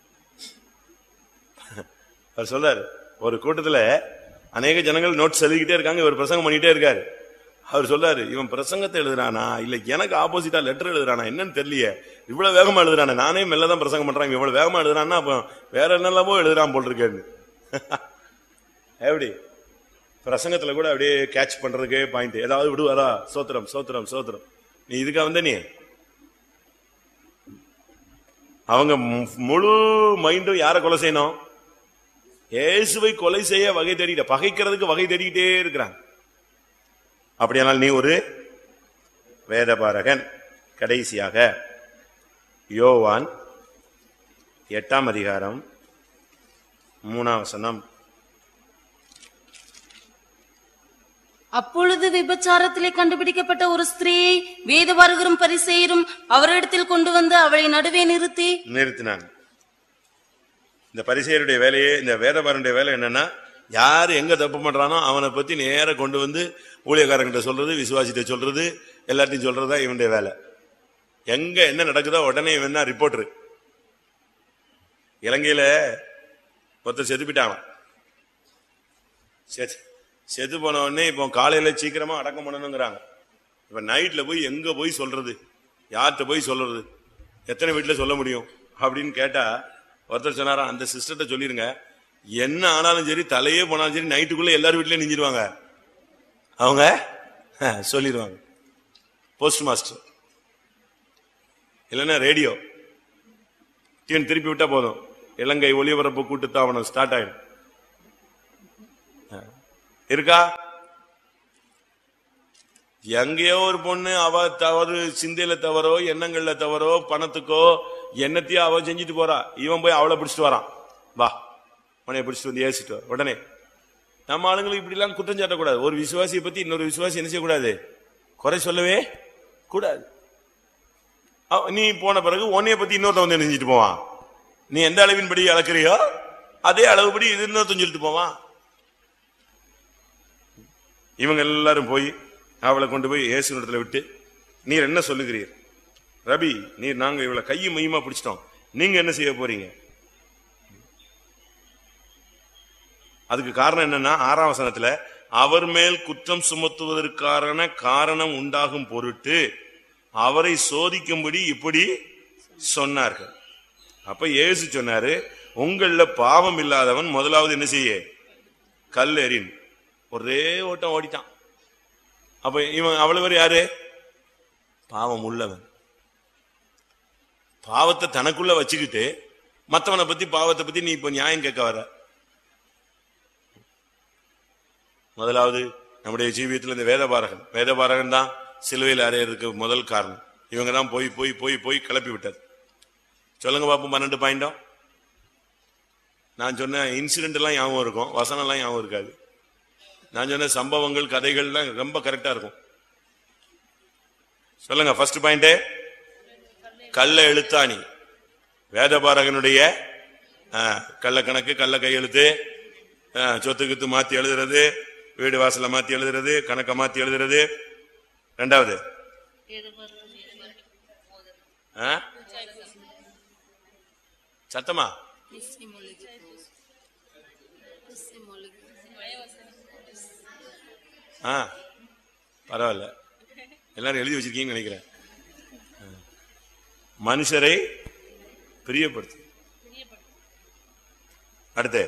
அவர் சொல்றாரு ஒரு கூட்டத்துல அநேக ஜனங்கள் நோட்ஸ் எழுதிக்கிட்டே இருக்காங்க இவர் பிரசங்கம் பண்ணிட்டே இருக்காரு அவர் சொல்றாரு இவன் பிரசங்கத்தை எழுதுறானா இல்ல எனக்கு ஆப்போசிட்டா லெட்டர் எழுதுறானா என்னன்னு தெரியலையே இவ்வளவு வேகமா எழுதுறானே நானே மெல்ல தான் பிரசங்கம் பண்றேன் இவன் இவ்வளவு வேகமா எழுதுறான்னா அப்ப வேற என்னெல்லாமோ எழுதுறான் போல் இருக்கேன்னு எப்படி பிரசங்கத்துல கூட அப்படியே கேட்ச் பண்றதுக்கே பாயிண்ட் ஏதாவது விடுவாரா சோத்திரம் சோத்திரம் சோத்திரம் நீ இதுக்கா வந்த நீ அவங்க மு- முழு மைண்டும் யாரை கொலை செய்யணும் இயேசுவை கொலை செய்ய வகை தேடிட்ட பகைக்கிறதுக்கு வகை தேடிக்கிட்டே இருக்கிறாங்க அப்படியானால் நீ ஒரு வேதபாரகன் கடைசியாக யோவான் எட்டாம் அதிகாரம் மூணாம் வசனம் அப்பொழுது விபச்சாரத்திலே கண்டுபிடிக்கப்பட்ட ஒரு ஸ்திரீயை வேதபாரகரும் பரிசேயரும் அவரிடத்தில் கொண்டு வந்து அவளை நடுவே நிறுத்தி நிறுத்தினாங்க இந்த பரிசெயருடைய வேலையே இந்த வேதபாரனுடைய வேலை என்னன்னா யார் எங்க தப்பு பண்றானோ அவனை பத்தி நேர கொண்டு வந்து ஊழியக்காரங்கிட்ட சொல்றது விசுவாசிட்ட சொல்றது எல்லாத்தையும் சொல்றதுதான் இவனுடைய வேலை எங்க என்ன நடக்குதோ உடனே இவன் தான் ரிப்போர்ட்ரு இலங்கையில ஒருத்தர் செத்து போயிட்டாங்களாம் செத்து செத்து போன உடனே இப்போ காலையில சீக்கிரமா அடக்கம் பண்ணணுங்கிறாங்க இப்ப நைட்ல போய் எங்க போய் சொல்றது யார்கிட்ட போய் சொல்றது எத்தனை வீட்டுல சொல்ல முடியும் அப்படின்னு கேட்டா ஒருத்தர் சொன்னாரா அந்த சிஸ்டர்ட்ட சொல்லிருங்க என்ன ஆனாலும் சரி தலையே போனாலும் சரி நைட்டுக்குள்ள எல்லாரும் வீட்லயும் நெஞ்சிருவாங்க அவங்க அஹ், சொல்லிடுவாங்க போஸ்ட் மாஸ்டர் இல்லைன்னா ரேடியோ டியூன் திருப்பி விட்டா போதும் இலங்கை ஒளிபரப்பு கூட்டுத்தாவனம் ஸ்டார்ட் ஆயிடும் அஹ். இருக்கா எங்கேயோ ஒரு பொண்ணு அவ தவறு சிந்தையில தவறோ எண்ணங்கள்ல தவறோ பணத்துக்கோ என்னத்தையோ அவ செஞ்சுட்டு போறா இவன் போய் அவளை பிடிச்சிட்டு வரான் வா உனைய பிடிச்சிட்டு வந்து ஏசிட்டு வா. உடனே நம்ம ஆளுங்களுக்கு இப்படி எல்லாம் குற்றம் சாட்டக்கூடாது ஒரு விசுவாசியை பத்தி இன்னொரு விசுவாசி என்ன செய்யக்கூடாது குறை சொல்லவே கூடாது அவ- நீ போன பிறகு உன்னைய பத்தி இன்னொருத்த வந்து நெஞ்சிட்டு போவான் நீ எந்த அளவின்படி அளக்குறியோ அதே அளவுபடி இது இன்னொருத்தன் சொல்லிட்டு போவான் இவங்க எல்லாரும் போய் அவளை கொண்டு போய் இயேசு இடத்துல விட்டு நீர் என்ன சொல்லுகிறீர் ரபி நீர் நாங்க இவளை கையும் மையுமா பிடிச்சிட்டோம் நீங்க என்ன செய்ய போறீங்க அதுக்கு காரணம் என்னன்னா ஆறாம் வசனத்துல அவர் மேல் குற்றம் சுமத்துவதற்கான காரணம் உண்டாகும் பொருட்டு அவரை சோதிக்கும்படி இப்படி சொன்னார்கள் அப்ப இயேசு சொன்னாரு உங்கள பாவம் இல்லாதவன் முதலாவது என்ன செய்ய கல்லெறின் ஒரே ஓட்டம் ஓடிட்டான் அப்ப இவன் அவ்வளவு யாரு பாவம் உள்ளவன் பாவத்தை தனக்குள்ள வச்சுக்கிட்டு மத்தவனை பத்தி பாவத்தை பத்தி நீ இப்ப நியாயம் கேட்க வர முதலாவது நம்முடைய ஜீவியத்தில் இந்த வேதபாரகன் வேதபாரகன் தான் சிலுவையில் அறையறதுக்கு முதல் காரணம் இவங்க தான் போய் போய் போய் போய் கிளப்பி விட்டது சொல்லுங்க பாப்போம் பன்னெண்டு பாயிண்டோ நான் சொன்ன இன்சிடென்ட் எல்லாம் ஞாபகம் இருக்கும் வசனம் எல்லாம் ஞாபகம் இருக்காது நான் சொன்ன சம்பவங்கள் கதைகள்லாம் ரொம்ப கரெக்டா இருக்கும் சொல்லுங்க ஃபர்ஸ்ட் பாயிண்ட் கள்ள எழுத்தாணி வேதபாரகனுடைய ஆ, கள்ள கணக்கு கள்ள கையெழுத்து ஆ, சொத்து கித்து மாத்தி எழுதுறது வீடு வாசல மாத்தி எழுதுறது கணக்க மாத்தி எழுதுறது ரெண்டாவது ஆ? சத்தமா ஆ பரவாயில்ல எல்லாரும் எழுதி வச்சிருக்கீங்கன்னு நினைக்கிறேன் ஆ. மனுஷரை பிரியப்படுத்து அடுத்து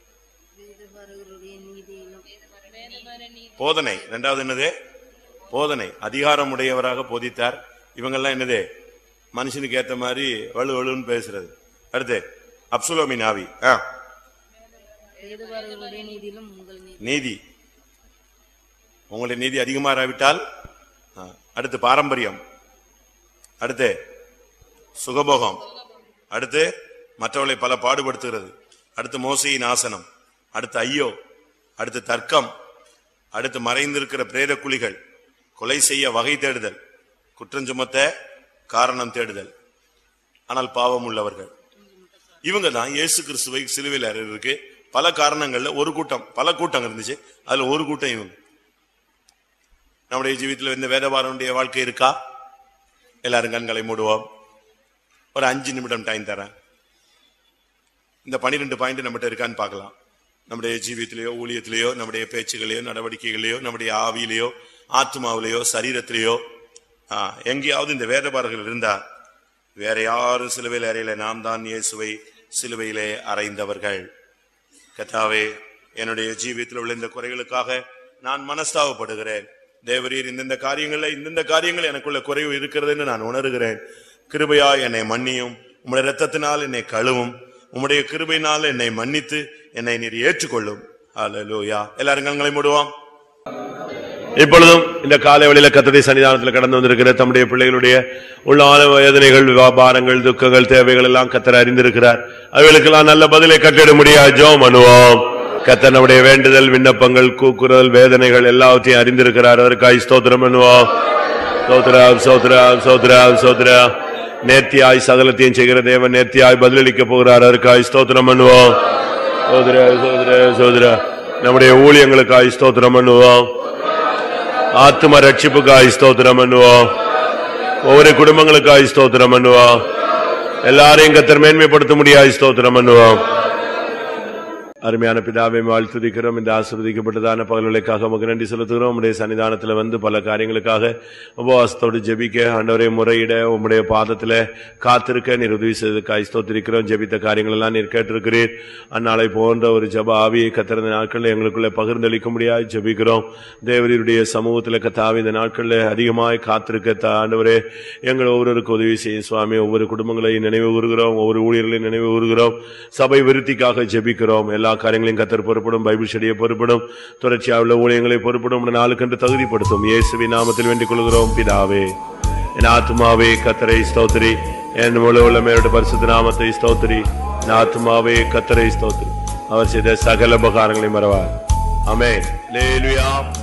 போதனை ரெண்டாவது என்னது போதனை அதிகாரம் உடையவராக போதித்தார் இவங்கெல்லாம் என்னது மனுஷனுக்கு ஏத்த மாதிரி வலு வலுன்னு பேசுறது அடுத்து அப்சுலோமின் ஆவி ஆ வேதபாரகருடைய நீதியிலும் உங்கள் நீதி நீதி உங்களுடைய நீதி அதிகமாறாவிட்டால் ஆ, அடுத்து பாரம்பரியம் அடுத்து சுகபோகம் அடுத்து மற்றவர்களை பல பாடுபடுத்துகிறது அடுத்து மோசையின் ஆசனம் அடுத்து ஐயோ அடுத்து தர்க்கம் அடுத்து மறைந்திருக்கிற பிரேத குழிகள் கொலை செய்ய வகை தேடுதல் குற்றம் சுமத்த காரணம் தேடுதல் ஆனால் பாவம் உள்ளவர்கள் இவங்க தான் இயேசு கிறிஸ்துவை சிலுவையில் அறையிறதுக்கு பல காரணங்கள்ல ஒரு கூட்டம் பல கூட்டம் இருந்துச்சு அதுல ஒரு கூட்டம் இவங்க நம்முடைய ஜீவிதத்தில் இந்த வேதபாரனுடைய வாழ்க்கை இருக்கா எல்லாரும் கண்களை மூடுவோம் ஒரு அஞ்சு நிமிடம் டைம் தரேன் இந்த பனிரெண்டு பாயிண்ட் நம்மகிட்ட இருக்கான்னு பார்க்கலாம் நம்முடைய ஜீவியத்திலேயோ ஊழியத்திலேயோ நம்முடைய பேச்சுகளையோ நடவடிக்கைகளையோ நம்முடைய ஆவியிலேயோ ஆத்மாவிலேயோ சரீரத்திலேயோ ஆ, எங்கேயாவது இந்த வேதபாரர்கள் இருந்தா வேற யாரும் சிலுவையில் அறையில நாம் தான் இயேசுவை சிலுவையிலே அறைந்தவர்கள் கத்தாவே என்னுடைய ஜீவியத்தில் உள்ள இந்த குறைகளுக்காக நான் மனஸ்தாபப்படுகிறேன் தேவரீர் இந்தந்த காரியங்கள்ல இந்தந்த காரியங்கள் எனக்குள்ள குறைவு இருக்கிறதுன்னு நான் உணர்கிறேன் கிருபையா என்னை மன்னியும் உம்முடைய ரத்தத்தினால் என்னை கழுவும் உம்முடைய கிருபையினால் என்னை மன்னித்து என்னை நீர் ஏற்றுக்கொள்ளும் அல்லேலூயா எல்லாரும் கண்களை மூடுவோம் இப்பொழுதும் இந்த காலை வழியில கத்தடி சன்னிதானத்தில் கடந்து வந்திருக்கிற தம்முடைய பிள்ளைகளுடைய உள்ளான வேதனைகள் வியாபாரங்கள் துக்கங்கள் தேவைகள் எல்லாம் கத்தர் அறிந்திருக்கிறார் அவைகளுக்கெல்லாம் நல்ல பதிலை கட்டிட முடியாது ஜோம் அனுவோம் கத்தர் நம்முடைய வேண்டுதல் விண்ணப்பங்கள் கூக்குரல் வேதனைகள் எல்லாவற்றையும் அறிந்திருக்கிறார் அதற்காய் ஸ்தோத்திரம் பண்ணுவோம் சோத்ரா சோத்ரா சோத்ரா சோத்ரா நேர்த்தியாய் சகலத்தையும் செய்கிற தேவன் நேர்த்தியாய் பதிலளிக்க போகிறார் அதற்காய் ஸ்தோத்திரம் பண்ணுவோம் சோதரா சோதரா சோதரா நம்முடைய ஊழியங்களுக்காய் ஸ்தோத்திரம் பண்ணுவோம் ஆத்தும ரட்சிப்புக்காய் ஸ்தோத்திரம் பண்ணுவோம் ஒவ்வொரு குடும்பங்களுக்காய் ஸ்தோத்திரம் பண்ணுவோம் எல்லாரையும் கத்தர் மேன்மைப்படுத்த முடியாது ஸ்தோத்திரம் பண்ணுவோம் அருமையான பிதாவை வாழ்த்துதிக்கிறோம் இந்த ஆசிர்வதிக்கப்பட்டதான பகல்களுக்காக உமக்கு நன்றி செலுத்துகிறோம் உம்முடைய சன்னிதானத்தில் வந்து பல காரியங்களுக்காக உபவாசத்தோடு ஜெபிக்க ஆண்டவரை முறையிட உம்முடைய பாதத்தில் காத்திருக்க நீர் உதவி செய்ததுக்காய் ஸ்தோத்திரிக்கிறோம் ஜெபித்த காரியங்கள் எல்லாம் நீர் கேட்டிருக்கிறீர் அந்நாளை போன்ற ஒரு ஜப ஆவியை கத்திருந்த நாட்களில் எங்களுக்குள்ள பகிர்ந்தளிக்க முடியாது ஜெபிக்கிறோம் தேவரீருடைய சமூகத்தில் கத்தாவி இந்த நாட்களில் அதிகமாய் காத்திருக்க தா- ஆண்டவரே எங்கள் ஒவ்வொருவருக்கு உதவி செய்யும் சுவாமி ஒவ்வொரு குடும்பங்களையும் நினைவு கூறுகிறோம் ஒவ்வொரு ஊழியர்களையும் நினைவு கூறுகிறோம் சபை விருத்திக்காக ஜெபிக்கிறோம் எல்லா காரியங்களையும் கத்தர் பொறுப்படும் பைபிள் ஸ்டடியை பொறுப்படும் தொடர்ச்சியாக உள்ள ஊழியங்களை பொறுப்படும் நாளுக்கென்று தகுதிப்படுத்தும் இயேசுவின் நாமத்தில் வேண்டிக் கொள்கிறோம் பிதாவே என் ஆத்மாவே கத்தரை ஸ்தோத்திரி என் முழு உள்ள மேலோட பரிசுத்த நாமத்தை ஸ்தோத்திரி என் ஆத்மாவே கத்தரை ஸ்தோத்திரி அவர் செய்த சகல உபகாரங்களை மறவார் அமே லேலுயா